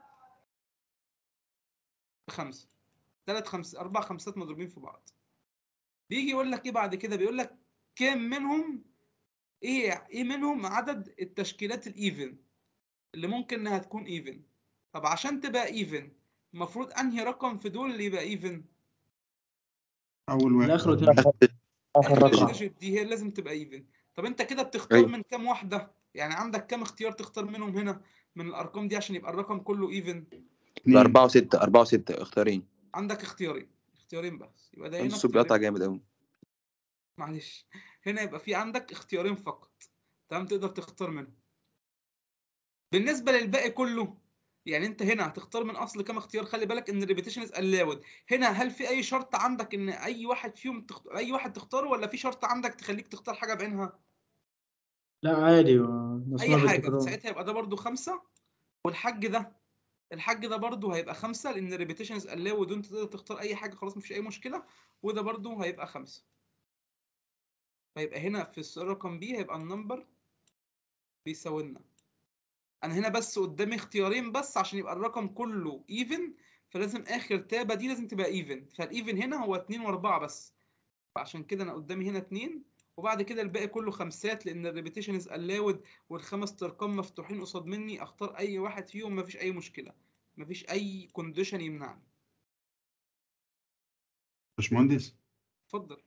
Speaker 1: في خمسة تلات خمسة أربع خمسات مضروبين في بعض بيجي يقول لك إيه بعد كده بيقول لك كام منهم إيه إيه منهم عدد التشكيلات الإيفن اللي ممكن إنها تكون إيفن طب عشان تبقى إيفن المفروض أنهي رقم في دول اللي يبقى إيفن
Speaker 4: أول واحد
Speaker 8: الآخر وتاني
Speaker 1: آخر
Speaker 8: رقم.
Speaker 1: ديجيت دي هي لازم تبقى إيفن طب أنت كده بتختار
Speaker 12: أيوة.
Speaker 1: من كام واحدة يعني عندك كام اختيار تختار منهم هنا من الأرقام دي عشان يبقى الرقم كله إيفن
Speaker 12: أربعة وستة أربعة وستة اختارين
Speaker 1: عندك اختيارين اختيارين بس يبقى ده
Speaker 12: عندي
Speaker 1: هنا
Speaker 12: الصوت بيقطع
Speaker 1: اختيارين
Speaker 12: جامد أوي
Speaker 1: معلش هنا يبقى في عندك اختيارين فقط تمام تقدر تختار منهم بالنسبه للباقي كله يعني انت هنا هتختار من اصل كام اختيار خلي بالك ان الريبيتيشن از الاود هنا هل في اي شرط عندك ان اي واحد فيهم تخت... اي واحد تختاره ولا في شرط عندك تخليك تختار حاجه بعينها
Speaker 8: لا عادي
Speaker 1: اي
Speaker 8: مسموح
Speaker 1: حاجه
Speaker 8: بالتكرار
Speaker 1: ساعتها يبقى ده برضو خمسة والحاج ده الحاج ده برضو هيبقى خمسة لان الريبيتيشن از الاود وانت تقدر تختار اي حاجه خلاص مفيش اي مشكله وده برضو هيبقى خمسة فيبقى هنا في السؤال رقم بي هيبقى النمبر بيساوي لنا انا هنا بس قدامي اختيارين بس عشان يبقى الرقم كله ايفن فلازم اخر تابه دي لازم تبقى ايفن فالايفن هنا هو 2 و4 بس فعشان كده انا قدامي هنا 2 وبعد كده الباقي كله خمسات لان الريبيتيشن از الاود والخمس ارقام مفتوحين قصاد مني اختار اي واحد فيهم مفيش اي مشكله مفيش اي كونديشن يمنعني
Speaker 4: باشمهندس
Speaker 1: اتفضل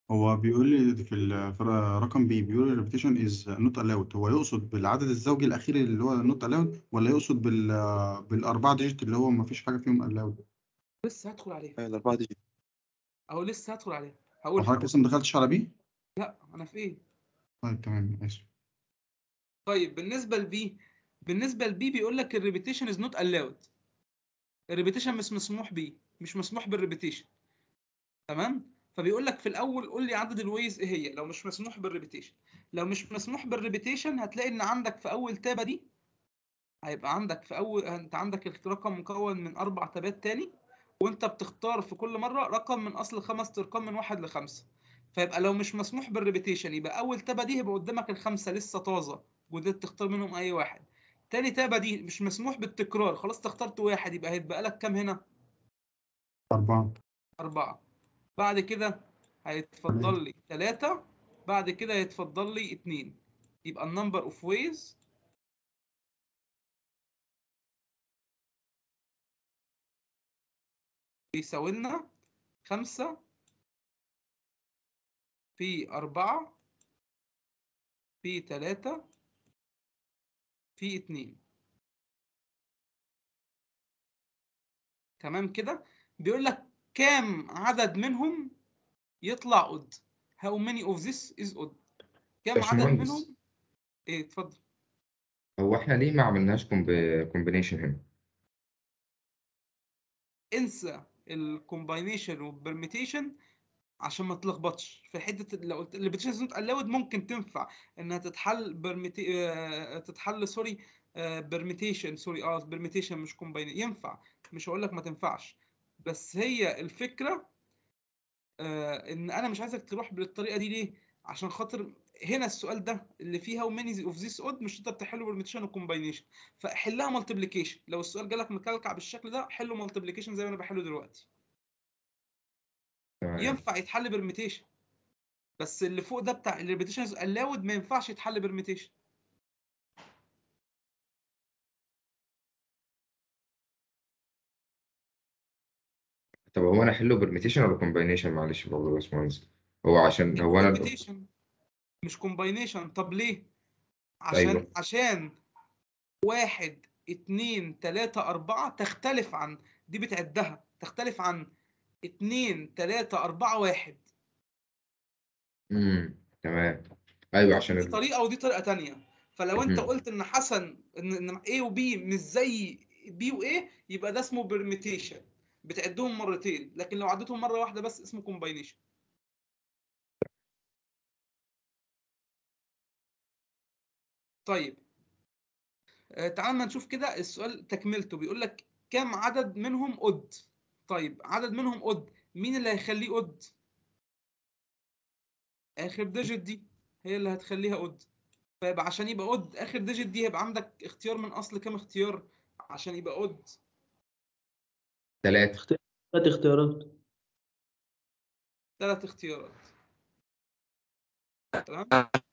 Speaker 4: هو بيقول لي في ال- في رقم بي بيقول repetition is not allowed هو يقصد بالعدد الزوجي الأخير اللي هو not allowed ولا يقصد بال بالأربعة ديجيت اللي هو ما فيش حاجة فيهم allowed
Speaker 1: لسه هدخل عليها
Speaker 12: ايوه الاربعه دي
Speaker 1: اهو لسه هدخل عليها
Speaker 4: هو
Speaker 1: هقول
Speaker 4: حضرتك لسه ما دخلتش على بي؟
Speaker 1: لا انا في ايه
Speaker 4: طيب تمام آسف
Speaker 1: طيب بالنسبه لبي بالنسبه لبي بيقول لك الريبيتيشن از نوت الاود الريبيتيشن مش مسموح بيه مش مسموح بالريبيتيشن تمام فبيقول لك في الاول قول لي عدد الويز ايه هي لو مش مسموح بالريبيتيشن لو مش مسموح بالريبيتيشن هتلاقي ان عندك في اول تابه دي هيبقى عندك في اول انت عندك الرقم مكون من اربع تابات تاني وانت بتختار في كل مره رقم من اصل خمس ارقام من واحد لخمسه فيبقى لو مش مسموح بالريبيتيشن يبقى اول تابه دي هيبقى قدامك الخمسه لسه طازه جداد تختار منهم اي واحد تاني تابه دي مش مسموح بالتكرار خلاص انت اخترت واحد يبقى هيتبقى لك كام هنا
Speaker 4: أربعة
Speaker 1: أربعة بعد كده هيتفضل لي ثلاثة بعد كده هيتفضل لي اتنين يبقى النمبر اوف ويز بيساوي لنا خمسة في أربعة في تلاتة في اتنين تمام كده بيقول لك كام عدد منهم يطلع odd how many of this is odd كام عدد
Speaker 13: باشمهندس
Speaker 1: منهم ايه اتفضل
Speaker 13: هو احنا ليه ما عملناش كومبينيشن هنا
Speaker 1: انسى الكومباينيشن والبرميتيشن عشان ما تلخبطش في حته لو قلت الريبيتيشن نوت الاود ممكن تنفع انها تتحل برميتي آه، تتحل سوري برميتيشن سوري اه برميتيشن مش كومباينيشن ينفع مش هقول لك ما تنفعش بس هي الفكره آه ان انا مش عايزك تروح بالطريقه دي ليه عشان خاطر هنا السؤال ده اللي فيه هاو ماني اوف ذيس اود مش هتقدر تحله بالميتيشن وكومباينيشن فحلها مالتيبليكيشن لو السؤال جالك مكلكع بالشكل ده حله مالتيبليكيشن زي ما انا بحله دلوقتي
Speaker 13: تمام
Speaker 1: ينفع يتحل برميتيشن بس اللي فوق ده بتاع الريبيتيشن الاود ما ينفعش يتحل برميتيشن
Speaker 13: طب هو انا احله برميتيشن ولا كومباينيشن معلش برضه يا باشمهندس هو عشان هو انا
Speaker 1: برميتيشن مش كومباينيشن طب ليه عشان
Speaker 13: ايوه
Speaker 1: عشان واحد اتنين تلاتة أربعة تختلف عن دي بتعدها تختلف عن اتنين تلاتة أربعة واحد
Speaker 13: امم تمام ايوه عشان
Speaker 1: دي
Speaker 13: ال...
Speaker 1: طريقة ودي طريقة تانية فلو انت
Speaker 13: مهم.
Speaker 1: قلت ان حسن ان ان A و B مش زي B و A يبقى ده اسمه برميتيشن بتعدهم مرتين لكن لو عديتهم مرة واحدة بس اسمه كومباينيشن طيب آه، تعال ما نشوف كده السؤال تكملته بيقول لك كم عدد منهم اود طيب عدد منهم اود مين اللي هيخليه اود اخر ديجيت دي هي اللي هتخليها اود فيبقى عشان يبقى اود اخر ديجيت دي هيبقى عندك اختيار من اصل كام اختيار عشان يبقى اود
Speaker 13: ثلاثة
Speaker 8: ثلاث اختيارات
Speaker 1: ثلاث اختيارات تمام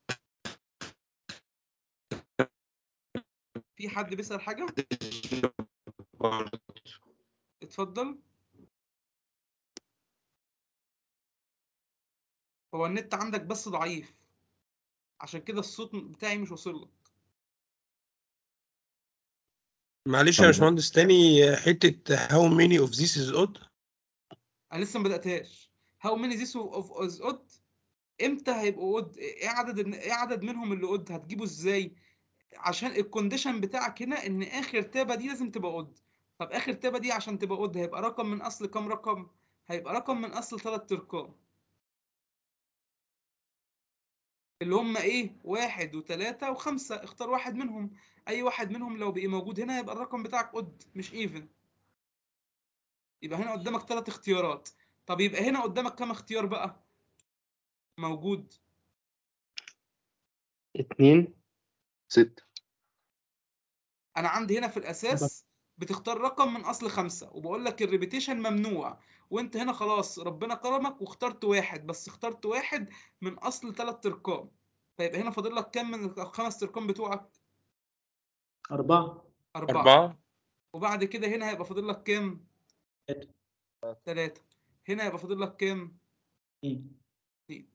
Speaker 1: في حد بيسأل حاجة اتفضل هو النت عندك بس ضعيف عشان كده الصوت بتاعي مش واصل لك
Speaker 6: معلش
Speaker 13: طب
Speaker 6: يا باشمهندس تاني حتة how many of this is odd
Speaker 1: انا لسه ما بداتهاش هاو ماني ذيس اوف از اود امتى هيبقوا اود ايه عدد ايه عدد منهم اللي اود هتجيبه ازاي عشان الكونديشن بتاعك هنا ان اخر تابه دي لازم تبقى اود طب اخر تابه دي عشان تبقى اود هيبقى رقم من اصل كام رقم هيبقى رقم من اصل ثلاث ارقام اللي هم ايه واحد وثلاثة وخمسة اختار واحد منهم اي واحد منهم لو بقي موجود هنا يبقى الرقم بتاعك اود مش ايفن يبقى هنا قدامك ثلاث اختيارات طب يبقى هنا قدامك كام اختيار بقى موجود
Speaker 3: اتنين
Speaker 10: ستة
Speaker 1: انا عندي هنا في الاساس بتختار رقم من اصل خمسة وبقول لك الريبيتيشن ممنوع وانت هنا خلاص ربنا كرمك واخترت واحد بس اخترت واحد من اصل ثلاث ارقام فيبقى هنا فاضل لك كام من الخمس ارقام بتوعك
Speaker 8: أربعة
Speaker 1: أربعة
Speaker 6: أربعة
Speaker 1: وبعد كده هنا هيبقى فاضل لك كام ثلاثة هنا هيبقى فاضل لك كام
Speaker 8: اتنين
Speaker 1: اتنين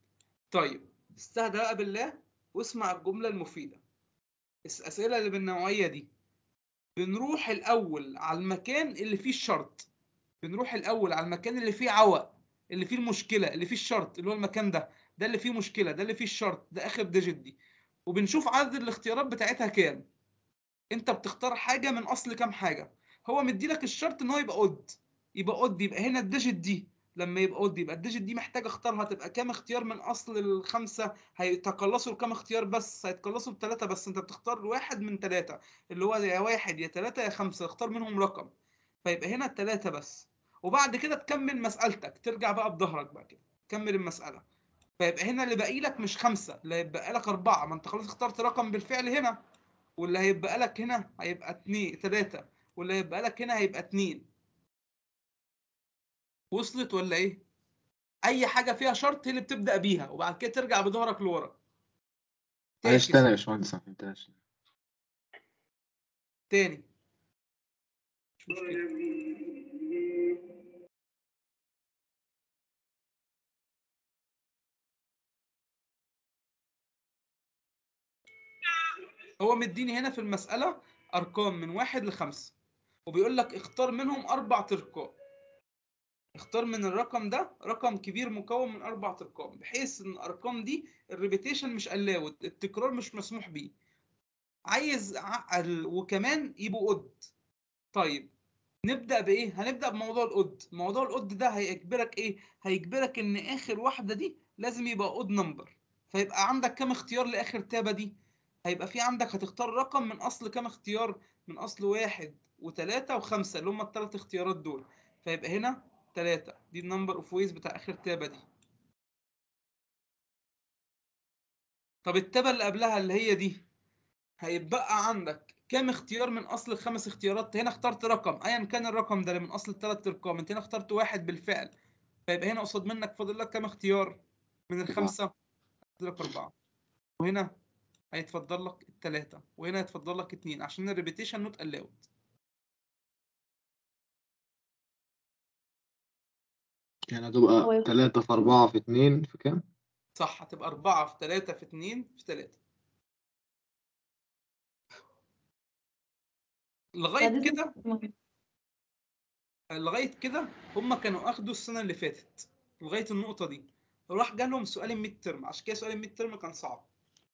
Speaker 1: طيب استهدى بقى بالله واسمع الجملة المفيدة الأسئلة اللي بالنوعية دي بنروح الأول على المكان اللي فيه الشرط بنروح الأول على المكان اللي فيه عوق اللي فيه المشكلة اللي فيه الشرط اللي هو المكان ده ده اللي فيه مشكلة ده اللي فيه الشرط ده آخر ديجيت دي وبنشوف عدد الاختيارات بتاعتها كام انت بتختار حاجة من أصل كام حاجة هو مديلك الشرط ان هو يبقى اود يبقى اود يبقى هنا الديجيت دي لما يبقى اود يبقى الديجيت دي محتاج اختارها تبقى كام اختيار من اصل الخمسه هيتقلصوا لكام اختيار بس هيتقلصوا بثلاثه بس انت بتختار واحد من ثلاثه اللي هو يا واحد يا ثلاثه يا خمسه اختار منهم رقم فيبقى هنا الثلاثه بس وبعد كده تكمل مسألتك ترجع بقى بظهرك بقى كده كمل المسألة فيبقى هنا اللي باقي لك مش خمسة اللي هيبقى لك أربعة ما أنت خلاص اخترت رقم بالفعل هنا واللي هيبقى لك هنا هيبقى اتنين تلاتة واللي هيبقى لك هنا هيبقى اتنين وصلت ولا ايه؟ أي حاجة فيها شرط هي اللي بتبدأ بيها وبعد كده ترجع بظهرك لورا
Speaker 10: معلش تاني يا باشمهندس ما فهمتهاش
Speaker 1: تاني مش مشكلة هو مديني هنا في المسألة أرقام من واحد لخمسة وبيقول لك اختار منهم أربع أرقام اختار من الرقم ده رقم كبير مكون من أربع أرقام بحيث إن الأرقام دي الريبيتيشن مش allowed التكرار مش مسموح بيه عايز عقل وكمان يبقوا قد طيب نبدأ بإيه؟ هنبدأ بموضوع القد موضوع القد ده هيجبرك إيه؟ هيجبرك إن آخر واحدة دي لازم يبقى قد نمبر فيبقى عندك كام اختيار لآخر تابة دي؟ هيبقى في عندك هتختار رقم من اصل كام اختيار من اصل واحد وتلاتة وخمسة اللي هم التلات اختيارات دول فيبقى هنا تلاتة دي النمبر اوف ويز بتاع اخر تابة دي طب التابة اللي قبلها اللي هي دي هيبقى عندك كام اختيار من اصل الخمس اختيارات هنا اخترت رقم ايا كان الرقم ده اللي من اصل الثلاث ارقام انت هنا اخترت واحد بالفعل فيبقى هنا قصاد منك فاضل لك كام اختيار من الخمسة فاضل لك اربعة وهنا هيتفضل لك التلاتة وهنا هيتفضل لك اتنين عشان الريبيتيشن نوت الاود
Speaker 10: يعني هتبقى تلاتة في أربعة في اتنين في كام؟
Speaker 1: صح هتبقى أربعة في تلاتة في اتنين في تلاتة لغاية كده لغاية كده هما كانوا أخدوا السنة اللي فاتت لغاية النقطة دي راح جالهم سؤال الميد ترم عشان كده سؤال الميد ترم كان صعب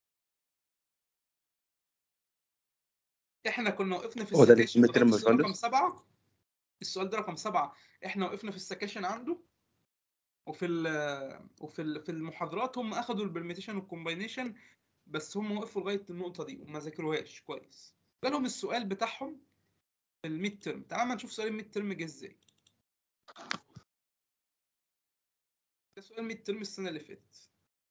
Speaker 1: احنا كنا وقفنا في
Speaker 12: هو ده
Speaker 1: السكاشن
Speaker 12: الميد
Speaker 1: لغايه
Speaker 12: ترم يا
Speaker 1: السؤال رقم
Speaker 12: باشمهندس
Speaker 1: سبعة السؤال ده رقم سبعة احنا وقفنا في السكاشن عنده وفي ال وفي ال في المحاضرات هم اخدوا البرميتيشن والكومباينيشن بس هم وقفوا لغايه النقطه دي وما ذاكروهاش كويس جالهم السؤال بتاعهم في الميد ترم تعال ما نشوف سؤال الميد ترم جه ازاي ده سؤال ميد ترم السنه اللي فاتت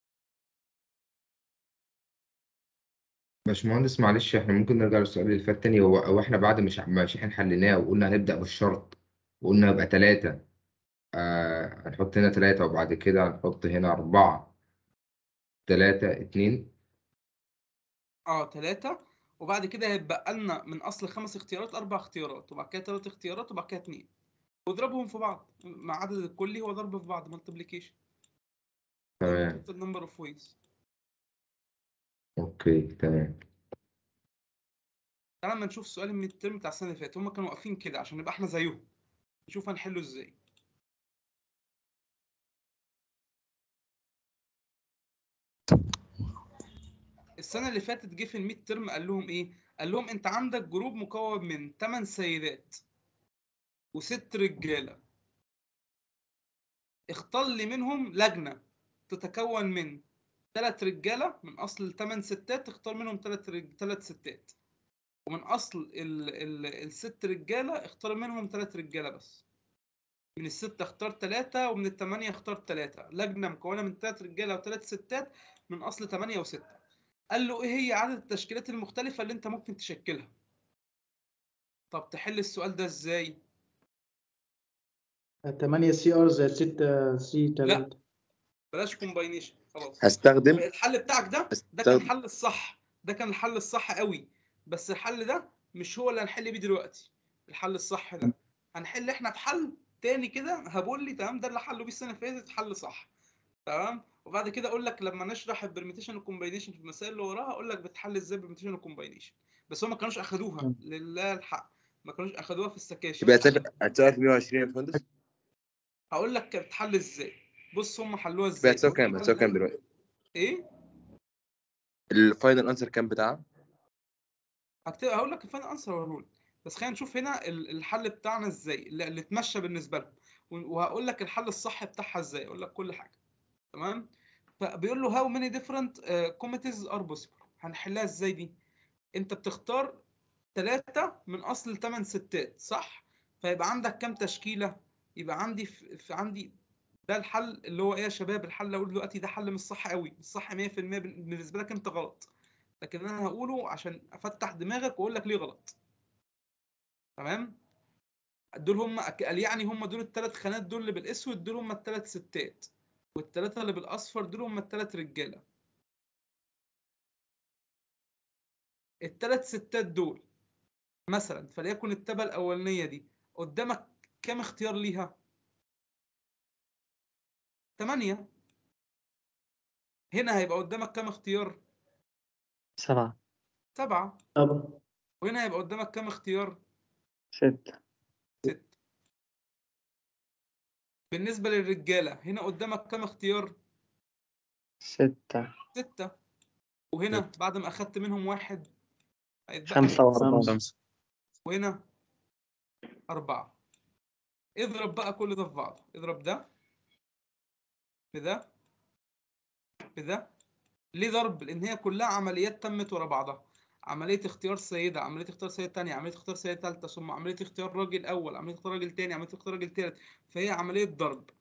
Speaker 13: باشمهندس معلش احنا ممكن نرجع للسؤال اللي فات تاني هو هو احنا بعد مش مش احنا حليناه وقلنا هنبدأ بالشرط وقلنا يبقى تلاتة آه هنحط هنا تلاتة وبعد كده هنحط هنا أربعة تلاتة اتنين
Speaker 1: اه ثلاثة وبعد كده هيتبقى لنا من اصل خمس اختيارات اربع اختيارات وبعد كده ثلاث اختيارات وبعد كده اتنين واضربهم في بعض مع عدد الكلي هو ضرب في بعض مالتيبليكيشن
Speaker 13: تمام
Speaker 1: النمبر اوف ويز
Speaker 13: اوكي تمام
Speaker 1: تعالى لما نشوف سؤال الميد ترم بتاع السنه اللي فاتت هم كانوا واقفين كده عشان نبقى احنا زيهم نشوف هنحله ازاي السنه اللي فاتت جه في الميد ترم قال لهم ايه قال لهم انت عندك جروب مكون من 8 سيدات وست رجاله اختار لي منهم لجنه تتكون من ثلاث رجاله من اصل الثمان ستات اختار منهم ثلاث رج... ثلاث ستات ومن اصل ال... ال... الست رجاله اختار منهم ثلاث رجاله بس من الستة اختار ثلاثة ومن الثمانية اختار ثلاثة لجنة مكونة من ثلاث رجالة وثلاث ستات من أصل ثمانية وستة قال له إيه هي عدد التشكيلات المختلفة اللي أنت ممكن تشكلها طب تحل السؤال ده إزاي
Speaker 8: 8 سي ار زائد 6 سي
Speaker 1: لا
Speaker 8: 3
Speaker 1: بلاش كومباينيشن خلاص
Speaker 12: هستخدم
Speaker 1: الحل بتاعك ده ده كان الحل الصح ده كان الحل الصح قوي بس الحل ده مش هو اللي هنحل بيه دلوقتي الحل الصح ده هنحل احنا بحل تاني كده هبقول لي تمام ده اللي حله بيه السنه اللي فاتت حل صح تمام وبعد كده اقول لك لما نشرح البرميتيشن والكومباينيشن في المسائل اللي وراها اقول لك بتحل ازاي البرميتيشن والكومباينيشن بس هم ما كانوش اخدوها لله الحق ما كانوش اخدوها في السكاشن
Speaker 12: يبقى هتسافر هتسافر في 120 يا باشمهندس
Speaker 1: هقول لك كانت بتحل ازاي بص هم حلوها
Speaker 12: يبقى
Speaker 1: ازاي
Speaker 12: هتساوي
Speaker 1: هم
Speaker 12: كام هتساوي كام
Speaker 1: حلوا
Speaker 12: دلوقتي
Speaker 1: ايه
Speaker 12: الفاينل انسر كام بتاعها
Speaker 1: هكتب هقول لك الفاينل انسر هقول بس خلينا نشوف هنا ال- الحل بتاعنا ازاي اللي اللي اتمشى بالنسبه لهم و- وهقول لك الحل الصح بتاعها ازاي اقول لك كل حاجه تمام فبيقول له how many different uh, committees are possible هنحلها ازاي دي انت بتختار ثلاثة من اصل 8 ستات صح فيبقى عندك كام تشكيلة يبقى عندي في, في عندي ده الحل اللي هو ايه يا شباب الحل اللي اقول دلوقتي ده حل مش صح قوي مش صح 100% بالنسبة لك انت غلط لكن انا هقوله عشان افتح دماغك واقول لك ليه غلط تمام دول هم قال يعني هم دول الثلاث خانات دول اللي بالاسود دول هم الثلاث ستات والثلاثه اللي بالاصفر دول هم الثلاث رجاله الثلاث ستات دول مثلا فليكن التبه الاولانيه دي قدامك كام اختيار ليها ثمانية هنا هيبقى قدامك كام اختيار
Speaker 11: سبعة
Speaker 1: سبعة
Speaker 8: سبعة
Speaker 1: وهنا هيبقى قدامك كام اختيار
Speaker 11: ستة
Speaker 1: ست بالنسبة للرجالة هنا قدامك كام اختيار
Speaker 11: ستة
Speaker 1: ستة وهنا بعد ما أخدت منهم واحد هيتبقى
Speaker 11: خمسة
Speaker 1: كام؟
Speaker 11: وأربعة
Speaker 2: خمسة
Speaker 1: وهنا أربعة اضرب بقى كل ده في بعضه اضرب ده بده بده ليه ضرب؟ لأن هي كلها عمليات تمت ورا بعضها عملية اختيار سيدة عملية اختيار سيدة تانية عملية اختيار سيدة تالتة ثم عملية اختيار راجل أول عملية اختيار راجل تاني عملية اختيار راجل تالت فهي عملية ضرب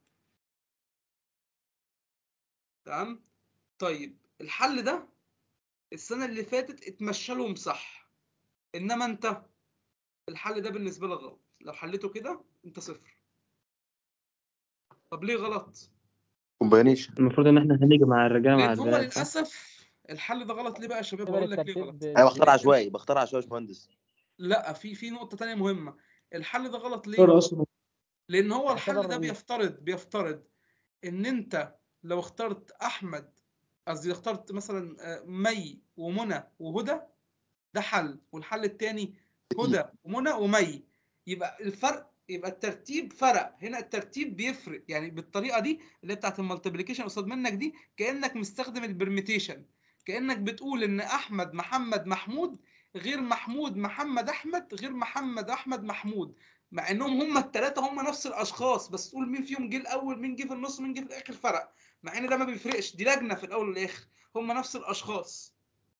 Speaker 1: تمام طيب الحل ده السنة اللي فاتت اتمشى لهم صح انما انت الحل ده بالنسبة لك غلط لو حليته كده انت صفر طب ليه غلط؟
Speaker 12: كومباينيشن
Speaker 11: المفروض إن إحنا هنجمع الرجالة مع
Speaker 1: لان هو
Speaker 11: البنات صح؟
Speaker 1: للأسف الحل ده غلط ليه بقى يا شباب
Speaker 14: اعتبر
Speaker 1: هقول لك ليه
Speaker 14: الترتيب
Speaker 1: غلط
Speaker 12: انا بختار
Speaker 14: بالاسم
Speaker 12: عشوائي بختار عشوائي يا باشمهندس
Speaker 1: لا في في نقطة تانية مهمة الحل ده غلط ليه؟
Speaker 8: اختار اصلا
Speaker 1: لان هو الحل
Speaker 14: اعتبر
Speaker 1: ده
Speaker 14: ال-
Speaker 1: بيفترض بيفترض ان انت لو اخترت احمد قصدي اخترت مثلا آه، مي ومنى وهدى ده حل والحل التاني هدى ومنى ومي يبقى الفرق يبقى الترتيب فرق هنا الترتيب بيفرق يعني بالطريقه دي اللي هي بتاعت المالتيبليكيشن قصاد منك دي كانك مستخدم البرميتيشن كانك بتقول ان احمد محمد محمود غير محمود محمد احمد غير محمد احمد محمود مع انهم هم الثلاثه هم نفس الاشخاص بس تقول مين فيهم جه الاول مين جه في النص مين جه في الاخر فرق مع ان ده ما بيفرقش دي لجنه في الاول والاخر هم نفس الاشخاص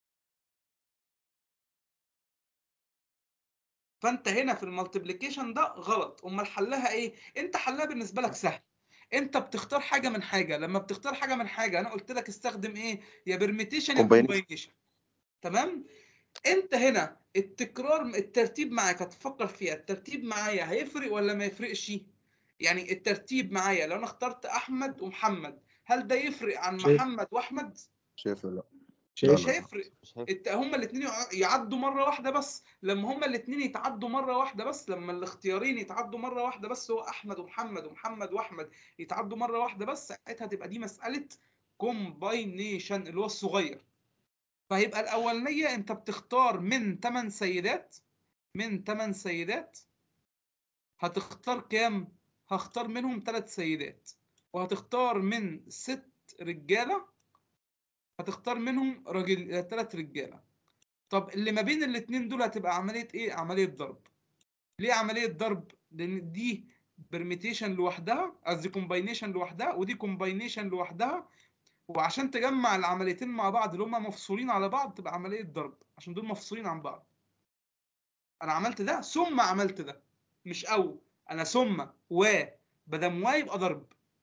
Speaker 1: فانت هنا في المالتيبليكيشن ده غلط امال حلها ايه انت حلها بالنسبه لك سهل انت بتختار حاجه من حاجه لما بتختار حاجه من حاجه انا قلت لك استخدم ايه يا برميتيشن يا
Speaker 12: Combination.
Speaker 1: كومباينيشن تمام انت هنا التكرار الترتيب معاك هتفكر فيها الترتيب معايا هيفرق ولا ما يفرقش يعني الترتيب معايا لو انا اخترت احمد ومحمد هل ده يفرق عن
Speaker 8: شايف.
Speaker 1: محمد واحمد
Speaker 12: شايف ولا لا
Speaker 1: مش
Speaker 8: شايف
Speaker 1: هيفرق الت- هما الاثنين يعدوا مره واحده بس لما هما الاثنين يتعدوا مره واحده بس لما الاختيارين يتعدوا مره واحده بس هو احمد ومحمد ومحمد واحمد يتعدوا مره واحده بس ساعتها تبقى دي مساله كومباينيشن اللي هو الصغير فهيبقى الاولانيه انت بتختار من 8 سيدات من 8 سيدات هتختار كام هختار منهم 3 سيدات وهتختار من 6 رجاله هتختار منهم راجل ثلاث رجاله طب اللي ما بين الاثنين دول هتبقى عمليه ايه عمليه ضرب ليه عمليه ضرب لان دي برميتيشن لوحدها قصدي كومباينيشن لوحدها ودي كومباينيشن لوحدها وعشان تجمع العمليتين مع بعض اللي هما مفصولين على بعض تبقى عمليه ضرب عشان دول مفصولين عن بعض انا عملت ده ثم عملت ده مش او انا ثم و بدل و يبقى ضرب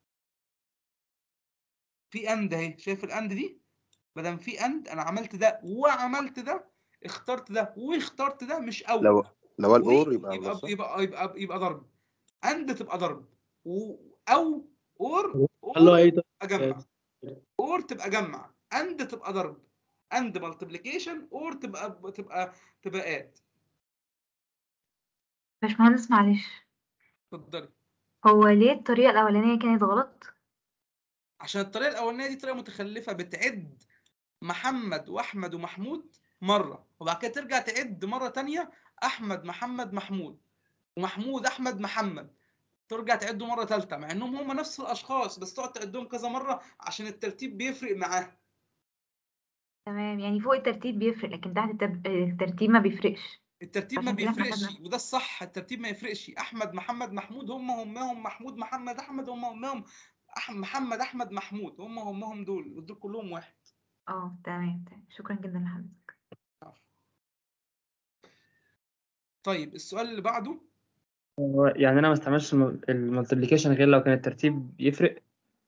Speaker 1: في اند اهي شايف الاند دي بدل في اند انا عملت ده وعملت ده اخترت ده واخترت ده مش او
Speaker 12: لو لو قال
Speaker 1: و
Speaker 12: اور يبقى
Speaker 1: يبقى
Speaker 12: بلس صح؟
Speaker 1: يبقى يبقى يبقى ضرب اند تبقى ضرب و او اور
Speaker 8: الله
Speaker 1: اور
Speaker 8: ايه ده
Speaker 1: اجمع اور تبقى جمع اند تبقى ضرب اند مالتيبليكيشن اور تبقى تبقى تبقى اد
Speaker 16: باشمهندس معلش
Speaker 1: اتفضلي
Speaker 16: هو ليه الطريقة الأولانية كانت غلط؟
Speaker 1: عشان الطريقه الاولانيه دي طريقه متخلفه بتعد محمد واحمد ومحمود مره وبعد كده ترجع تعد مره تانية احمد محمد محمود ومحمود احمد محمد ترجع تعده مره ثالثه مع انهم هم نفس الاشخاص بس تقعد تعدهم كذا مره عشان الترتيب بيفرق معاه
Speaker 14: تمام يعني فوق الترتيب بيفرق لكن تحت التب- الترتيب ما بيفرقش
Speaker 1: الترتيب ما
Speaker 14: عشان كده احنا
Speaker 1: بيفرقش
Speaker 14: خدنا
Speaker 1: وده الصح الترتيب ما يفرقش احمد محمد محمود هم همهم محمود محمد احمد هم همهم أح- محمد احمد محمود هم همهم دول دول كلهم واحد
Speaker 14: اه تمام تمام شكرا جدا لحضرتك
Speaker 1: طيب السؤال اللي بعده
Speaker 11: هو يعني انا ما استعملش المالتيبليكيشن غير لو كان الترتيب يفرق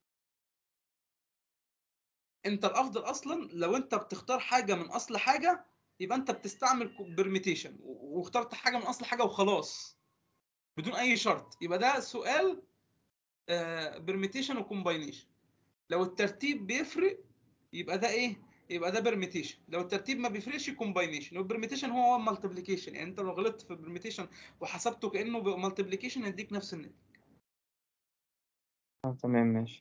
Speaker 1: انت الافضل اصلا لو انت بتختار حاجه من اصل حاجه يبقى انت بتستعمل بيرميتيشن واخترت حاجه من اصل حاجه وخلاص بدون اي شرط يبقى ده سؤال بيرميتيشن وكومباينيشن لو الترتيب بيفرق يبقى ده ايه يبقى ده بيرميتيشن لو الترتيب ما بيفرقش كومباينيشن والبيرميتيشن هو هو مالتيبليكيشن يعني انت لو غلطت في البيرميتيشن وحسبته كانه مالتيبليكيشن يديك نفس الناتج
Speaker 11: اه تمام ماشي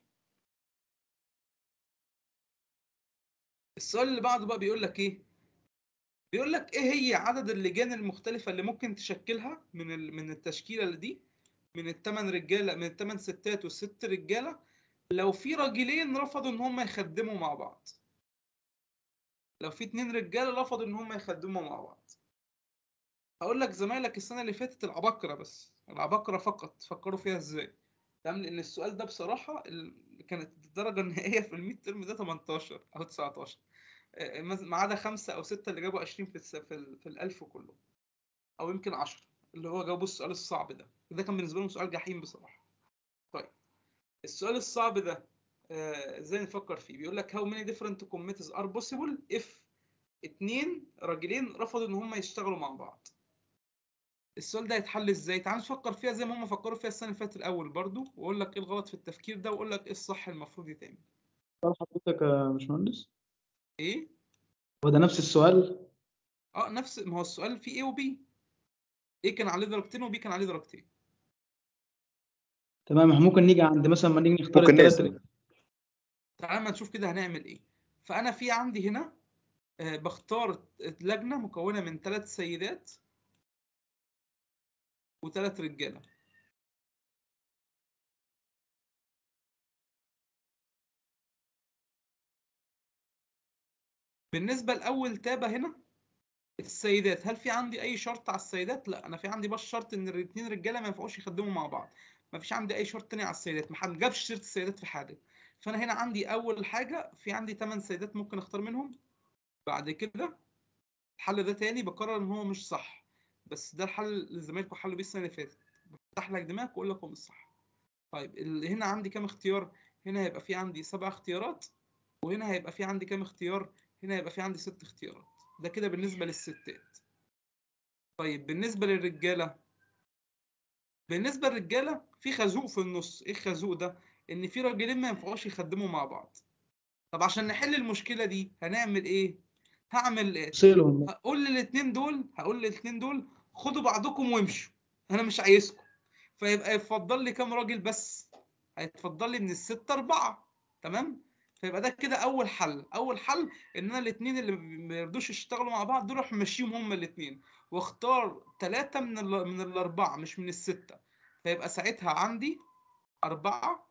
Speaker 1: السؤال اللي بعده بقى بيقول لك ايه بيقول لك ايه هي عدد اللجان المختلفة اللي ممكن تشكلها من ال... من التشكيلة اللي دي من الثمان رجالة من الثمان ستات والست رجالة لو في راجلين رفضوا ان هم يخدموا مع بعض لو في اتنين رجالة رفضوا ان هم يخدموا مع بعض هقول لك زمايلك السنة اللي فاتت العباقرة بس العباقرة فقط فكروا فيها ازاي تمام لان السؤال ده بصراحة ال... كانت الدرجة النهائية في الميد ترم ده 18 او 19 آه، ما عدا خمسة أو ستة اللي جابوا 20 في الس... في, ال... في الألف كله أو يمكن 10 اللي هو جابوا السؤال الصعب ده ده كان بالنسبة لهم سؤال جحيم بصراحة طيب السؤال الصعب ده آه، ازاي نفكر فيه بيقول لك how many different committees are possible if اتنين راجلين رفضوا ان هم يشتغلوا مع بعض السؤال ده هيتحل ازاي تعال نفكر فيها زي ما هم فكروا فيها السنه اللي فاتت الاول برضو واقول لك ايه الغلط في التفكير ده واقول لك ايه الصح المفروض يتعمل
Speaker 8: سؤال حضرتك يا باشمهندس
Speaker 1: ايه
Speaker 8: هو ده نفس السؤال
Speaker 1: اه نفس ما هو السؤال فيه ايه وبي ايه كان عليه درجتين وبي كان عليه درجتين
Speaker 8: تمام احنا ممكن نيجي عند مثلا ما نيجي نختار
Speaker 12: ممكن
Speaker 8: الثلاث
Speaker 12: نقسم
Speaker 1: تعال ما نشوف كده هنعمل ايه فانا في عندي هنا آه، بختار لجنه مكونه من ثلاث سيدات وثلاث رجاله بالنسبه لاول تابه هنا السيدات هل في عندي اي شرط على السيدات لا انا في عندي بس شرط ان الاثنين رجاله ما ينفعوش يخدموا مع بعض ما فيش عندي اي شرط تاني على السيدات ما حد جابش سيره السيدات في حاجه فانا هنا عندي اول حاجه في عندي 8 سيدات ممكن اختار منهم بعد كده الحل ده تاني بقرر ان هو مش صح بس ده الحل اللي زمايلكم حلوا بيه السنه اللي فاتت بفتح لك دماغك واقول لك هو مش صح طيب ال- هنا عندي كام اختيار هنا هيبقى في عندي سبع اختيارات وهنا هيبقى في عندي كام اختيار هنا هيبقى في عندي ست اختيارات ده كده بالنسبه للستات طيب بالنسبه للرجاله بالنسبه للرجاله في خازوق في النص ايه الخازوق ده ان في راجلين ما ينفعوش يخدموا مع بعض طب عشان نحل المشكله دي هنعمل ايه هعمل ايه
Speaker 8: فصلهم
Speaker 1: هقول للاثنين دول هقول للاثنين دول خدوا بعضكم وامشوا انا مش عايزكم فيبقى يفضل لي كام راجل بس هيتفضل لي من الستة أربعة تمام فيبقى ده كده أول حل أول حل إن أنا الاتنين اللي ما يرضوش يشتغلوا مع بعض دول أروح ماشيهم هما الاتنين واختار ثلاثة من ال... من الأربعة مش من الستة فيبقى ساعتها عندي أربعة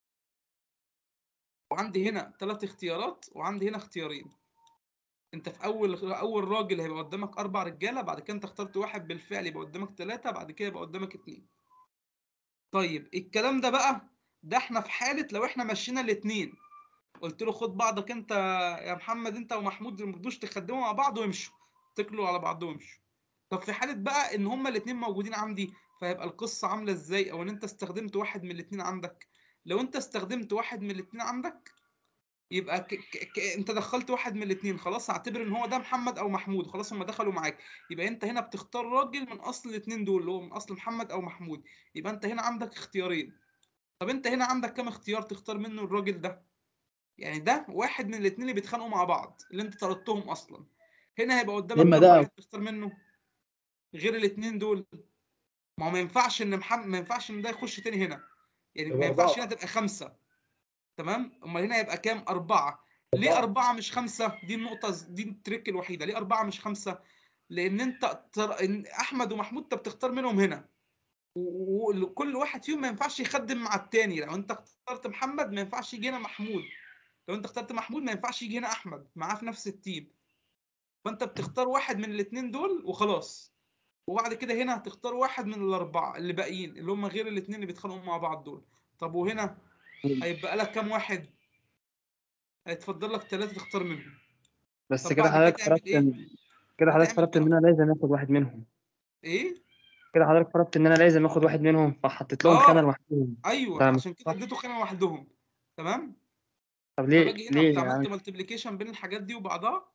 Speaker 1: وعندي هنا ثلاث اختيارات وعندي هنا اختيارين انت في اول اول راجل هيبقى قدامك اربع رجاله بعد كده انت اخترت واحد بالفعل يبقى قدامك ثلاثه بعد كده يبقى قدامك اتنين طيب الكلام ده بقى ده احنا في حاله لو احنا مشينا الاتنين قلت له خد بعضك انت يا محمد انت ومحمود ما رضوش تخدموا مع بعض وامشوا اتكلوا على بعض وامشوا طب في حاله بقى ان هما الاتنين موجودين عندي فهيبقى القصه عامله ازاي او ان انت استخدمت واحد من الاتنين عندك لو انت استخدمت واحد من الاتنين عندك يبقى ك... ك... ك... انت دخلت واحد من الاثنين خلاص اعتبر ان هو ده محمد او محمود خلاص هم دخلوا معاك يبقى انت هنا بتختار راجل من اصل الاثنين دول اللي هو من اصل محمد او محمود يبقى انت هنا عندك اختيارين طب انت هنا عندك كام اختيار تختار منه الراجل ده يعني ده واحد من الاثنين اللي بيتخانقوا مع بعض اللي انت طردتهم اصلا هنا هيبقى قدامك
Speaker 8: اما
Speaker 1: كام
Speaker 8: ده
Speaker 1: واحد تختار منه غير الاثنين دول ما هو ما ينفعش ان محمد ما ينفعش ان ده يخش تاني هنا يعني ما
Speaker 8: يبقى
Speaker 1: ينفعش
Speaker 8: أربعة.
Speaker 1: هنا تبقى خمسة تمام امال هنا هيبقى كام أربعة ليه أربعة مش خمسة دي النقطة دي التريك الوحيدة ليه أربعة مش خمسة لأن أنت تر... إن أحمد ومحمود أنت بتختار منهم هنا و- وكل واحد فيهم ما ينفعش يخدم مع التاني لو أنت اخترت محمد ما ينفعش يجي هنا محمود لو أنت اخترت محمود ما ينفعش يجي هنا أحمد معاه في نفس التيم فأنت بتختار واحد من الاتنين دول وخلاص وبعد كده هنا هتختار واحد من الأربعة اللي باقيين اللي هم غير الاتنين اللي بيتخانقوا مع بعض دول طب وهنا هيبقى لك كام واحد؟ هيتفضل لك ثلاثة تختار منهم
Speaker 11: بس
Speaker 1: طب
Speaker 11: كده
Speaker 1: بعد كده
Speaker 11: حضرتك
Speaker 1: تعمل
Speaker 11: فرضت
Speaker 1: إيه؟
Speaker 11: إن كده حضرتك
Speaker 1: هتعمل
Speaker 11: فرضت إن أنا لازم آخد واحد منهم
Speaker 1: إيه؟
Speaker 11: كده حضرتك فرضت إن أنا لازم آخد واحد منهم فحطيت لهم
Speaker 1: آه.
Speaker 11: خانة لوحدهم
Speaker 1: أيوه
Speaker 11: ده مش
Speaker 1: عشان كده
Speaker 11: صح
Speaker 1: اديته خانة لوحدهم تمام؟
Speaker 11: طب ليه
Speaker 1: فباجي هنا
Speaker 11: ليه
Speaker 1: رحت عملت
Speaker 11: يعني
Speaker 1: مالتيبليكيشن بين الحاجات دي وبعضها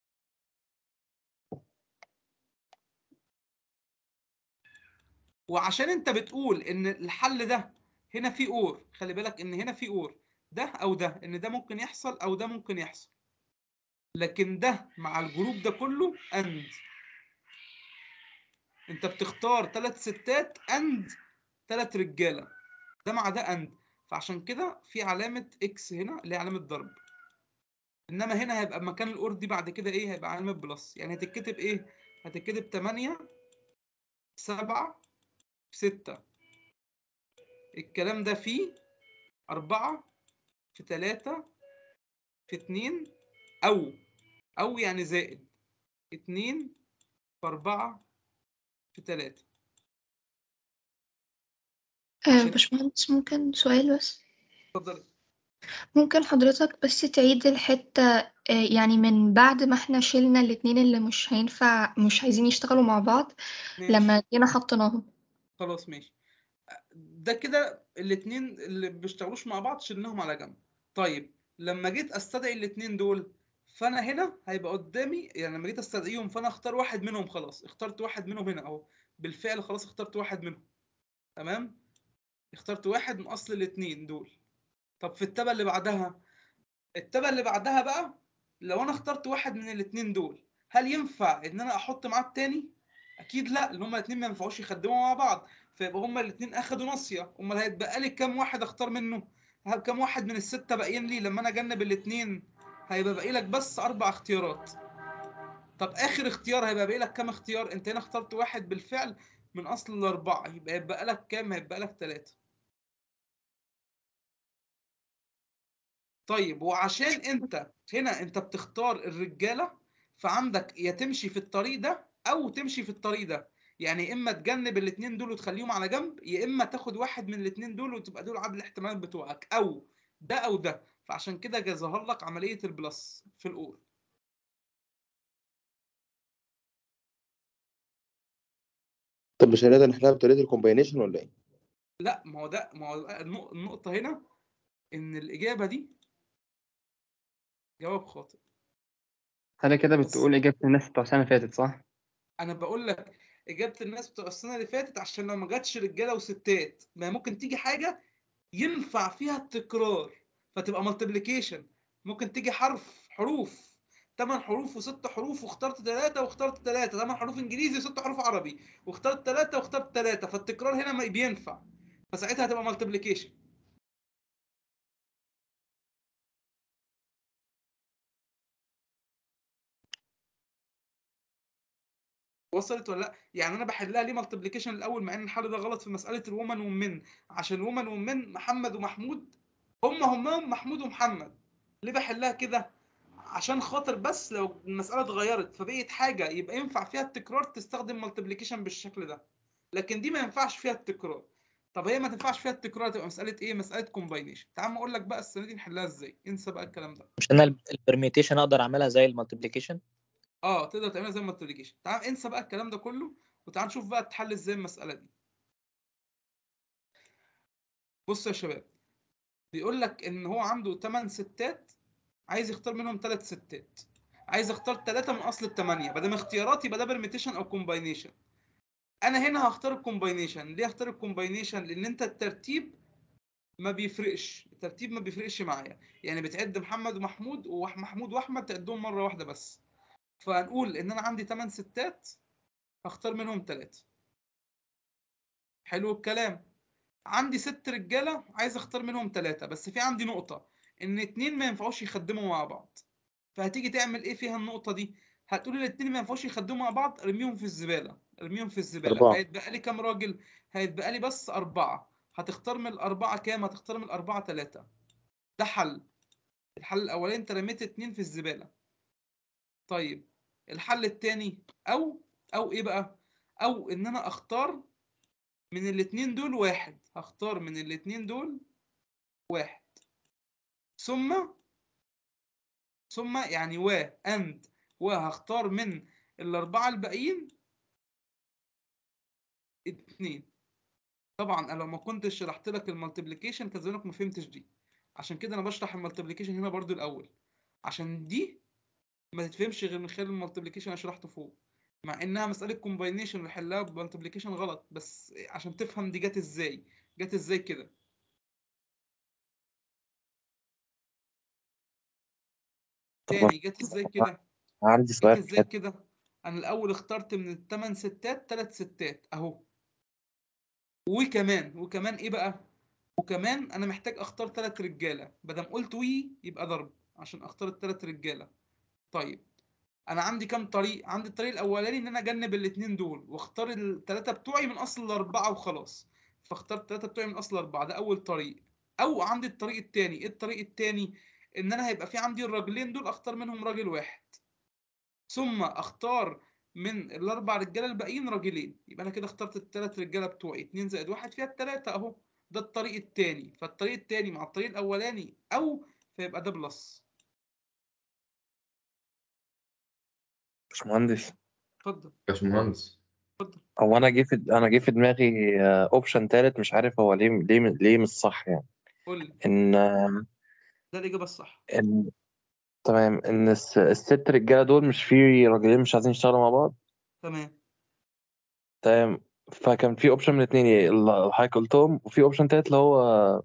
Speaker 1: وعشان انت بتقول ان الحل ده هنا في اور خلي بالك ان هنا في اور ده او ده ان ده ممكن يحصل او ده ممكن يحصل لكن ده مع الجروب ده كله اند انت بتختار ثلاث ستات اند ثلاث رجاله ده مع ده اند فعشان كده في علامه اكس هنا اللي هي علامه ضرب انما هنا هيبقى مكان الاور دي بعد كده ايه هيبقى علامه بلس يعني هتتكتب ايه هتتكتب 8 7 6 الكلام ده فيه أربعة في تلاتة في اتنين أو أو يعني زائد اتنين في أربعة في تلاتة
Speaker 16: آه
Speaker 1: عشان
Speaker 16: باشمهندس ممكن سؤال بس
Speaker 1: اتفضل
Speaker 16: ممكن حضرتك بس تعيد الحتة آه يعني من بعد ما احنا شلنا الاتنين اللي مش هينفع مش عايزين يشتغلوا مع بعض لما
Speaker 1: ماشي
Speaker 16: جينا حطيناهم
Speaker 1: خلاص ماشي ده كده الاتنين اللي بيشتغلوش مع بعض شلناهم على جنب طيب لما جيت استدعي الاتنين دول فانا هنا هيبقى قدامي يعني لما جيت استدعيهم فانا اختار واحد منهم خلاص اخترت واحد منهم هنا اهو بالفعل خلاص اخترت واحد منهم تمام اخترت واحد من اصل الاتنين دول طب في التبة اللي بعدها التبة اللي بعدها بقى لو انا اخترت واحد من الاتنين دول هل ينفع ان انا احط معاه التاني اكيد لا لان هما الاتنين ما ينفعوش يخدموا مع بعض فيبقى هما الاتنين اخدوا ناصيه امال هيتبقى لي كام واحد اختار منه ه- كام واحد من السته باقيين لي لما انا اجنب الاتنين هيبقى باقي لك بس اربع اختيارات طب اخر اختيار هيبقى باقي لك كام اختيار انت هنا اخترت واحد بالفعل من اصل الاربعه يبقى يبقى لك كام هيبقى لك ثلاثه طيب وعشان انت هنا انت بتختار الرجاله فعندك يا تمشي في الطريق ده او تمشي في الطريق ده يعني اما تجنب الاثنين دول وتخليهم على جنب يا اما تاخد واحد من الاثنين دول وتبقى دول عدد الاحتمالات بتوعك او ده او ده فعشان كده جا ظهر لك عمليه البلس في الاول
Speaker 12: طب مش هنقدر نحلها بطريقه الكومباينيشن ولا ايه؟
Speaker 1: لا ما هو ده ما هو النق- النقطه هنا ان الاجابه دي جواب خاطئ
Speaker 11: حاجة كده
Speaker 1: بس
Speaker 11: بتقول إجابة الناس بتوع السنة اللي فاتت صح؟
Speaker 1: انا بقول لك اجابه الناس بتوع السنه اللي فاتت عشان لو ما جاتش رجاله وستات ما ممكن تيجي حاجه ينفع فيها التكرار فتبقى مالتيبليكيشن ممكن تيجي حرف حروف ثمان حروف وست حروف واخترت ثلاثة واخترت ثلاثة ثمان حروف انجليزي وست حروف عربي واخترت ثلاثة واخترت ثلاثة فالتكرار هنا ما بينفع فساعتها هتبقى مالتيبليكيشن وصلت ولا لا يعني انا بحلها ليه مالتيبليكيشن الاول مع ان الحل ده غلط في مساله الومن والمن عشان الومن والمن محمد ومحمود هم همهم محمود ومحمد ليه بحلها كده عشان خاطر بس لو المساله اتغيرت فبقيت حاجه يبقى ينفع فيها التكرار تستخدم مالتيبليكيشن بالشكل ده لكن دي ما ينفعش فيها التكرار طب هي ما تنفعش فيها التكرار تبقى مساله ايه مساله كومباينيشن تعال ما اقول لك بقى السنه دي نحلها ازاي انسى بقى الكلام ده
Speaker 17: مش انا البرميتيشن اقدر اعملها زي المالتيبليكيشن
Speaker 1: اه تقدر تعملها زي المالتيبليكيشن تعال انسى بقى الكلام ده كله وتعال نشوف بقى تحل ازاي المساله دي بصوا يا شباب بيقول لك ان هو عنده 8 ستات عايز يختار منهم 3 ستات عايز اختار 3 من اصل الثمانيه ما دام اختياراتي يبقى ده برميتيشن او كومباينيشن انا هنا هختار الكومباينيشن ليه هختار الكومباينيشن لان انت الترتيب ما بيفرقش الترتيب ما بيفرقش معايا يعني بتعد محمد ومحمود ومحمود واحمد تعدهم مره واحده بس فهنقول ان انا عندي 8 ستات هختار منهم 3 حلو الكلام عندي ست رجاله عايز اختار منهم ثلاثه بس في عندي نقطه ان اتنين ما ينفعوش يخدموا مع بعض فهتيجي تعمل ايه فيها النقطه دي هتقول الاتنين ما ينفعوش يخدموا مع بعض ارميهم في الزباله ارميهم في الزباله
Speaker 3: أربعة.
Speaker 1: هيتبقى لي كام راجل هيتبقى لي بس اربعه هتختار من الاربعه كام هتختار من الاربعه ثلاثه ده حل الحل الاولاني انت رميت اتنين في الزباله طيب الحل التاني او او ايه بقى او ان انا اختار من الاتنين دول واحد هختار من الاتنين دول واحد ثم ثم يعني و اند وهختار من الاربعه الباقيين اتنين طبعا انا لو ما كنتش شرحت لك المالتيبليكيشن كان زمانك ما فهمتش دي عشان كده انا بشرح المالتيبليكيشن هنا برضو الاول عشان دي ما تتفهمش غير من خلال المالتيبليكيشن اللي شرحته فوق مع انها مساله كومباينيشن ونحلها بمالتيبليكيشن غلط بس عشان تفهم دي جت ازاي جت ازاي كده تاني جت ازاي كده
Speaker 3: عندي
Speaker 1: جت
Speaker 3: سؤال
Speaker 1: ازاي كده انا الاول اخترت من الثمان ستات ثلاث ستات اهو وكمان وكمان ايه بقى وكمان انا محتاج اختار ثلاث رجاله بدل قلت وي يبقى ضرب عشان اختار الثلاث رجاله طيب انا عندي كام طريق عندي الطريق الاولاني ان انا اجنب الاثنين دول واختار الثلاثه بتوعي من اصل الاربعه وخلاص فاخترت الثلاثه بتوعي من اصل الاربعه ده اول طريق او عندي الطريق الثاني ايه الطريق الثاني ان انا هيبقى في عندي الراجلين دول اختار منهم راجل واحد ثم اختار من الاربع رجاله الباقيين راجلين يبقى انا كده اخترت الثلاث رجاله بتوعي 2 زائد واحد فيها الثلاثه اهو ده الطريق الثاني فالطريق الثاني مع الطريق الاولاني او فيبقى ده بلس
Speaker 3: باشمهندس
Speaker 1: اتفضل
Speaker 13: باشمهندس
Speaker 3: هو انا جه في انا جه في دماغي اوبشن تالت مش عارف هو ليه ليه ليه مش صح يعني
Speaker 1: قول لي
Speaker 3: ان آه،
Speaker 1: ده الاجابه الصح
Speaker 3: ان تمام ان الس- الست رجاله دول مش في راجلين مش عايزين يشتغلوا مع بعض
Speaker 1: تمام
Speaker 3: تمام فكان في اوبشن من الاثنين اللي حضرتك قلتهم وفي اوبشن تالت اللي هو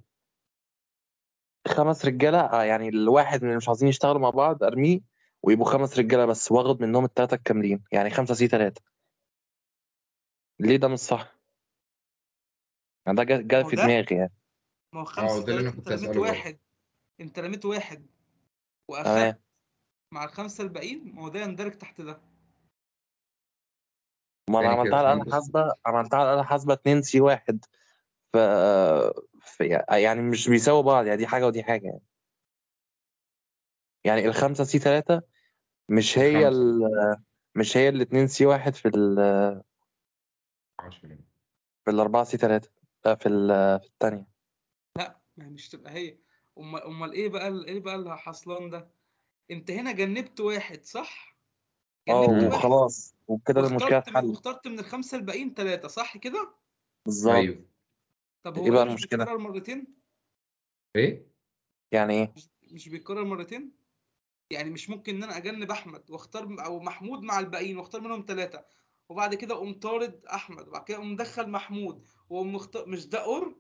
Speaker 3: خمس رجاله آه، يعني الواحد من اللي مش عايزين يشتغلوا مع بعض ارميه ويبقوا خمس رجاله بس واخد منهم الثلاثه الكاملين يعني خمسه سي ثلاثه ليه ده مش صح؟ يعني ده جا جا
Speaker 1: هو
Speaker 3: في
Speaker 1: ده
Speaker 3: دماغي يعني
Speaker 1: ما هو
Speaker 13: اه
Speaker 1: خمسة
Speaker 13: ده اللي انا
Speaker 1: تلاتة
Speaker 13: كنت
Speaker 1: انت رميت
Speaker 13: اساله برضه
Speaker 1: واحد انت رميت واحد واخدت
Speaker 3: تمام
Speaker 1: مع الخمسه الباقيين ما هو ده يندرج تحت ده
Speaker 3: ما انا
Speaker 13: تاني كده
Speaker 3: عملتها
Speaker 13: يا
Speaker 3: على الآلة
Speaker 13: باشمهندس
Speaker 3: الحاسبة عملتها على الآلة الحاسبة 2 سي واحد ف... ف... يعني مش بيساووا بعض يعني دي حاجة ودي حاجة يعني يعني الخمسة سي ثلاثة مش هي
Speaker 13: الخمسة
Speaker 3: ال... مش هي الاتنين سي واحد في ال...
Speaker 13: عشرة
Speaker 3: في الأربعة سي ثلاثة في ال... في التانية
Speaker 1: لا ما هي مش تبقى هي امال امال ايه بقى ال- ايه بقى اللي حصلان ده انت هنا جنبت واحد صح
Speaker 3: اه
Speaker 1: جنبت واحد
Speaker 3: وخلاص وبكده المشكلة
Speaker 1: واخترت من
Speaker 3: اتحلت
Speaker 1: واخترت من الخمسه الباقيين ثلاثه صح كده
Speaker 3: بالظبط
Speaker 13: ايوه
Speaker 1: طب
Speaker 3: ايه
Speaker 1: هو
Speaker 3: بقى
Speaker 1: ده مش
Speaker 3: المشكلة؟
Speaker 1: بيتكرر مرتين
Speaker 13: ايه
Speaker 3: يعني ايه؟
Speaker 1: مش بيتكرر مرتين يعني مش ممكن ان انا اجنب احمد واختار او محمود مع الباقيين واختار منهم ثلاثه وبعد كده اقوم طارد احمد وبعد كده اقوم مدخل محمود واقوم مختار مش ده اور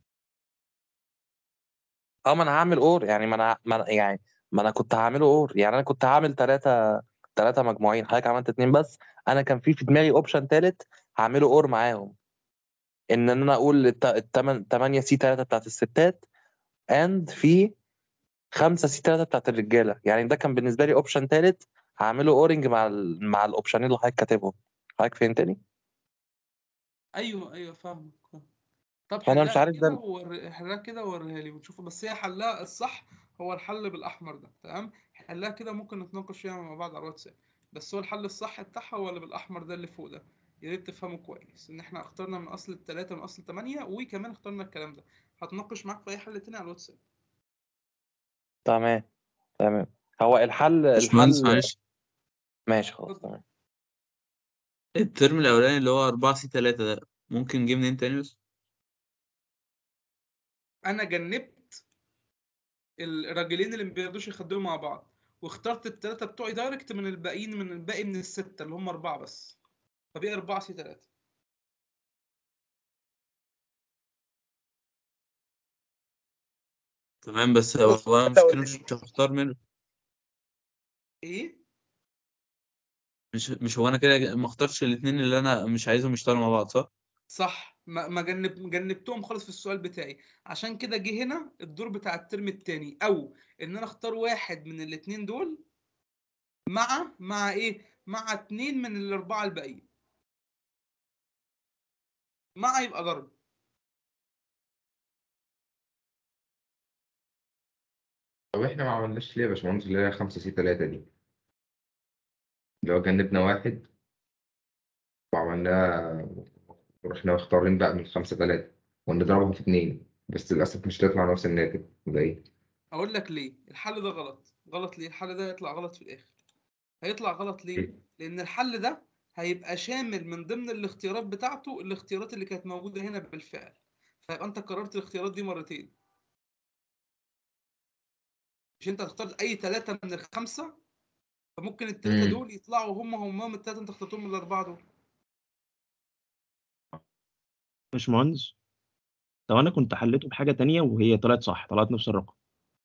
Speaker 3: اه ما انا هعمل اور يعني ما انا ما أنا يعني ما انا كنت هعمله اور يعني انا كنت هعمل ثلاثة ثلاثة مجموعين حضرتك عملت اتنين بس انا كان في في دماغي اوبشن تالت هعمله اور معاهم ان انا اقول الت- التمن 8 سي 3 بتاعت الستات اند في 5 سي 3 بتاعت الرجاله يعني ده كان بالنسبه لي اوبشن تالت هعمله اورنج مع ال... مع الاوبشنين اللي حضرتك كاتبهم حضرتك فهمتني
Speaker 1: ايوه ايوه فاهمك فاهم. طب
Speaker 3: فانا مش
Speaker 1: حلها
Speaker 3: عارف
Speaker 1: كده
Speaker 3: ده
Speaker 1: وور- حلها كده ووريها لي ونشوف بس هي حلها الصح هو الحل بالاحمر ده تمام حلها كده ممكن نتناقش فيها مع بعض على الواتساب بس هو الحل الصح بتاعها هو اللي بالاحمر ده اللي فوق ده يا ريت تفهمه كويس ان احنا اخترنا من اصل الثلاثه من اصل ثمانيه وكمان اخترنا الكلام ده هتناقش معاك في اي حل تاني على الواتساب
Speaker 3: تمام تمام هو الحل
Speaker 18: باشمهندس
Speaker 3: الحل
Speaker 18: معلش
Speaker 3: ماشي خلاص تمام
Speaker 18: الترم الأولاني اللي هو أربعة سي تلاتة ده ممكن جه منين تاني بس؟
Speaker 1: انا جنبت الراجلين اللي ما بيرضوش يخدموا مع بعض واخترت الثلاثه بتوعي دايركت من الباقيين من الباقي من السته اللي هم اربعه بس فبقي اربعه سي ثلاثه
Speaker 18: تمام بس
Speaker 6: بص
Speaker 18: هو أنا
Speaker 6: انت
Speaker 18: مش كده مش هختار منه
Speaker 1: ايه
Speaker 18: مش مش هو أنا كده ما اختارش الاتنين اللي أنا مش عايزهم يشتغلوا مع بعض صح؟
Speaker 1: صح ما ما جنب جنبتهم خالص في السؤال بتاعي عشان كده جه هنا الدور بتاع الترم التاني او ان انا اختار واحد من الاتنين دول مع مع ايه مع اتنين من الاربعه الباقيين مع يبقى ضرب
Speaker 13: طب احنا ما عملناش ليه يا باشمهندس اللي هي 5 6 3 دي اللي هو جنبنا واحد وعملناها رحنا مختارين بقى من 5 3 ونضربها في اتنين بس للأسف مش هتطلع نفس الناتج ده ايه؟
Speaker 1: اقول لك ليه الحل ده غلط غلط ليه الحل ده هيطلع غلط في الاخر هيطلع غلط ليه لان الحل ده هيبقى شامل من ضمن الاختيارات بتاعته الاختيارات اللي كانت موجوده هنا بالفعل فيبقى انت كررت الاختيارات دي مرتين مش انت هتختار اي ثلاثه من الخمسه فممكن الثلاثه
Speaker 13: مم.
Speaker 1: دول يطلعوا هم هم الثلاثه انت اخترتهم من الاربعه دول
Speaker 19: باشمهندس طب انا كنت حليته بحاجه تانية وهي طلعت صح طلعت نفس الرقم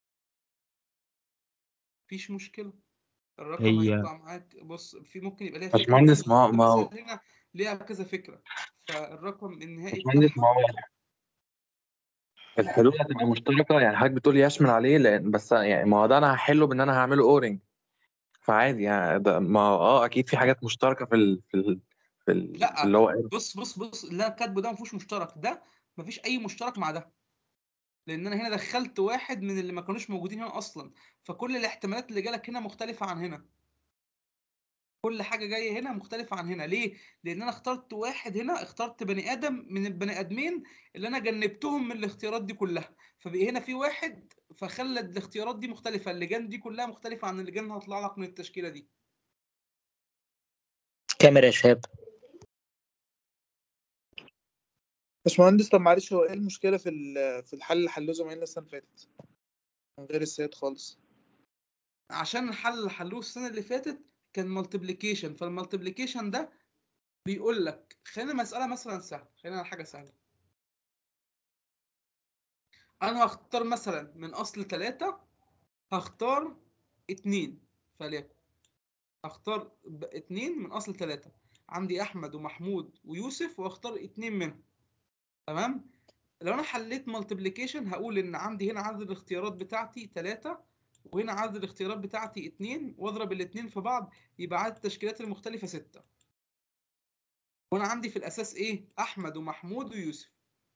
Speaker 1: مفيش مشكله الرقم
Speaker 19: هي
Speaker 1: هيطلع معاك بص في ممكن يبقى ليها فكره
Speaker 3: باشمهندس
Speaker 1: تانية
Speaker 3: ما هو ما هو
Speaker 1: المسائل هنا ليها كذا فكره فالرقم النهائي
Speaker 3: باشمهندس
Speaker 1: بتاعها
Speaker 3: ما هو الحلول هتبقى مشتركة يعني حضرتك بتقول يشمل عليه لأن بس يعني ما هو ده أنا هحله بإن أنا هعمله أورنج فعادي يعني ده ما هو اه أكيد في حاجات مشتركة في ال في ال في, ال في
Speaker 1: لا
Speaker 3: اللي هو
Speaker 1: بص بص بص اللي انا كاتبه ده مفيهوش مشترك ده مفيش اي مشترك مع ده لان انا هنا دخلت واحد من اللي ما كانوش موجودين هنا اصلا فكل الاحتمالات اللي جالك هنا مختلفه عن هنا كل حاجه جايه هنا مختلفه عن هنا ليه لان انا اخترت واحد هنا اخترت بني ادم من البني ادمين اللي انا جنبتهم من الاختيارات دي كلها فبقي هنا في واحد فخلت الاختيارات دي مختلفه اللجان دي كلها مختلفه عن اللجان اللي هطلع لك من التشكيله دي
Speaker 17: كاميرا يا شهاب
Speaker 20: باشمهندس طب معلش هو ايه المشكلة في ال- في الحل اللي حلوه زمايلنا السنة اللي فاتت من غير السيد خالص
Speaker 1: عشان الحل اللي حلوه السنه اللي فاتت كان مالتيبليكيشن فالمالتيبليكيشن ده بيقول لك خلينا مساله مثلا سهله خلينا على حاجه سهله انا هختار مثلا من اصل ثلاثة هختار اتنين فليكن هختار ب- اتنين من اصل ثلاثة عندي احمد ومحمود ويوسف واختار اتنين منهم تمام لو انا حليت مالتيبليكيشن هقول ان عندي هنا عدد الاختيارات بتاعتي ثلاثة وهنا عدد الاختيارات بتاعتي اتنين واضرب الاتنين في بعض يبقى عدد التشكيلات المختلفة ستة وانا عندي في الاساس ايه احمد ومحمود ويوسف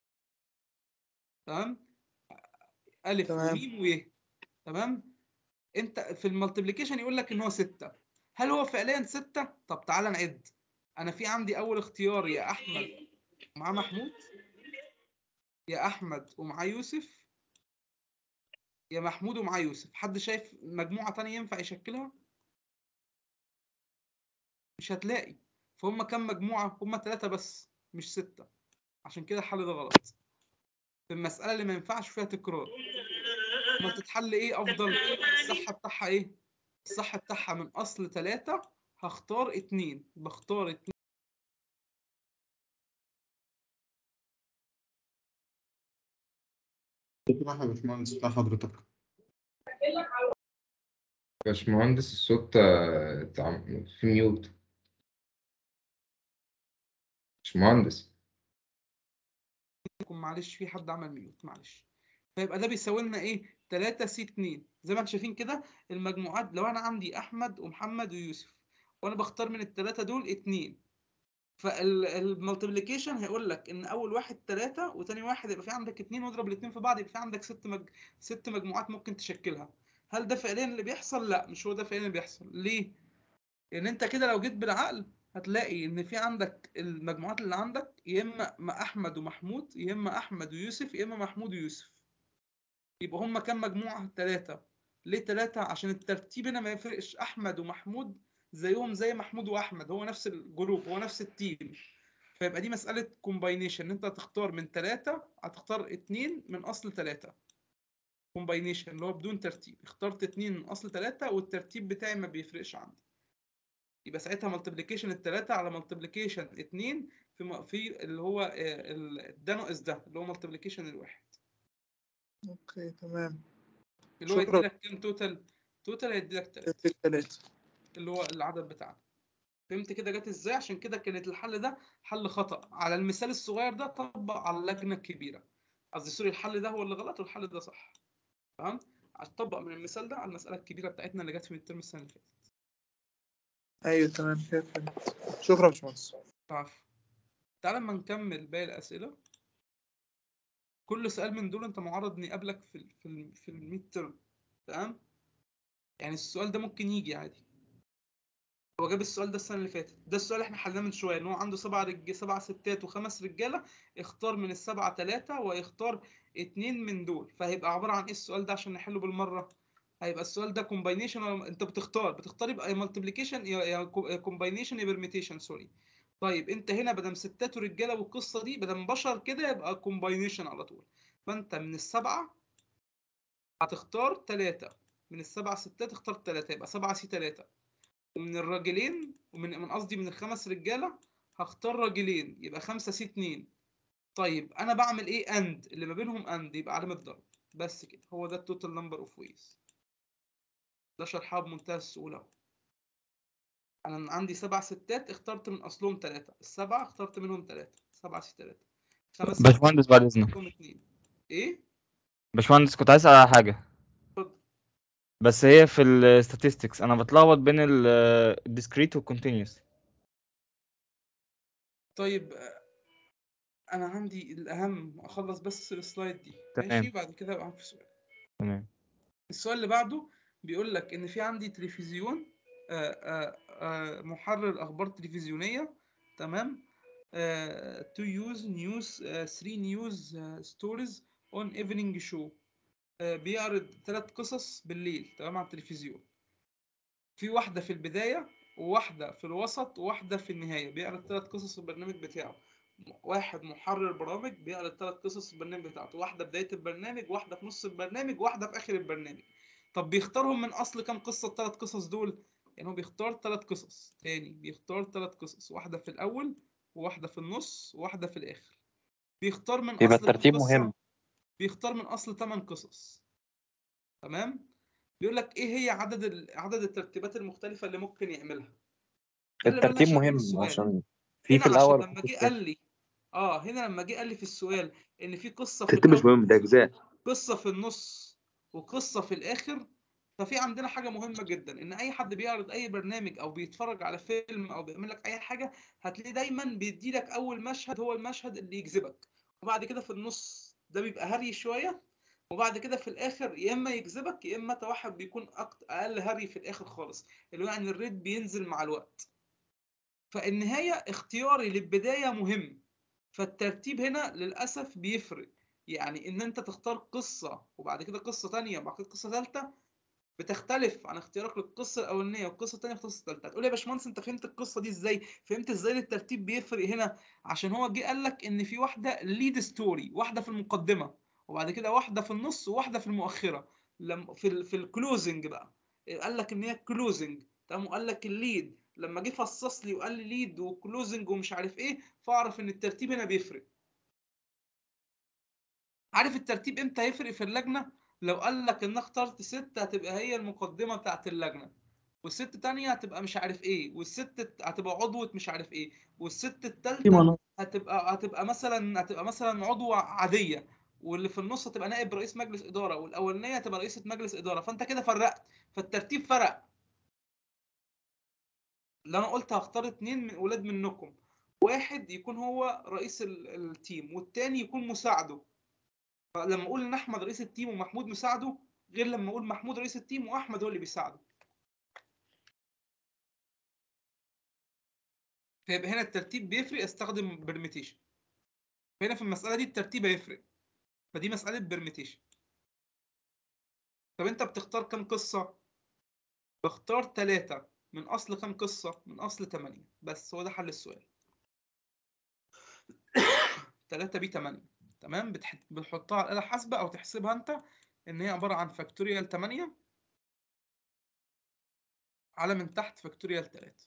Speaker 1: تمام الف
Speaker 20: تمام.
Speaker 1: وميم ويه تمام انت في المالتيبليكيشن يقول لك ان هو ستة هل هو فعليا ستة طب تعالى نعد انا في عندي اول اختيار يا احمد ومعاه محمود يا احمد ومعاه يوسف يا محمود ومعاه يوسف حد شايف مجموعة تانية ينفع يشكلها مش هتلاقي فهم كام مجموعة هم ثلاثة بس مش ستة عشان كده الحل ده غلط في المسألة اللي ما ينفعش فيها تكرار ما تتحل ايه افضل الصح بتاعها ايه الصح بتاعها من اصل ثلاثة هختار اتنين بختار اتنين
Speaker 4: صوت يا باشمهندس بتاع حضرتك
Speaker 13: باشمهندس الصوت آه، بتاع- في ميوت باشمهندس
Speaker 1: يكون معلش في حد عمل ميوت معلش فيبقى ده بيساوي لنا ايه 3 سي 2 زي ما انتم شايفين كده المجموعات لو انا عندي احمد ومحمد ويوسف وانا بختار من الثلاثه دول اتنين فالمالتيبليكيشن هيقول لك ان اول واحد ثلاثة وتاني واحد يبقى في عندك اتنين واضرب الاتنين في بعض يبقى في عندك ست مج... ست مجموعات ممكن تشكلها هل ده فعليا اللي بيحصل لا مش هو ده فعليا اللي بيحصل ليه لان انت كده لو جيت بالعقل هتلاقي ان في عندك المجموعات اللي عندك يا اما م- احمد ومحمود يا اما احمد ويوسف يا اما محمود ويوسف يبقى هم كام مجموعة ثلاثة ليه ثلاثة عشان الترتيب هنا ما يفرقش احمد ومحمود زيهم زي محمود واحمد هو نفس الجروب هو نفس التيم فيبقى دي مسألة كومباينيشن انت هتختار من ثلاثة هتختار اتنين من اصل ثلاثة كومباينيشن اللي هو بدون ترتيب اخترت اتنين من اصل ثلاثة والترتيب بتاعي ما بيفرقش عندي يبقى ساعتها ملتبليكيشن التلاتة على ملتبليكيشن اتنين في م- في اللي هو آه، ال- ده ناقص ده اللي هو ملتبليكيشن الواحد
Speaker 20: اوكي تمام
Speaker 1: اللي هو
Speaker 20: شكرا.
Speaker 1: يدي لك كام توتال توتال هيدي لك تلاتة
Speaker 20: في التلاتة
Speaker 1: اللي هو العدد بتاعنا فهمت كده جت ازاي عشان كده كانت الحل ده حل خطأ على المثال الصغير ده طبق على اللجنة الكبيرة قصدي سوري الحل ده هو اللي غلط والحل ده صح تمام هتطبق من المثال ده على المسألة الكبيرة بتاعتنا اللي جت في الترم السنة اللي فاتت
Speaker 20: ايوه تمام كده فهمت شكرا يا باشمهندس
Speaker 1: عفوا تعالى اما نكمل باقي الأسئلة كل سؤال من دول انت معرض ان يقابلك في ال في ال في الميد ترم تمام يعني السؤال ده ممكن يجي عادي هو جاب السؤال ده السنة اللي فاتت ده السؤال اللي احنا حلناه من شوية ان هو عنده سبع رج... سبع ستات وخمس رجالة اختار من السبعة ثلاثة ويختار اتنين من دول فهيبقى عبارة عن ايه السؤال ده عشان نحله بالمرة هيبقى السؤال ده كومباينيشن انت بتختار بتختار يبقى يا مالتيبليكيشن يا كومباينيشن يا بيرميتيشن سوري طيب انت هنا بدل ستات ورجاله والقصه دي بدل بشر كده يبقى كومباينيشن على طول فانت من السبعه هتختار ثلاثه من السبع ستات اختار ثلاثه يبقى سبعه سي ثلاثه ومن الراجلين ومن من قصدي من الخمس رجاله هختار راجلين يبقى خمسه سي اتنين طيب انا بعمل ايه اند اللي ما بينهم اند يبقى علامه ضرب بس كده هو ده التوتال نمبر اوف ويز ده شرحها بمنتهى السهوله اهو انا عندي سبع ستات اخترت من اصلهم ثلاثة السبعة اخترت منهم ثلاثة سبعة سي ثلاثة خمس ستات
Speaker 21: باشمهندس بعد
Speaker 1: اخترت
Speaker 21: إذنك
Speaker 1: منهم اتنين ايه
Speaker 21: باشمهندس كنت عايز أسأل على حاجة
Speaker 1: اتفضل
Speaker 21: بس هي في ال statistics أنا بتلخبط بين ال discrete وال continuous
Speaker 1: طيب آه، انا عندي الاهم اخلص بس السلايد دي
Speaker 21: تمام.
Speaker 1: ماشي بعد كده ابقى في سؤال
Speaker 21: تمام
Speaker 1: السؤال اللي بعده بيقول لك ان في عندي تلفزيون آه، آه، آه، محرر اخبار تلفزيونيه تمام آه، to use news آه، three news آه، stories on evening show آه، بيعرض ثلاث قصص بالليل تمام على التلفزيون في واحدة في البداية وواحدة في الوسط وواحدة في النهاية بيعرض ثلاث قصص في البرنامج بتاعه واحد محرر برامج بيعرض ثلاث قصص في البرنامج بتاعته واحدة بداية البرنامج واحدة في نص البرنامج واحدة في آخر البرنامج طب بيختارهم من أصل كام قصة الثلاث قصص دول يعني هو بيختار ثلاث قصص تاني بيختار ثلاث قصص واحدة في الأول وواحدة في النص وواحدة في الآخر بيختار من
Speaker 3: يبقى
Speaker 1: أصل كام
Speaker 3: الترتيب
Speaker 1: قصة
Speaker 3: مهم
Speaker 1: بيختار من أصل 8 قصص تمام بيقول لك ايه هي عدد ال... عدد الترتيبات المختلفة اللي ممكن يعملها خلي بالنا
Speaker 3: الترتيب
Speaker 1: عشان من
Speaker 3: مهم
Speaker 1: السؤال
Speaker 3: عشان في
Speaker 1: هنا
Speaker 3: في
Speaker 1: عشان
Speaker 3: الأول
Speaker 1: لما
Speaker 3: وفي
Speaker 1: جه
Speaker 3: الآخر
Speaker 1: قال لي اه هنا لما جه قال لي في السؤال ان في قصة في
Speaker 12: الترتيب مش
Speaker 1: الاول
Speaker 12: مهم ده اجزاء
Speaker 1: قصة في النص وقصة في الاخر ففي عندنا حاجة مهمة جدا ان اي حد بيعرض اي برنامج او بيتفرج على فيلم او بيعمل لك اي حاجة هتلاقيه دايما بيدي لك اول مشهد هو المشهد اللي يجذبك وبعد كده في النص ده بيبقى هري شوية وبعد كده في الاخر يا اما يجذبك يا اما توحد بيكون أكت... اقل هري في الاخر خالص اللي هو يعني الريت بينزل مع الوقت فالنهاية اختياري للبداية مهم فالترتيب هنا للأسف بيفرق يعني إن أنت تختار قصة وبعد كده قصة تانية وبعد كده قصة تالتة بتختلف عن اختيارك للقصة الأولانية والقصة التانية والقصة التالتة هتقول يا باشمهندس أنت فهمت القصة دي إزاي؟ فهمت إزاي الترتيب بيفرق هنا عشان هو جه قال لك إن في واحدة ليد ستوري واحدة في المقدمة وبعد كده واحدة في النص وواحدة في المؤخرة لما في ال في الكلوزنج بقى قال لك إن هي كلوزنج تمام وقال لك الليد لما جه فصص لي وقال لي ليد وكلوزنج ومش عارف ايه فاعرف ان الترتيب هنا بيفرق عارف الترتيب امتى هيفرق في اللجنه لو قال لك ان اخترت ست هتبقى هي المقدمه بتاعت اللجنه والست تانية هتبقى مش عارف ايه والست هتبقى عضوة مش عارف ايه والست التالتة هتبقى هتبقى مثلا هتبقى مثلا عضوة عادية واللي في النص هتبقى نائب رئيس مجلس إدارة والأولانية هتبقى رئيسة مجلس إدارة فأنت كده فرقت فالترتيب فرق اللي انا قلت هختار اتنين من ولاد منكم واحد يكون هو رئيس ال- التيم والتاني يكون مساعده فلما اقول ان احمد رئيس التيم ومحمود مساعده غير لما اقول محمود رئيس التيم واحمد هو اللي بيساعده فيبقى هنا الترتيب بيفرق استخدم برميتيشن هنا في المسألة دي الترتيب هيفرق فدي مسألة برميتيشن طب انت بتختار كام قصة بختار ثلاثة من أصل كام قصة؟ من أصل تمانية بس هو ده حل السؤال تلاتة بي تمانية تمام بتح... بتحطها على الآلة الحاسبة أو تحسبها أنت إن هي عبارة عن فاكتوريال تمانية على من تحت فاكتوريال تلاتة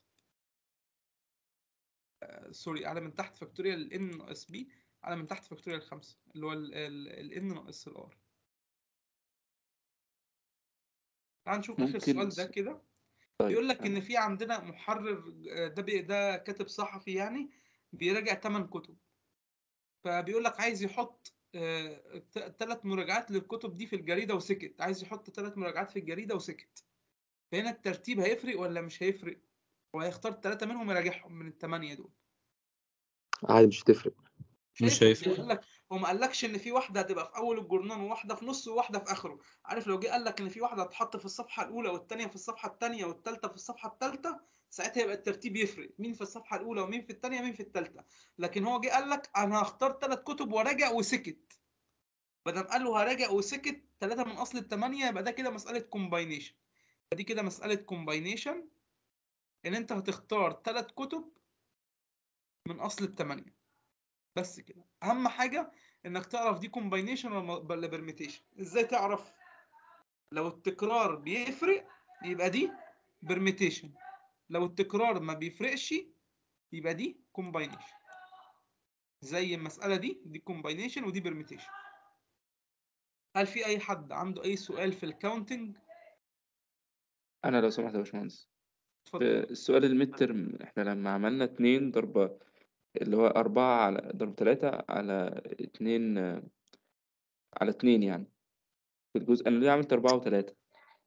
Speaker 1: آه سوري على من تحت فاكتوريال n ناقص b على من تحت فاكتوريال خمسة اللي هو ال ال ال n ناقص ال r تعال نشوف آخر
Speaker 18: ممكن
Speaker 1: السؤال ده كده
Speaker 18: طيب
Speaker 1: بيقول لك ان في عندنا محرر آه، ده بي ده كاتب صحفي يعني بيراجع 8 كتب فبيقول لك عايز يحط ثلاث مراجعات للكتب دي في الجريدة وسكت عايز يحط ثلاث مراجعات في الجريدة وسكت فهنا الترتيب هيفرق ولا مش هيفرق وهيختار ثلاثة منهم يراجعهم من الثمانية دول
Speaker 12: عادي مش هتفرق
Speaker 18: مش
Speaker 1: هو
Speaker 18: هيفرق
Speaker 1: قال لك هو ما قالكش ان في واحده هتبقى في اول الجورنال وواحده في نصه وواحده في اخره عارف لو جه قال لك ان في واحده هتحط في الصفحه الاولى والثانيه في الصفحه الثانيه والثالثه في الصفحه الثالثه ساعتها يبقى الترتيب يفرق مين في الصفحه الاولى ومين في الثانيه ومين في الثالثه لكن هو جه قال لك انا هختار ثلاث كتب وراجع وسكت بدل قال له هراجع وسكت ثلاثه من اصل الثمانيه يبقى ده كده مساله كومباينيشن دي كده مساله كومباينيشن ان انت هتختار ثلاث كتب من اصل الثمانيه بس كده اهم حاجه انك تعرف دي كومباينيشن ولا برميتيشن ازاي تعرف لو التكرار بيفرق يبقى دي برميتيشن لو التكرار ما بيفرقش يبقى دي كومباينيشن زي المساله دي دي كومباينيشن ودي برميتيشن هل في اي حد عنده اي سؤال في الكاونتنج
Speaker 18: انا لو سمحت يا باشمهندس
Speaker 1: اتفضل.
Speaker 18: في السؤال الميد ترم احنا لما عملنا اتنين ضرب اللي هو أربعة على ضرب تلاتة على اتنين على اتنين يعني في الجزء أنا ليه عملت أربعة وتلاتة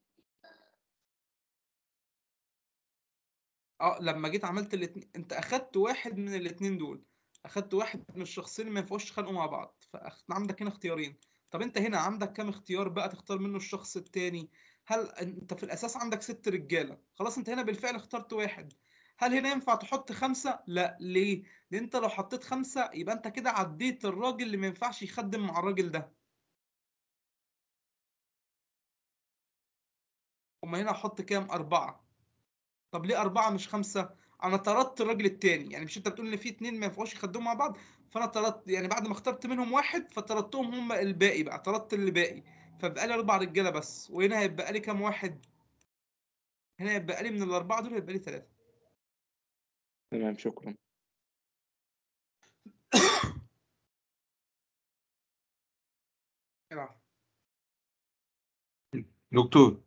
Speaker 1: اه لما جيت عملت الاتنين انت اخدت واحد من الاتنين دول اخدت واحد من الشخصين اللي ما ينفعوش يتخانقوا مع بعض فعندك هنا اختيارين طب انت هنا عندك كام اختيار بقى تختار منه الشخص التاني هل انت في الاساس عندك ست رجاله خلاص انت هنا بالفعل اخترت واحد هل هنا ينفع تحط خمسة؟ لا ليه؟ لأن أنت لو حطيت خمسة يبقى أنت كده عديت الراجل اللي ما ينفعش يخدم مع الراجل ده. هما هنا هحط كام؟ أربعة. طب ليه أربعة مش خمسة؟ أنا طردت الراجل التاني، يعني مش أنت بتقول إن في اتنين ما ينفعوش يخدموا مع بعض، فأنا طردت يعني بعد ما اخترت منهم واحد فطردتهم هما الباقي بقى، طردت اللي باقي، فبقى لي أربع رجالة بس، وهنا هيبقى لي كام واحد؟ هنا هيبقى لي من الأربعة دول هيبقى لي ثلاثة.
Speaker 18: تمام شكرا
Speaker 1: العب.
Speaker 7: دكتور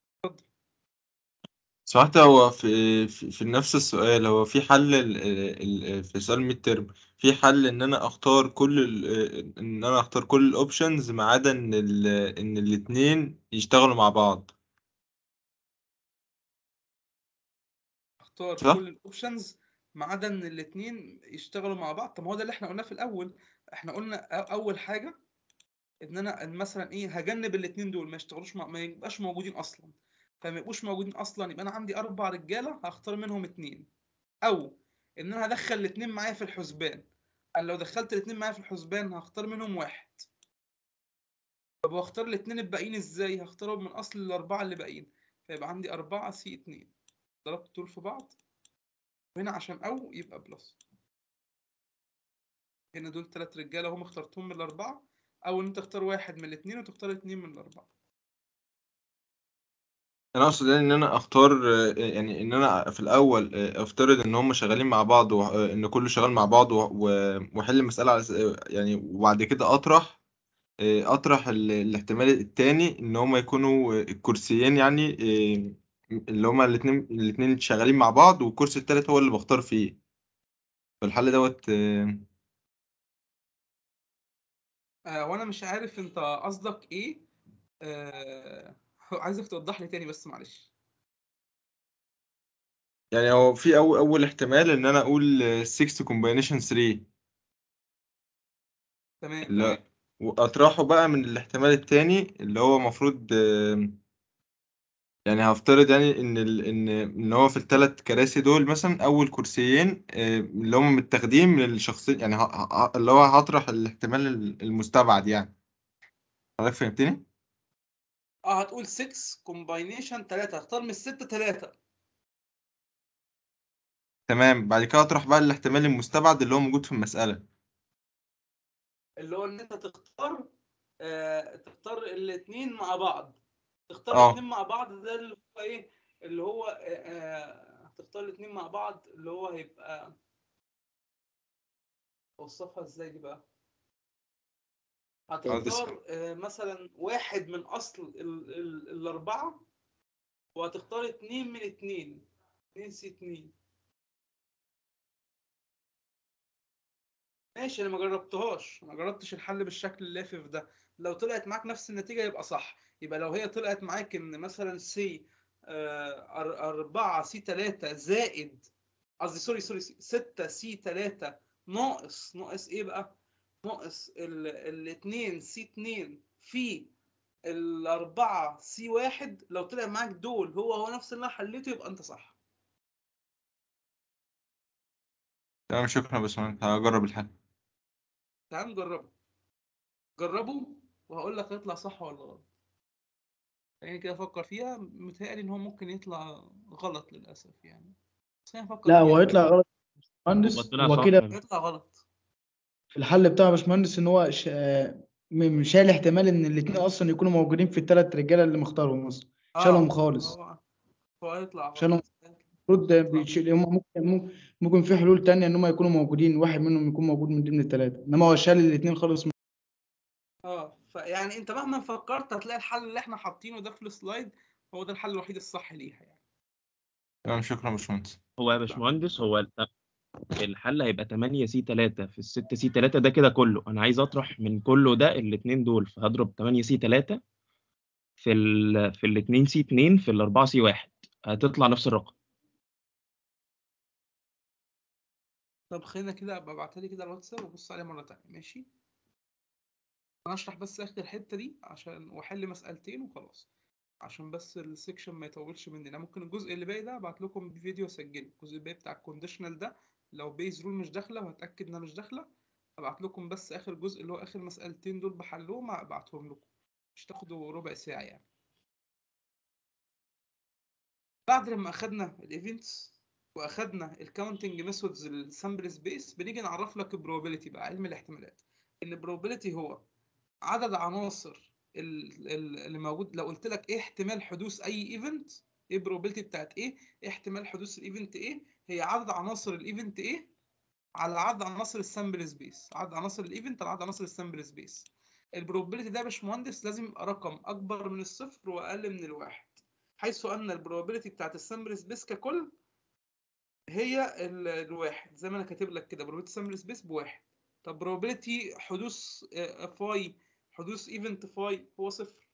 Speaker 7: سمعت هو في في, في نفس السؤال هو في حل ال ال في سؤال ميد ترم في حل ان انا اختار كل ال ان انا اختار كل الاوبشنز ما عدا ان ال ان الاتنين يشتغلوا مع بعض
Speaker 1: اختار
Speaker 7: صح؟
Speaker 1: كل الاوبشنز ما عدا ان الاثنين يشتغلوا مع بعض طب ما هو ده اللي احنا قلناه في الاول احنا قلنا أ- اول حاجه ان انا مثلا ايه هجنب الاثنين دول ما يشتغلوش مع... ما يبقاش موجودين اصلا فما يبقوش موجودين اصلا يبقى انا عندي اربع رجاله هختار منهم اثنين او ان انا هدخل الاثنين معايا في الحسبان انا لو دخلت الاثنين معايا في الحسبان هختار منهم واحد طب واختار الاثنين الباقيين ازاي هختارهم من اصل الاربعه اللي باقيين فيبقى عندي أربعة سي اتنين ضربت دول في بعض وهنا عشان أو يبقى بلس هنا دول تلات رجالة هم اخترتهم من الأربعة أو إن أنت تختار واحد من الاتنين وتختار اتنين من الأربعة
Speaker 7: انا اقصد يعني ان انا اختار آه، يعني ان انا في الاول آه، افترض ان هم شغالين مع بعض وان كله شغال مع بعض و- و- واحل المساله على س- يعني وبعد كده اطرح آه، اطرح ال- الاحتمال التاني ان هم يكونوا آه، الكرسيين يعني آه، اللي هما الاتنين الاتنين شغالين مع بعض والكرسي التالت هو اللي بختار فيه فالحل دوت آه،
Speaker 1: آه وأنا مش عارف أنت قصدك إيه آه عايزك توضح لي تاني بس معلش
Speaker 7: يعني هو في أول أول احتمال إن أنا أقول 6 كومباينيشن 3
Speaker 1: تمام
Speaker 7: لا وأطرحه بقى من الاحتمال التاني اللي هو المفروض يعني هفترض يعني إن ال... إن إن هو في الثلاث كراسي دول مثلا أول كرسيين آه، اللي هم متاخدين من الشخصين يعني ه... ه... اللي هو هطرح الاحتمال المستبعد يعني حضرتك فهمتني؟
Speaker 1: اه هتقول 6 كومباينيشن 3 اختار من الستة 3
Speaker 7: تمام بعد كده أطرح بقى الاحتمال المستبعد اللي هو موجود في المسألة
Speaker 1: اللي هو ان انت تختار آه تختار الاثنين مع بعض تختار
Speaker 7: اه
Speaker 1: الاثنين مع بعض ده اللي هو ايه اللي هو آه آه، تختار الاثنين مع بعض اللي هو هيبقى اوصفها ازاي دي بقى
Speaker 7: هتس-
Speaker 1: هتختار آه مثلا واحد من اصل ال ال الاربعه وهتختار اتنين من اتنين اتنين سي اتنين ماشي انا ما جربتهاش ما جربتش الحل بالشكل اللافف ده لو طلعت معاك نفس النتيجة يبقى صح يبقى لو هي طلعت معاك ان مثلا سي أربعة سي تلاتة زائد قصدي سوري سوري سي- ستة سي تلاتة ناقص ناقص ايه بقى؟ ناقص ال الاتنين سي اتنين في الأربعة سي واحد لو طلع معاك دول هو هو نفس اللي أنا حليته يبقى أنت صح
Speaker 7: تمام شكرا يا باشمهندس هجرب الحل
Speaker 1: تعال نجربه جربه وهقول لك هيطلع صح ولا غلط يعني كده افكر فيها متهيألي ان هو ممكن يطلع غلط للاسف يعني بس خلينا نفكر
Speaker 9: لا
Speaker 1: فيها
Speaker 9: هو هيطلع غلط يا
Speaker 19: هو
Speaker 9: باشمهندس
Speaker 19: طلع
Speaker 9: هو
Speaker 19: صح
Speaker 9: كده
Speaker 19: فعلا.
Speaker 1: هيطلع غلط
Speaker 9: في الحل بتاع باشمهندس ان هو ش... م- شايل احتمال ان الاثنين اصلا يكونوا موجودين في الثلاث رجاله اللي مختارهم اصلا شالهم
Speaker 1: اه
Speaker 9: خالص
Speaker 1: هو هو هيطلع
Speaker 9: شالهم
Speaker 1: غلط
Speaker 9: المفروض ده بيشيل هم ممكن ممكن ممكن في حلول تانية ان هم يكونوا موجودين واحد منهم يكون موجود من ضمن الثلاثه انما هو شال الاثنين خالص من...
Speaker 1: اه فيعني انت مهما فكرت هتلاقي الحل اللي احنا حاطينه ده في السلايد هو ده الحل الوحيد الصح ليها يعني
Speaker 7: تمام شكرا يا باشمهندس
Speaker 19: هو يا باشمهندس هو ال- الحل هيبقى 8 سي 3 في ال 6 سي 3 ده كده كله انا عايز اطرح من كله ده الاثنين دول فهضرب 8 سي 3 في ال في الاثنين سي 2 في الاربعه سي 1 هتطلع نفس الرقم
Speaker 1: طب خلينا كده ابقى ابعتها لي كده على الواتساب وبص عليها مره تانية ماشي انا اشرح بس اخر الحته دي عشان واحل مسالتين وخلاص عشان بس السكشن ما يطولش مننا ممكن الجزء اللي باقي ده ابعت لكم فيديو اسجله الجزء الباقي بتاع الكونديشنال ده لو بيز رول مش داخله وهتاكد انها مش داخله ابعت لكم بس اخر جزء اللي هو اخر مسالتين دول بحلهم ابعتهم لكم مش تاخدوا ربع ساعه يعني بعد لما اخدنا الايفنتس واخدنا الكاونتنج ميثودز السامبل سبيس بنيجي نعرف لك البروبابيلتي بقى علم الاحتمالات ان البروبابيلتي هو عدد عناصر ال- ال- اللي موجود لو قلت لك ايه احتمال حدوث اي ايفنت ايه البروبابيلتي بتاعت ايه ايه احتمال حدوث الايفنت ايه هي عدد عناصر الايفنت ايه على عدد عناصر السامبل سبيس عدد عناصر الايفنت على عدد عناصر السامبل سبيس البروبابيلتي ده يا باشمهندس لازم يبقى رقم اكبر من الصفر واقل من الواحد حيث ان البروبابيلتي بتاعت السامبل سبيس ككل هي ال- الواحد زي ما انا كاتب لك كده probability sample سبيس بواحد طب probability حدوث آه، فاي حدوث ايفنت فاي هو صفر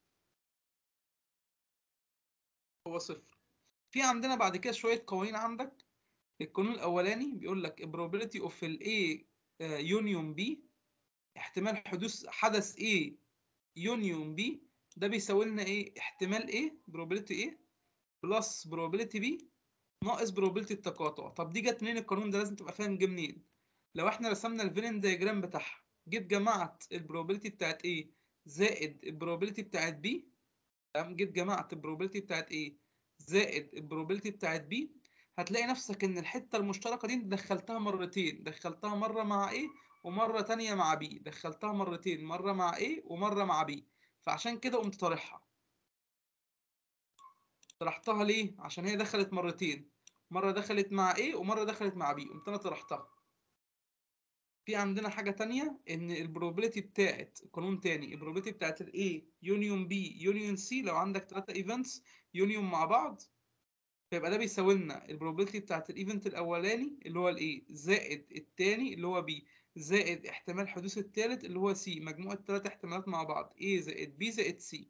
Speaker 1: هو صفر في عندنا بعد كده شوية قوانين عندك القانون الأولاني بيقول لك probability of ال A آه، union B احتمال حدوث حدث A union B ده بيساوي لنا ايه احتمال A probability A بلس probability B ناقص probability التقاطع طب دي جت منين القانون ده لازم تبقى فاهم جه منين لو احنا رسمنا الفيلن دايجرام بتاعها جيت جمعت البروبابيلتي بتاعت A زائد البروبابيلتي بتاعت B تمام جيت جمعت البروبابيلتي بتاعت A زائد البروبابيلتي بتاعت B هتلاقي نفسك ان الحتة المشتركة دي انت دخلتها مرتين دخلتها مرة مع A ومرة تانية مع B دخلتها مرتين مرة مع A ومرة مع B فعشان كده قمت طارحها طرحتها ليه؟ عشان هي دخلت مرتين مرة دخلت مع A ومرة دخلت مع B قمت أنا طرحتها في عندنا حاجة تانية إن البروبابيلتي بتاعت قانون تاني البروبابيلتي بتاعت ال A يونيون B يونيون C لو عندك تلاتة ايفنتس يونيون مع بعض فيبقى ده بيساوي لنا البروبابيلتي بتاعت الايفنت الأولاني اللي هو ال A زائد التاني اللي هو B زائد احتمال حدوث التالت اللي هو C مجموع التلات احتمالات مع بعض A زائد B زائد C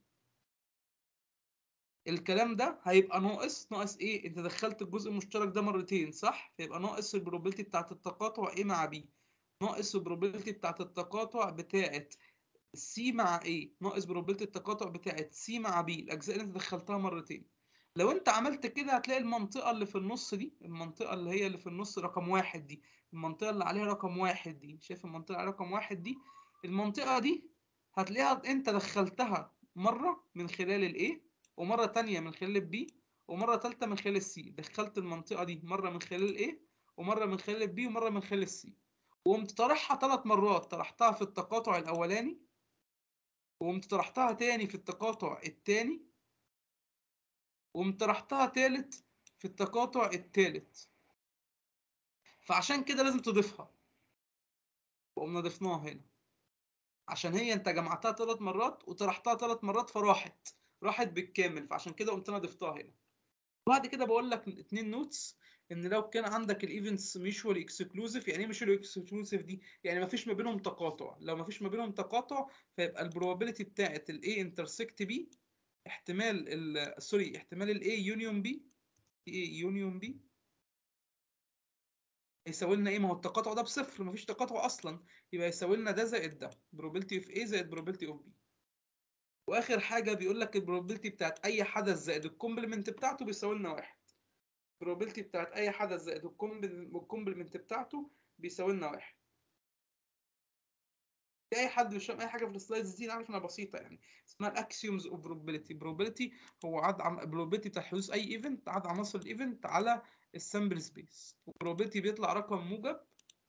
Speaker 1: الكلام ده هيبقى ناقص ناقص ايه انت دخلت الجزء المشترك ده مرتين صح فيبقى ناقص البروبابيلتي بتاعت التقاطع A مع B ناقص البروبابيلتي بتاعت التقاطع بتاعت C مع A ناقص بروبابيلتي التقاطع بتاعت C مع B الاجزاء اللي انت دخلتها مرتين لو انت عملت كده هتلاقي المنطقة اللي في النص دي المنطقة اللي هي اللي في النص رقم واحد دي المنطقة اللي عليها رقم واحد دي شايف المنطقة اللي عليها رقم واحد دي المنطقة دي هتلاقيها انت دخلتها مرة من خلال الايه ومرة تانية من خلال البي ومرة تالتة من خلال السي دخلت المنطقة دي مرة من خلال الايه ومرة من خلال البي ومرة من خلال السي وقمت طرحها ثلاث مرات طرحتها في التقاطع الأولاني وقمت طرحتها تاني في التقاطع التاني وقمت طرحتها تالت في التقاطع التالت فعشان كده لازم تضيفها وقمنا ضفناها هنا عشان هي انت جمعتها ثلاث مرات وطرحتها ثلاث مرات فراحت راحت بالكامل فعشان كده قمت انا ضفتها هنا وبعد كده بقول لك اتنين نوتس ان لو كان عندك الايفنتس ميوشوالي اكسكلوزيف يعني ايه ميوشوالي اكسكلوزيف دي يعني ما فيش ما بينهم تقاطع لو ما فيش ما بينهم تقاطع فيبقى البروبابيلتي بتاعت الاي انترسكت بي احتمال ال سوري احتمال الاي يونيون بي اي يونيون بي يساوي لنا ايه ما هو التقاطع ده بصفر ما فيش تقاطع اصلا يبقى يساوي لنا ده زائد ده probability اوف A زائد probability اوف B واخر حاجه بيقول لك البروبابيلتي بتاعت اي حدث زائد الكومبلمنت بتاعته بيساوي لنا واحد البروبابيلتي بتاعت اي حدث زائد الكومبلمنت بتاعته بيساوي لنا واحد في اي حد مش فاهم اي حاجه في السلايدز دي عارف انها بسيطه يعني اسمها الاكسيومز اوف probability probability هو عدد عم probability بتاع حدوث اي ايفنت عدد عناصر الايفنت على السامبل سبيس probability بيطلع رقم موجب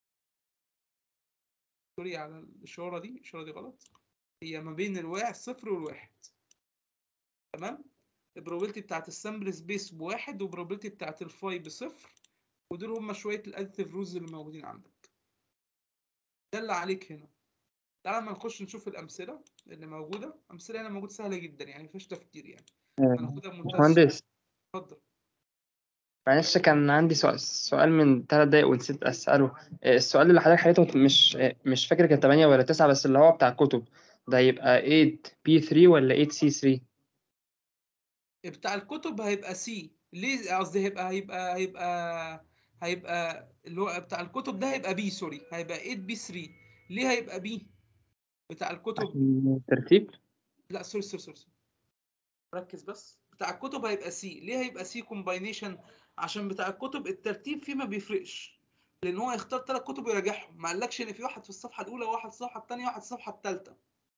Speaker 1: سوري على الاشاره دي الاشاره دي غلط هي ما بين الواحد صفر والواحد تمام البروبابيلتي بتاعت السامبل سبيس بواحد والبروبابيلتي بتاعت الفاي بصفر ودول هما شويه الاديتيف رولز اللي موجودين عندك ده اللي عليك هنا تعال ما نخش نشوف الامثله اللي موجوده امثله هنا موجود سهله جدا يعني مفيش تفكير يعني هناخدها بمنتهى السهوله
Speaker 11: باشمهندس
Speaker 1: اتفضل
Speaker 11: معلش كان عندي سؤال سؤال من ثلاث دقايق ونسيت أسأله آه، السؤال اللي حضرتك حليته مش آه، مش فاكر كان 8 ولا 9 بس اللي هو بتاع الكتب ده يبقى 8B3 ولا 8C3
Speaker 1: بتاع الكتب هيبقى سي ليه قصدي هيبقى هيبقى هيبقى هيبقى اللي هو بتاع الكتب ده هيبقى بي سوري هيبقى 8 بي 3 ليه هيبقى بي بتاع الكتب
Speaker 11: عشان الترتيب
Speaker 1: لا سوري سوري سوري سوري. ركز بس بتاع الكتب هيبقى سي ليه هيبقى سي كومباينيشن عشان بتاع الكتب الترتيب فيه ما بيفرقش لان هو يختار ثلاث كتب ويراجعهم ما قالكش ان في واحد في الصفحه الاولى وواحد في الصفحه الثانيه وواحد في الصفحه الثالثه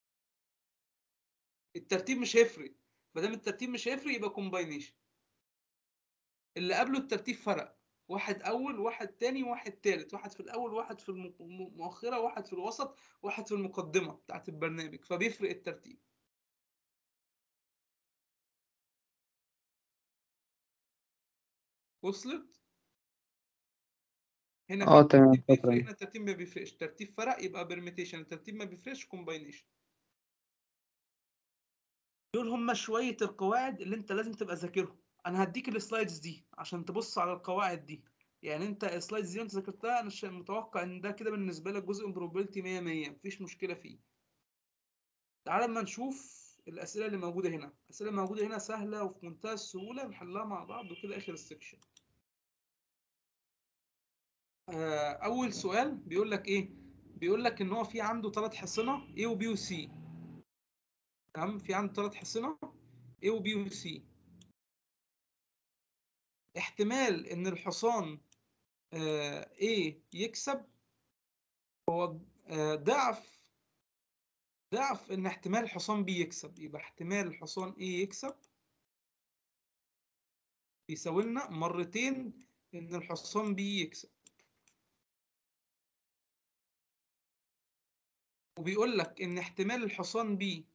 Speaker 1: الترتيب مش هيفرق ما دام الترتيب مش هيفرق يبقى كومباينيشن اللي قبله الترتيب فرق واحد اول واحد تاني واحد تالت واحد في الاول واحد في الم- المؤخره واحد في الوسط واحد في المقدمه بتاعت البرنامج فبيفرق الترتيب وصلت هنا في
Speaker 11: اه تمام
Speaker 1: الترتيب بيفرق
Speaker 11: شكرا
Speaker 1: هنا الترتيب ما بيفرقش الترتيب فرق يبقى بيرميتيشن الترتيب ما بيفرقش كومباينيشن دول هم شويه القواعد اللي انت لازم تبقى ذاكرهم انا هديك السلايدز دي عشان تبص على القواعد دي يعني انت السلايدز دي انت ذاكرتها انا شا- متوقع ان ده كده بالنسبه لك جزء من probability 100 100 مفيش مشكله فيه تعال اما نشوف الاسئله اللي موجوده هنا الاسئله اللي موجوده هنا سهله وفي منتهى السهوله نحلها مع بعض وكده اخر السكشن آه، اول سؤال بيقول لك ايه بيقول لك ان هو في عنده ثلاث حصنه A و B و C تمام في عنده ثلاث حصنه A و B و C احتمال ان الحصان آه، A يكسب هو آه، ضعف ضعف ان احتمال الحصان B يكسب يبقى احتمال الحصان A يكسب بيساوي لنا مرتين ان الحصان B يكسب وبيقول لك ان احتمال الحصان B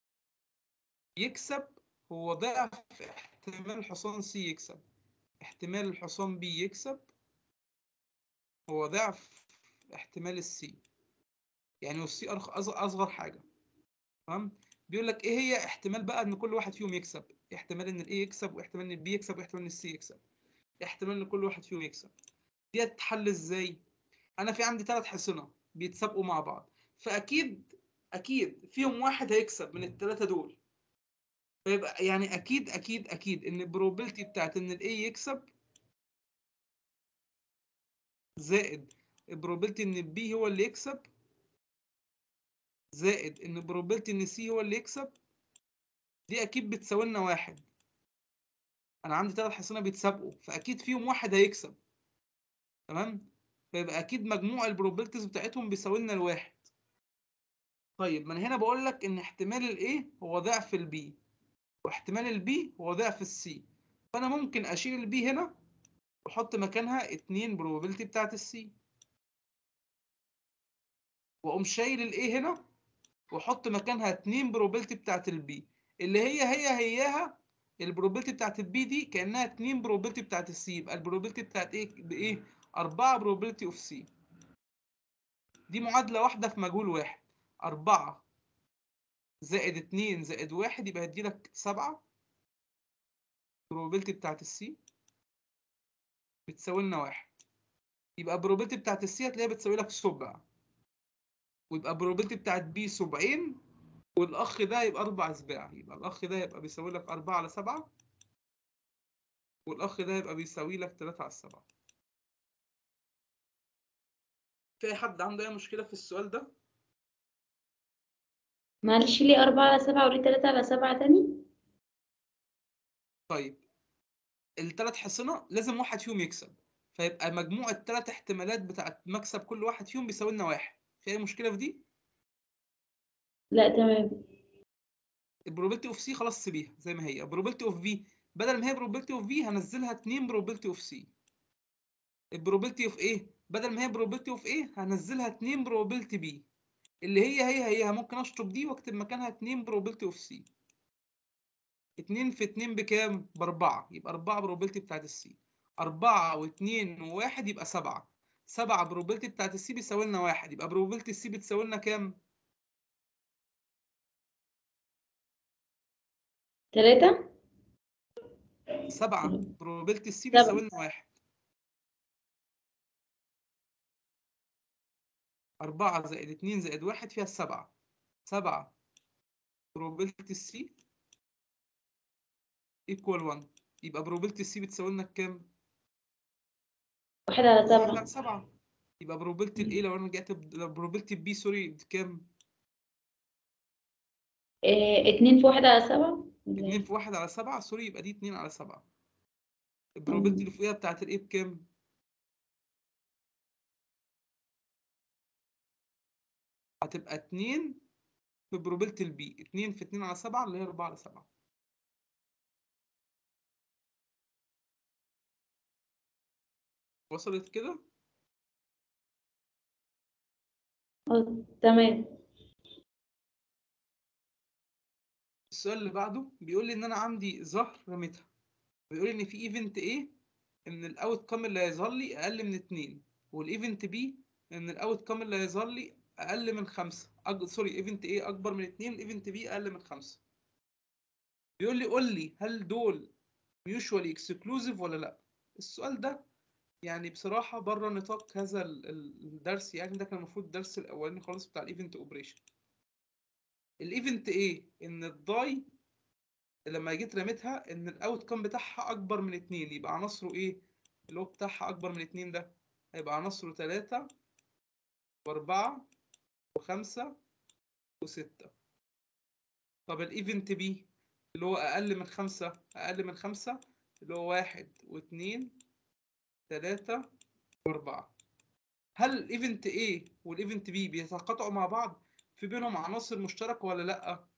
Speaker 1: يكسب هو ضعف احتمال الحصان C يكسب احتمال الحصان B يكسب هو ضعف احتمال السي يعني والسي أرخ- أصغر أصغر حاجة تمام بيقول لك ايه هي احتمال بقى ان كل واحد فيهم يكسب احتمال ان الاي يكسب واحتمال ان البي يكسب واحتمال ان السي يكسب احتمال ان كل واحد فيهم يكسب دي تتحل ازاي انا في عندي ثلاث حصنة بيتسابقوا مع بعض فاكيد اكيد فيهم واحد هيكسب من الثلاثة دول فيبقى يعني اكيد اكيد اكيد ان البروبابيلتي بتاعت ان الاي يكسب زائد البروبابيلتي ان البي هو اللي يكسب زائد ان البروبابيلتي ان سي هو اللي يكسب دي اكيد بتساوي لنا واحد انا عندي ثلاث حصانه بيتسابقوا فاكيد فيهم واحد هيكسب تمام فيبقى اكيد مجموع البروبابيلتيز بتاعتهم بيساوي لنا الواحد طيب ما انا هنا بقول لك ان احتمال الايه هو ضعف البي واحتمال البي هو ضعف السي فانا ممكن اشيل البي هنا واحط مكانها اتنين بروبابيلتي بتاعت السي واقوم شايل الايه هنا واحط مكانها اتنين بروبابيلتي بتاعت البي اللي هي هي هياها البروبابيلتي بتاعت البي دي كانها اتنين بروبابيلتي بتاعت السي يبقى البروبابيلتي بتاعت ايه بايه 4 بروبابيلتي اوف سي دي معادله واحده في مجهول واحد 4 زائد 2 زائد 1 يبقى هيديلك 7 probability بتاعت السي بتساوي لنا واحد يبقى probability بتاعت السي هتلاقيها بتساوي لك سبع ويبقى probability بتاعت بي سبعين والاخ ده يبقى اربع اسباع يبقى الاخ ده يبقى بيساوي لك اربعة على سبعة والاخ ده يبقى بيساوي لك تلاتة على السبعة في أي حد عنده اي مشكلة في السؤال ده
Speaker 15: معلش ليه أربعة على سبعة وليه تلاتة على سبعة تاني؟
Speaker 1: طيب التلات حصنة لازم واحد فيهم يكسب فيبقى مجموع التلات احتمالات بتاعت مكسب كل واحد فيهم بيساوي لنا واحد في اي مشكلة في دي
Speaker 15: لا تمام
Speaker 1: البروبابيلتي اوف سي خلاص سيبيها زي ما هي البروبابيلتي اوف في بدل ما هي بروبابيلتي اوف في هنزلها 2 بروبابيلتي اوف سي البروبابيلتي اوف ايه بدل ما هي بروبابيلتي اوف ايه هنزلها 2 بروبابيلتي بي اللي هي هي هي ممكن اشطب دي واكتب مكانها 2 بروبابيلتي اوف سي 2 في 2 بكام باربعة يبقى 4 بروبابيلتي بتاعت السي 4 و2 و1 يبقى 7 7 بروبابيلتي بتاعت السي بيساوي لنا 1 يبقى بروبابيلتي السي بتساوي لنا كام
Speaker 15: تلاتة
Speaker 1: سبعة probability السي
Speaker 15: سبعة.
Speaker 1: بيساوي لنا واحد أربعة زائد اتنين زائد واحد فيها السبعة سبعة probability السي equal 1 يبقى probability السي بتساوي لنا كام؟
Speaker 15: واحد على
Speaker 1: واحد
Speaker 15: سبعة
Speaker 1: على سبعة يبقى probability الايه لو انا رجعت ب- لو probability البي سوري بكام؟
Speaker 15: إيه اتنين في واحد على سبعة ولا
Speaker 1: اتنين
Speaker 15: إيه؟
Speaker 1: في واحد على سبعة سوري يبقى دي اتنين على سبعة البروبابيلتي اللي فوقيها بتاعت الايه بكام؟ هتبقى اتنين في probability البي اتنين في اتنين على سبعة اللي هي أربعة على سبعة وصلت كده؟
Speaker 15: اه تمام
Speaker 1: السؤال اللي بعده بيقول لي ان انا عندي ظهر رميتها بيقول لي ان في ايفنت A ان الاوت كام اللي هيظهر لي اقل من اتنين والايفنت B ان الاوت كام اللي هيظهر لي اقل من خمسة أج... سوري ايفنت A اكبر من اتنين ايفنت B اقل من خمسة بيقول لي قول لي هل دول mutually exclusive ولا لا السؤال ده يعني بصراحة بره نطاق هذا ال- ال- الدرس يعني ده كان المفروض الدرس الأولاني خالص بتاع الإيفنت أوبريشن الإيفنت إيه؟ إن الداي لما جيت رميتها إن الأوت كام بتاعها أكبر من اتنين يبقى عناصره إيه؟ اللي هو بتاعها أكبر من اتنين ده هيبقى عناصره تلاتة وأربعة وخمسة وستة طب الإيفنت بي اللي هو أقل من خمسة أقل من خمسة اللي هو واحد واتنين تلاتة وأربعة هل الايفنت A والايفنت B بيتقاطعوا مع بعض في بينهم عناصر مشتركة ولا لأ؟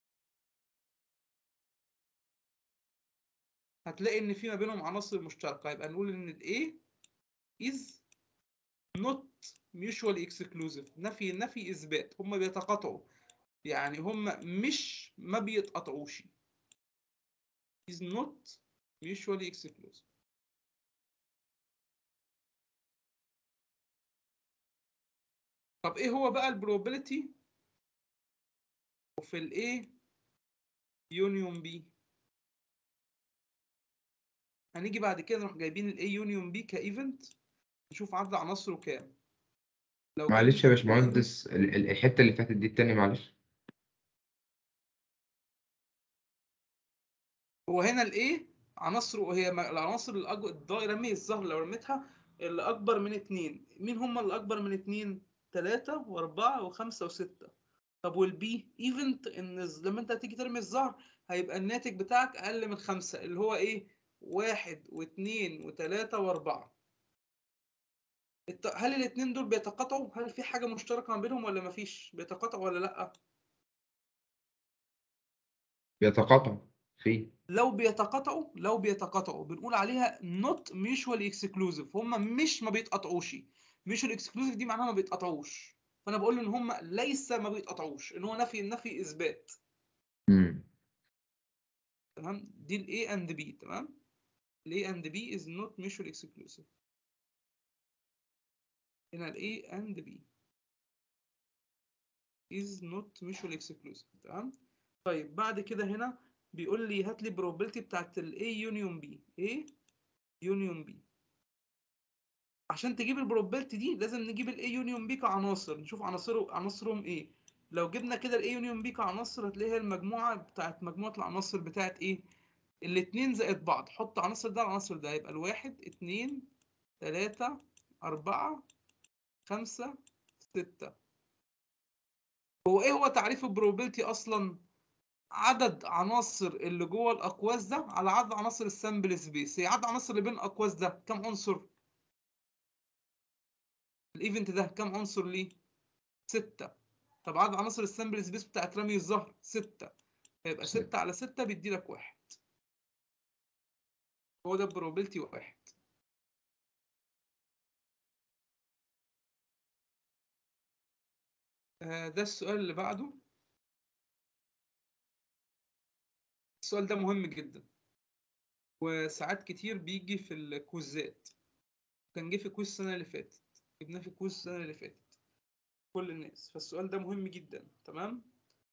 Speaker 1: هتلاقي إن في ما بينهم عناصر مشتركة يبقى نقول إن ال A is not mutually exclusive نفي نفي إثبات هما بيتقاطعوا يعني هما مش ما بيتقاطعوش is not mutually exclusive طب ايه هو بقى البروبابيلتي وفي الايه يونيون بي هنيجي بعد كده نروح جايبين الاي يونيون بي كايفنت نشوف عدد عناصره كام لو كان
Speaker 13: معلش يا
Speaker 1: event A
Speaker 13: باشمهندس ال- ال- الحتة اللي فاتت دي التاني معلش
Speaker 1: هو هنا الايه عناصره هي م- العناصر الأج... الدائره مية الظهر لو رميتها اللي اكبر من اتنين مين هم اللي اكبر من اتنين تلاتة واربعة وخمسة وستة طب والبي ايفنت ان الز- لما انت هتيجي ترمي الظهر هيبقى الناتج بتاعك اقل من خمسة اللي هو ايه واحد واثنين وثلاثة واربعة الت- هل الاتنين دول بيتقاطعوا هل في حاجة مشتركة ما بينهم ولا مفيش بيتقاطعوا ولا لأ
Speaker 13: بيتقاطع فيه
Speaker 1: لو بيتقاطعوا لو بيتقاطعوا بنقول عليها not mutually exclusive هم مش ما بيتقاطعوش mutually exclusive دي معناها ما بيتقاطعوش فانا بقول ان هم ليس ما بيتقاطعوش ان هو نفي نفي اثبات
Speaker 13: مم.
Speaker 1: تمام دي ال A and B تمام ال A and B is not mutually exclusive هنا ال A and B is not mutually exclusive تمام طيب بعد كده هنا بيقول لي هات لي probability بتاعت ال A union B A union B عشان تجيب البروبابيلتي دي لازم نجيب ال A union B كعناصر نشوف عناصره عناصرهم ايه لو جبنا كده ال A union B كعناصر هتلاقيها المجموعة بتاعت مجموعة العناصر بتاعت ايه الاتنين زائد بعض حط عناصر ده على عناصر ده يبقى الواحد اتنين تلاتة أربعة خمسة ستة هو ايه هو تعريف البروبابيلتي اصلا عدد عناصر اللي جوه الاقواس ده على عدد عناصر السامبل سبيس هي عدد عناصر اللي بين الاقواس ده كام عنصر الايفنت ده كام عنصر ليه ستة طب عدد عناصر السامبل سبيس بتاعت رمي الزهر ستة فيبقى ستة على ستة بيدي لك واحد هو ده البروبابيلتي واحد آه، ده السؤال اللي بعده السؤال ده مهم جدا وساعات كتير بيجي في الكويزات كان جه في كويز السنة اللي فاتت جبناه في كويز السنة اللي فاتت كل الناس فالسؤال ده مهم جدا تمام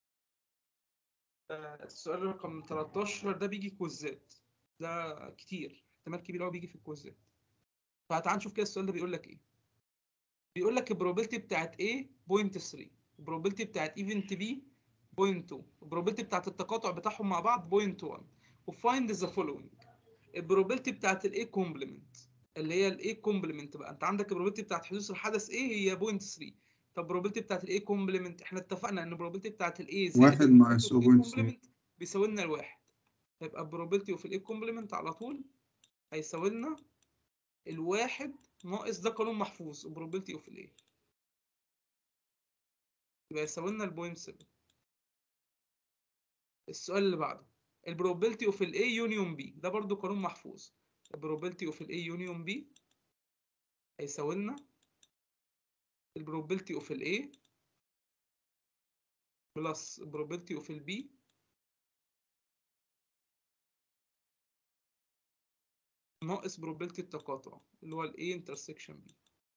Speaker 1: آه، السؤال رقم 13 ده بيجي كويزات ده كتير احتمال كبير قوي بيجي في الكويزات فتعال نشوف كده السؤال ده بيقول لك ايه بيقول لك البروبابيلتي بتاعت A بوينت 3 البروبابيلتي بتاعت ايفنت B بوينت 2 البروبابيلتي بتاعت التقاطع بتاعهم مع بعض بوينت 1 وفايند ذا فولوينج البروبابيلتي بتاعت الاي كومبلمنت اللي هي الاي كومبلمنت بقى انت عندك البروبابيلتي بتاعت حدوث الحدث ايه هي بوينت 3 طب البروبابيلتي بتاعت الاي كومبلمنت احنا اتفقنا ان البروبابيلتي بتاعت الاي زائد
Speaker 4: واحد ناقص
Speaker 1: البروبابيلتي
Speaker 4: اوف
Speaker 1: اوف الاي
Speaker 4: بوينت 3
Speaker 1: كومبلمنت بيساوي لنا الواحد يبقى البروبابيلتي اوف الاي كومبلمنت على طول هيساوي لنا الواحد ناقص ده قانون محفوظ probability اوف الايه يبقى يساوي لنا البوينت 7 السؤال اللي بعده البروبابيلتي اوف الاي يونيون بي ده برضو قانون محفوظ البروبابيلتي اوف الاي يونيون بي هيساوي لنا البروبابيلتي اوف الاي بلس البروبابيلتي اوف البي ناقص probability التقاطع اللي هو ال A intersection B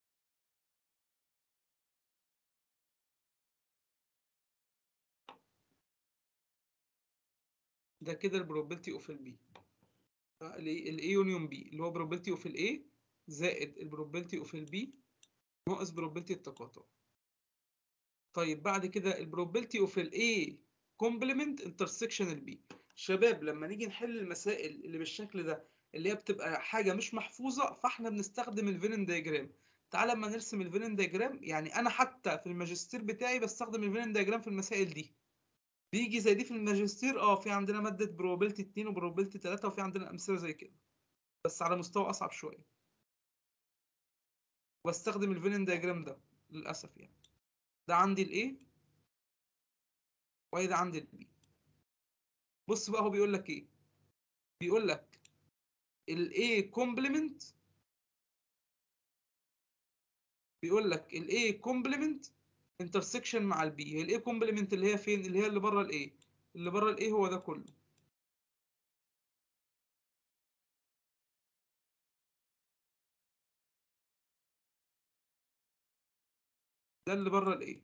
Speaker 1: ده كده ال probability of ال B ال A union B اللي هو probability of ال A زائد ال probability of ال B ناقص probability التقاطع طيب بعد كده ال probability of ال A complement intersection ال B شباب لما نيجي نحل المسائل اللي بالشكل ده اللي هي بتبقى حاجة مش محفوظة فاحنا بنستخدم الفيلن دايجرام تعال لما نرسم الفيلن دايجرام يعني انا حتى في الماجستير بتاعي بستخدم الفيلن دايجرام في المسائل دي بيجي زي دي في الماجستير اه في عندنا مادة probability 2 و probability 3 وفي عندنا امثلة زي كده بس على مستوى اصعب شوية بستخدم الفيلن دايجرام ده للاسف يعني ده عندي الايه وده عندي البي بص بقى هو بيقول لك ايه بيقول لك ال A complement بيقول لك ال A complement intersection مع ال B هي ال A complement اللي هي فين اللي هي اللي بره ال A اللي بره ال A هو ده كله ده اللي بره ال A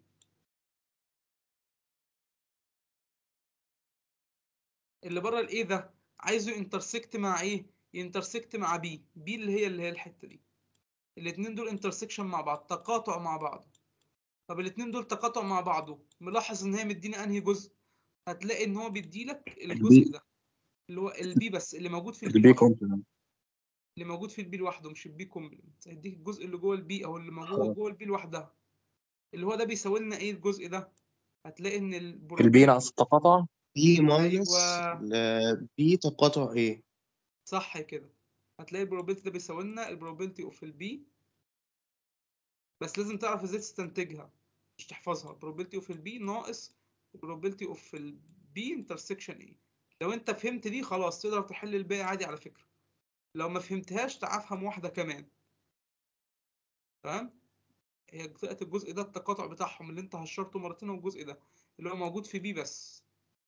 Speaker 1: اللي بره ال A ده عايزه انترسكت مع ايه ينترسكت مع بي بي اللي هي اللي هي الحته دي الاتنين دول انترسكشن مع بعض تقاطع مع بعض طب الاتنين دول تقاطع مع بعضه ملاحظ ان هي مدينا انهي جزء هتلاقي ان هو بيديلك الجزء ده اللي هو البي بس اللي موجود في البي
Speaker 10: البي
Speaker 1: لوحده
Speaker 10: كومبلمنت
Speaker 1: اللي موجود في البي لوحده مش البي كومبلمنت هيديك الجزء اللي جوه البي او اللي موجود
Speaker 10: خلاص
Speaker 1: جوه البي لوحدها اللي هو ده بيساوي لنا ايه الجزء ده هتلاقي ان
Speaker 3: البي
Speaker 1: البروبابيلتي
Speaker 3: ناقص التقاطع
Speaker 6: بي ماينس
Speaker 1: ايوه
Speaker 6: بي تقاطع ايه
Speaker 1: صح كده هتلاقي البروبابيلتي ده بيساوي لنا البروبابيلتي اوف البي بس لازم تعرف ازاي تستنتجها مش تحفظها probability اوف البي ناقص probability اوف البي انترسكشن ايه لو انت فهمت دي خلاص تقدر تحل الباقي عادي على فكرة لو ما فهمتهاش تعال افهم واحدة كمان تمام هي طلعت الجزء ده التقاطع بتاعهم اللي انت هشرته مرتين والجزء ده اللي هو موجود في بي بس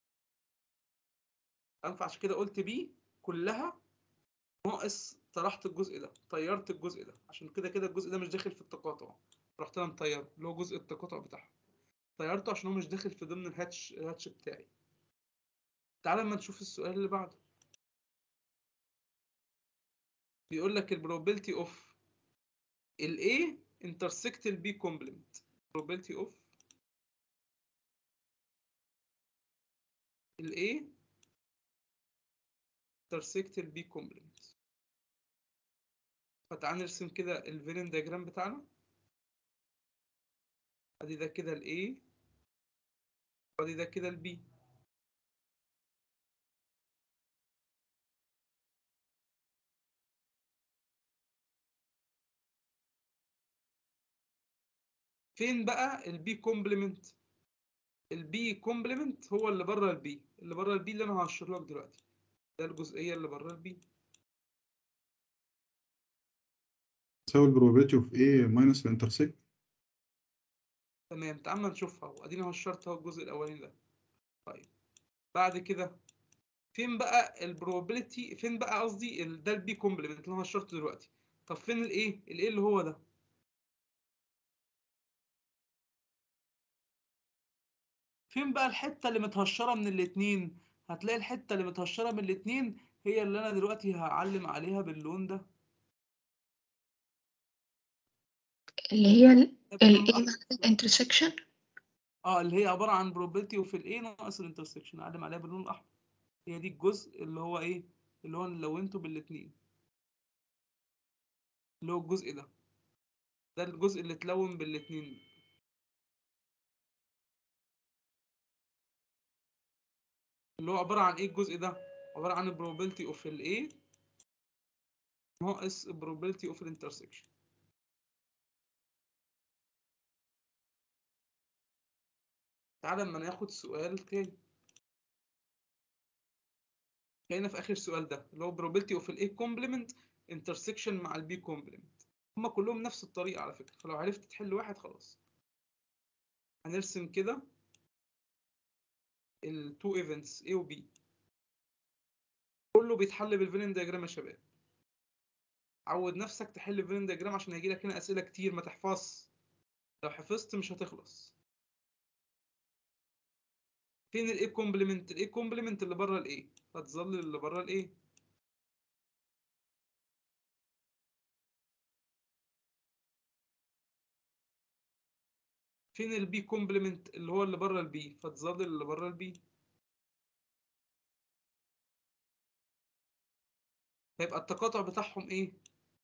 Speaker 1: تمام فعشان كده قلت بي كلها ناقص طرحت الجزء ده طيرت الجزء ده عشان كده كده الجزء ده مش داخل في التقاطع رحت انا مطيره اللي هو جزء التقاطع بتاعه طيرته عشان هو مش داخل في ضمن الهاتش الهاتش بتاعي تعال اما نشوف السؤال اللي بعده بيقول لك ال probability of ال A intersect ال B complement probability of ال A intersect ال B complement فتعال نرسم كده الفيلن دياجرام بتاعنا ادي ده كده ال A وادي ده كده ال B فين بقى البي كومبلمنت البي كومبلمنت هو اللي بره البي اللي بره البي اللي انا هشرح لك دلوقتي ده الجزئيه اللي بره البي
Speaker 4: تساوي ال probability of A minus ال intersect
Speaker 1: تمام تعال ما نشوفها وادينا هشرت اهو الجزء الاولاني ده طيب بعد كده فين بقى البروبابيلتي فين بقى قصدي ال- ده البي كومبلمنت اللي انا هشرته دلوقتي طب فين الايه الايه اللي هو ده فين بقى الحته اللي متهشره من الاتنين هتلاقي الحته اللي متهشره من الاتنين هي اللي انا دلوقتي هعلم عليها باللون ده
Speaker 16: اللي هي ال
Speaker 1: باللون
Speaker 16: ال A
Speaker 1: الاحمر
Speaker 16: مع ال intersection
Speaker 1: اه اللي هي عباره عن probability وفي الايه ناقص الانترسكشن اعلم عليها باللون الاحمر هي دي الجزء اللي هو ايه اللي هو أنا لونته بالاتنين اللي هو الجزء ده ده الجزء اللي اتلون بالاتنين اللي هو عبارة عن ايه الجزء ده عبارة عن probability of ال A ناقص probability of ال intersection تعالى اما ناخد سؤال تاني خلينا في اخر سؤال ده اللي هو probability of ال A complement intersection مع ال B complement هما كلهم نفس الطريقة على فكرة فلو عرفت تحل واحد خلاص هنرسم كده ال two events A و B كله بيتحل بالفيلن دياجرام يا شباب عود نفسك تحل الفيلن دياجرام عشان هيجيلك هنا اسئله كتير ما تحفظش لو حفظت مش هتخلص فين الايه كومبلمنت الايه كومبلمنت اللي بره الايه هتظل اللي بره الايه فين البي كومبلمنت اللي هو اللي بره البي فتظل اللي بره البي هيبقى التقاطع بتاعهم ايه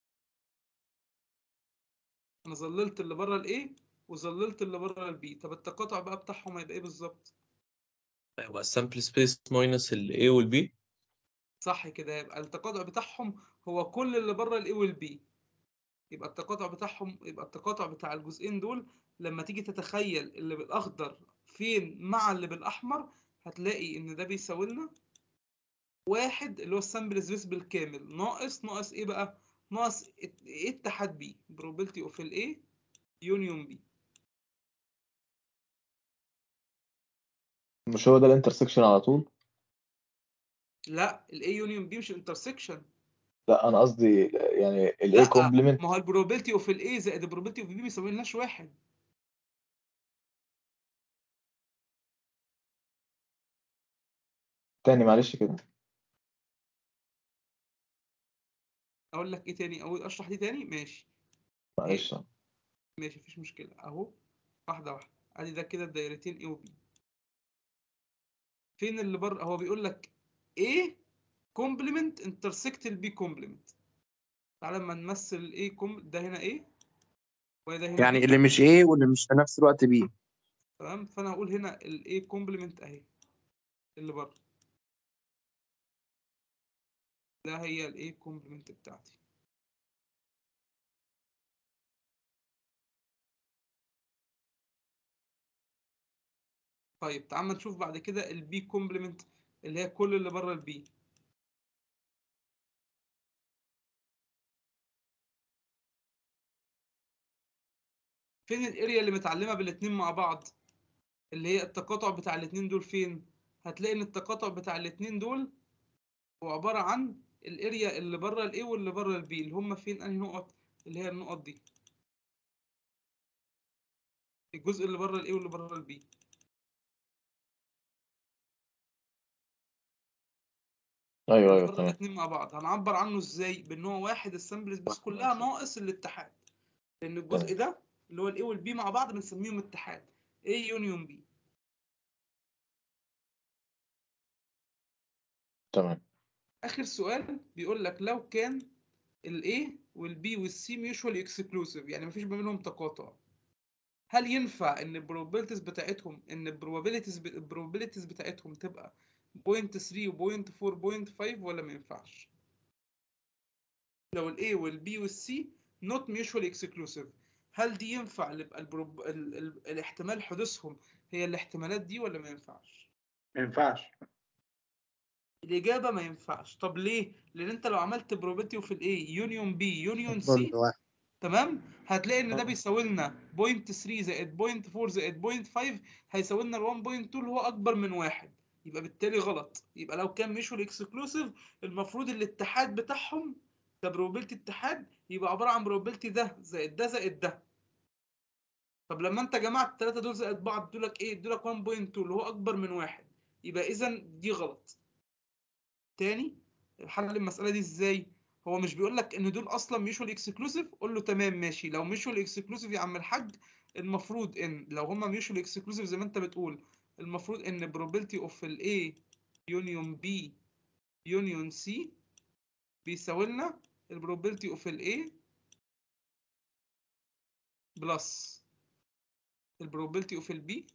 Speaker 1: انا ظللت اللي بره الايه وظللت اللي بره البي طب التقاطع بقى بتاعهم هيبقى ايه بالظبط
Speaker 5: هيبقى السامبل سبيس ماينس ال A وال B
Speaker 1: صح كده يبقى التقاطع بتاعهم هو كل اللي بره الاي والبي يبقى التقاطع بتاعهم يبقى التقاطع بتاع الجزئين دول لما تيجي تتخيل اللي بالاخضر فين مع اللي بالاحمر هتلاقي ان ده بيساوي لنا واحد اللي هو السامبل سبيس بالكامل ناقص ناقص ايه بقى ناقص ايه اتحاد بي probability اوف الايه يونيون بي
Speaker 10: مش هو ده الانترسكشن على طول
Speaker 1: لا الاي يونيون بي مش انترسكشن
Speaker 10: لا انا قصدي يعني الاي
Speaker 1: لا
Speaker 10: كومبلمنت
Speaker 1: ما هو البروبابيلتي اوف الاي زائد البروبابيلتي اوف بي بيساوي لناش واحد
Speaker 10: تاني معلش كده
Speaker 1: اقول لك ايه تاني اقول اشرح دي تاني ماشي
Speaker 10: معلش
Speaker 1: ماشي مفيش مشكله اهو واحده واحده ادي ده كده الدايرتين A و B فين اللي بره هو بيقول لك A كومبلمنت انترسكت البي كومبلمنت تعالى لما نمثل الاي كوم ده هنا A وده هنا
Speaker 3: يعني
Speaker 1: B.
Speaker 3: اللي مش ايه واللي مش في نفس الوقت بي
Speaker 1: تمام فانا هقول هنا الاي كومبلمنت اهي اللي بره ده هي الاي كومبلمنت بتاعتي طيب تعال ما نشوف بعد كده البي كومبلمنت اللي هي كل اللي بره البي فين الاريا اللي متعلمه بالاتنين مع بعض اللي هي التقاطع بتاع الاتنين دول فين هتلاقي ان التقاطع بتاع الاتنين دول هو عباره عن الاريا اللي بره الاي واللي بره البي اللي هم فين انهي نقط اللي هي النقط دي الجزء اللي بره الاي واللي بره البي
Speaker 3: ايوه ايوه
Speaker 1: نفترض
Speaker 3: تمام
Speaker 1: الاثنين مع بعض هنعبر عنه ازاي بان هو واحد السامبل سبيس كلها ناقص الاتحاد لان الجزء ده اللي هو الاي والبي مع بعض بنسميهم اتحاد A يونيون B
Speaker 3: تمام
Speaker 1: اخر سؤال بيقول لك لو كان ال A وال B وال C mutually exclusive يعني مفيش ما بينهم تقاطع هل ينفع ان البروبابيلتيز بتاعتهم ان البروبابيلتيز البروبابيلتيز بتاعتهم تبقى 0.3 و 0.4 0.5 ولا ما ينفعش لو ال A وال B وال C not mutually exclusive هل دي ينفع اللي يبقى البروب... ال... ال... الاحتمال حدوثهم هي الاحتمالات دي ولا ما ينفعش
Speaker 8: ما ينفعش
Speaker 1: الإجابة ما ينفعش طب ليه؟ لأن أنت لو عملت probability في ال A يونيون B يونيون C
Speaker 8: برضه واحد
Speaker 1: تمام هتلاقي ان ده بيساوي لنا 0.3 زائد 0.4 زائد 0.5 هيساوي لنا ال 1.2 اللي هو اكبر من واحد يبقى بالتالي غلط يبقى لو كان ميشول اكسكلوسيف المفروض الاتحاد بتاعهم كبروبابيلتي اتحاد يبقى عباره عن probability ده زائد ده زائد ده طب لما انت جمعت الثلاثه دول زائد بعض دولك ايه دولك 1.2 اللي هو اكبر من واحد يبقى اذا دي غلط تاني حل المساله دي ازاي هو مش بيقول لك ان دول اصلا ميشوال اكسكلوسيف قول له تمام ماشي لو ميشوال اكسكلوسيف يا عم الحاج المفروض ان لو هما ميشوال اكسكلوسيف زي ما انت بتقول المفروض ان probability of ال A union B union C بيساوي لنا ال probability of ال A بلس ال probability of ال B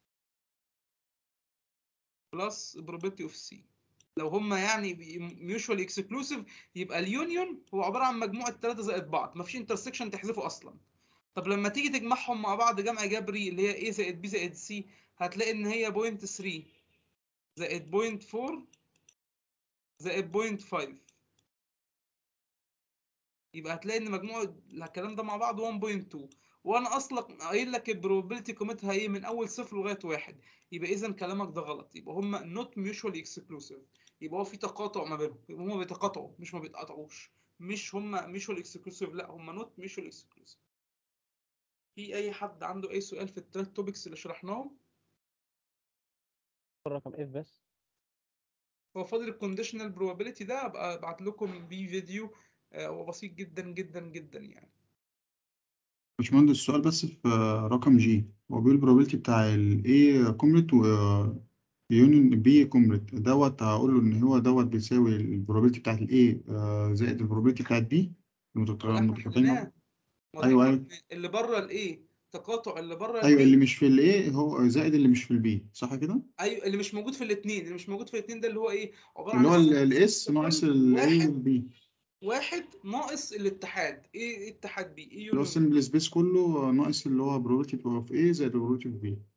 Speaker 1: بلس ال probability of C لو هما يعني ميوشوال اكسكلوسيف يبقى اليونيون هو عباره عن مجموعه ثلاثه زائد بعض مفيش انترسكشن تحذفه اصلا طب لما تيجي تجمعهم مع بعض جمع جبري اللي هي A زائد B زائد C هتلاقي ان هي 0.3 زائد 0.4 زائد 0.5 يبقى هتلاقي ان مجموع الكلام ده مع بعض 1.2 وانا اصلا قايل لك البروبابيلتي قيمتها ايه من اول صفر لغايه واحد يبقى اذا كلامك ده غلط يبقى هم نوت ميوشوالي اكسكلوسيف يبقى هو في تقاطع ما بينهم يبقى هم بيتقاطعوا مش ما بيتقاطعوش مش هم ميوشوالي اكسكلوسيف لا هم نوت ميوشوالي اكسكلوسيف في اي حد عنده اي سؤال في الثلاث توبكس اللي شرحناهم
Speaker 2: رقم اف بس
Speaker 1: هو فاضل الكونديشنال بروبابيلتي ده ابقى ابعت لكم بيه فيديو آه، هو بسيط جدا جدا جدا يعني
Speaker 4: باشمهندس السؤال بس في رقم جي هو بيقول البروبابيلتي بتاع ال A كومبلت و يونيون B كومبلت دوت هقول له إن هو دوت بيساوي البروبابيلتي بتاعت ال A آه، زائد البروبابيلتي بتاعت B المتق-
Speaker 1: احنا
Speaker 4: المتقاطعين مع
Speaker 1: حليناه
Speaker 4: بعض.
Speaker 1: ما
Speaker 4: أيوه
Speaker 1: احنا
Speaker 4: أيوه
Speaker 1: اللي بره الايه تقاطع اللي بره
Speaker 4: أيوه اللي
Speaker 1: الايه
Speaker 4: مش في ال A هو زائد اللي مش في ال B صح كده؟
Speaker 1: ايوه اللي مش موجود في الاثنين اللي مش موجود في الاثنين ده اللي هو ايه عباره
Speaker 4: اللي
Speaker 1: عن
Speaker 4: هو ال
Speaker 1: السامبل
Speaker 4: ال
Speaker 1: سبيس
Speaker 4: S ناقص
Speaker 1: ككل
Speaker 4: ال A
Speaker 1: واحد
Speaker 4: وال B
Speaker 1: واحد ناقص الاتحاد ايه إيه اتحاد بي ايه
Speaker 4: اللي هو
Speaker 1: يونيون بي
Speaker 4: السمبل سبيس كله ناقص اللي هو probability of A زائد probability of B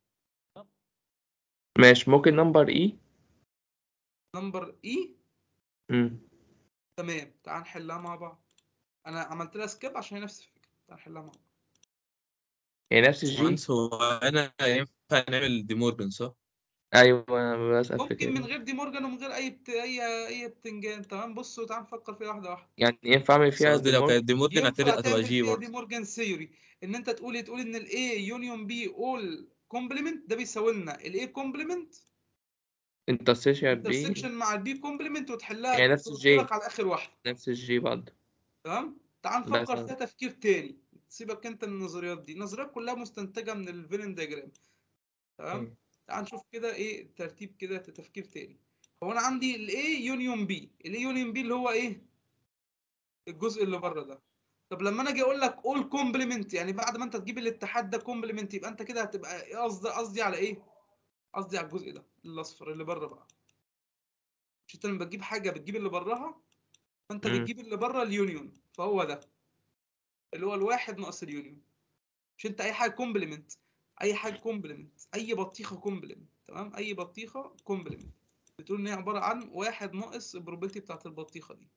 Speaker 5: ماشي ممكن نمبر اي
Speaker 1: نمبر اي
Speaker 5: امم
Speaker 1: تمام تعال نحلها مع بعض انا عملت لها سكيب عشان هي نفس الفكره تعال نحلها مع بعض
Speaker 5: يعني نفس الجي
Speaker 7: باشمهندس هو انا ينفع نعمل دي مورجان صح؟
Speaker 5: ايوه انا بسأل في
Speaker 1: ممكن من
Speaker 5: كده
Speaker 1: غير دي مورجان ومن غير اي بت... اي اي بتنجان تمام بصوا تعال نفكر فيها واحده واحده
Speaker 5: يعني ينفع اعمل
Speaker 7: بس
Speaker 5: فيها
Speaker 7: قصدي لو
Speaker 5: ديمورج
Speaker 7: كانت دي مورجان
Speaker 1: ينفع
Speaker 7: هتبقى هتبقى
Speaker 1: تعمل
Speaker 7: جي
Speaker 1: فيها دي
Speaker 7: برضه
Speaker 1: مورجان ثيوري ان انت تقول تقول ان الاي يونيون بي اول كومبلمنت ده بيساوي لنا الاي كومبلمنت
Speaker 5: انترسيشن بي
Speaker 1: انترسكشن مع البي كومبلمنت وتحلها
Speaker 5: يعني نفس
Speaker 1: ترد
Speaker 5: الجي
Speaker 1: لك على اخر واحده
Speaker 5: نفس الجي برضه
Speaker 1: تمام تعال
Speaker 5: ده
Speaker 1: نفكر
Speaker 5: سهل.
Speaker 1: فيها تفكير تاني سيبك انت من النظريات دي النظريات كلها مستنتجه من الفيلن دياجرام تمام
Speaker 5: أيوة.
Speaker 1: تعال نشوف كده ايه ترتيب كده تفكير تاني هو انا عندي الاي يونيون بي الاي يونيون بي اللي هو ايه الجزء اللي بره ده طب لما انا اجي اقول لك اول كومبلمنت يعني بعد ما انت تجيب الاتحاد ده كومبلمنت يبقى انت كده هتبقى ايه قصدي قصدي على ايه قصدي على الجزء ده الاصفر اللي بره بقى مش انت لما بتجيب حاجه بتجيب اللي براها فانت
Speaker 5: مم.
Speaker 1: بتجيب اللي بره اليونيون فهو ده اللي هو الواحد ناقص اليونيون مش انت اي حاجه كومبلمنت اي حاجه كومبلمنت اي بطيخه كومبلمنت تمام اي بطيخه كومبلمنت بتقول ان هي عباره عن واحد ناقص البروبابيلتي بتاعت البطيخه دي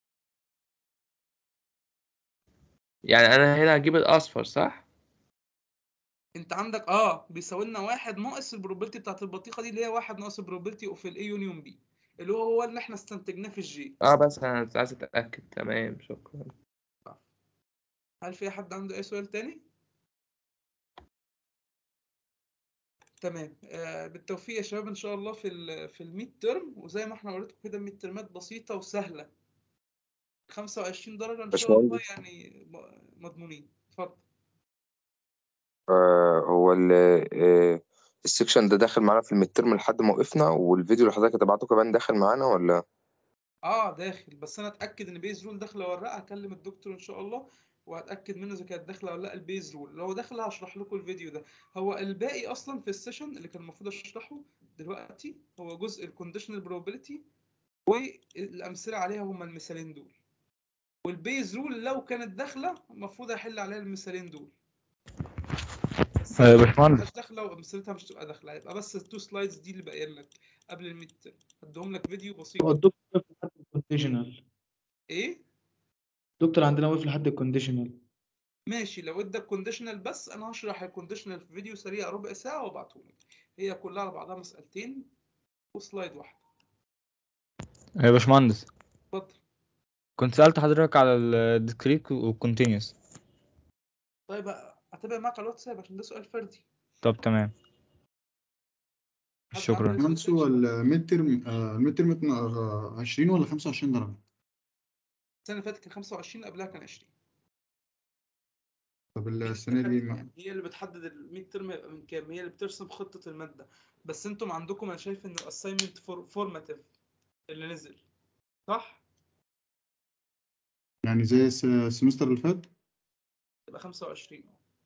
Speaker 5: يعني انا هنا هجيب الاصفر صح
Speaker 1: انت عندك اه بيساوي لنا واحد ناقص البروبابيلتي بتاعت البطيخه دي اللي هي واحد ناقص البروبابيلتي اوف الاي يونيون بي اللي هو هو اللي احنا استنتجناه في الجي
Speaker 5: اه بس انا عايز اتاكد تمام شكرا
Speaker 1: هل في حد عنده اي سؤال تاني تمام آه بالتوفيق يا شباب ان شاء الله في ال في الميد ترم وزي ما احنا وريتكم كده الميد ترمات بسيطه وسهله 25 درجه ان شاء الله
Speaker 12: باشمهندس
Speaker 1: يعني م- مضمونين اتفضل
Speaker 12: آه هو ال آه السكشن ده داخل معانا في الميد لحد ما وقفنا والفيديو اللي حضرتك هتبعته كمان داخل معانا ولا
Speaker 1: اه داخل بس انا اتاكد ان بيز رول داخله ولا لا هكلم الدكتور ان شاء الله وهتاكد منه اذا كانت داخله ولا لا البيز رول لو داخله هشرح لكم الفيديو ده هو الباقي اصلا في السيشن اللي كان المفروض اشرحه دلوقتي هو جزء الكونديشنال probability والامثله عليها هما المثالين دول والبيز رول لو كانت داخله المفروض احل عليها المثالين دول بس
Speaker 21: آه، يا
Speaker 1: لو ما
Speaker 21: باشمهندس
Speaker 1: كانتش داخله وامثلتها مش تبقى داخله هيبقى بس التو سلايدز دي اللي باقيه لك قبل الميد هديهم لك فيديو بسيط
Speaker 9: هو الدكتور وقف لحد الكونديشنال
Speaker 1: ايه
Speaker 9: الدكتور عندنا وقف لحد الكونديشنال
Speaker 1: ماشي لو ادى الكونديشنال بس انا هشرح الكونديشنال في فيديو سريع ربع ساعه وابعته لك هي كلها على بعضها مسألتين وسلايد واحده
Speaker 21: يا باشمهندس
Speaker 1: اتفضل
Speaker 21: كنت سألت حضرتك على الديسكريت والكونتينيوس
Speaker 1: طيب اتابع معاك على الواتساب عشان ده سؤال فردي
Speaker 21: طب تمام
Speaker 1: حد عنده
Speaker 21: شكرا
Speaker 1: أي سؤال
Speaker 4: مهندس هو الميد ترم الميد ترم 20 ولا 25 درجة؟
Speaker 1: السنه اللي فاتت كان 25 قبلها كان 20
Speaker 4: طب
Speaker 1: هي
Speaker 4: السنة دي
Speaker 1: بتحدد-
Speaker 4: ما-
Speaker 1: هي اللي بتحدد الميد ترم يبقى من كام هي اللي بترسم خطه الماده بس انتم عندكم انا شايف ان الاساينمنت فورماتيف اللي نزل صح
Speaker 4: يعني زي الس- السمستر اللي فات
Speaker 1: تبقى 25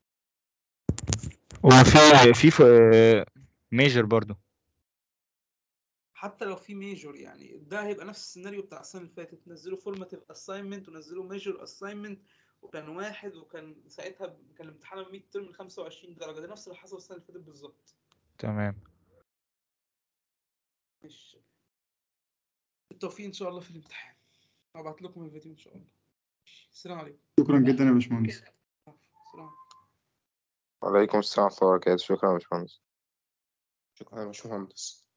Speaker 21: وفي في ميجر برضو
Speaker 1: حتى لو في ميجور يعني ده هيبقى نفس السيناريو بتاع السنه اللي فاتت نزلوا فورماتيف اساينمنت ونزلوا ميجور اساينمنت وكان واحد وكان ساعتها كان الامتحان الميد ترم 25 درجه ده نفس اللي حصل السنه اللي فاتت بالظبط
Speaker 21: تمام
Speaker 1: ماشي بالتوفيق ان شاء الله في الامتحان هبعت لكم الفيديو ان شاء الله السلام عليكم
Speaker 4: شكرا جدا يا باشمهندس
Speaker 1: السلام عليكم
Speaker 12: وعليكم السلام ورحمة الله وبركاته شكرا يا باشمهندس
Speaker 6: شكرا يا باشمهندس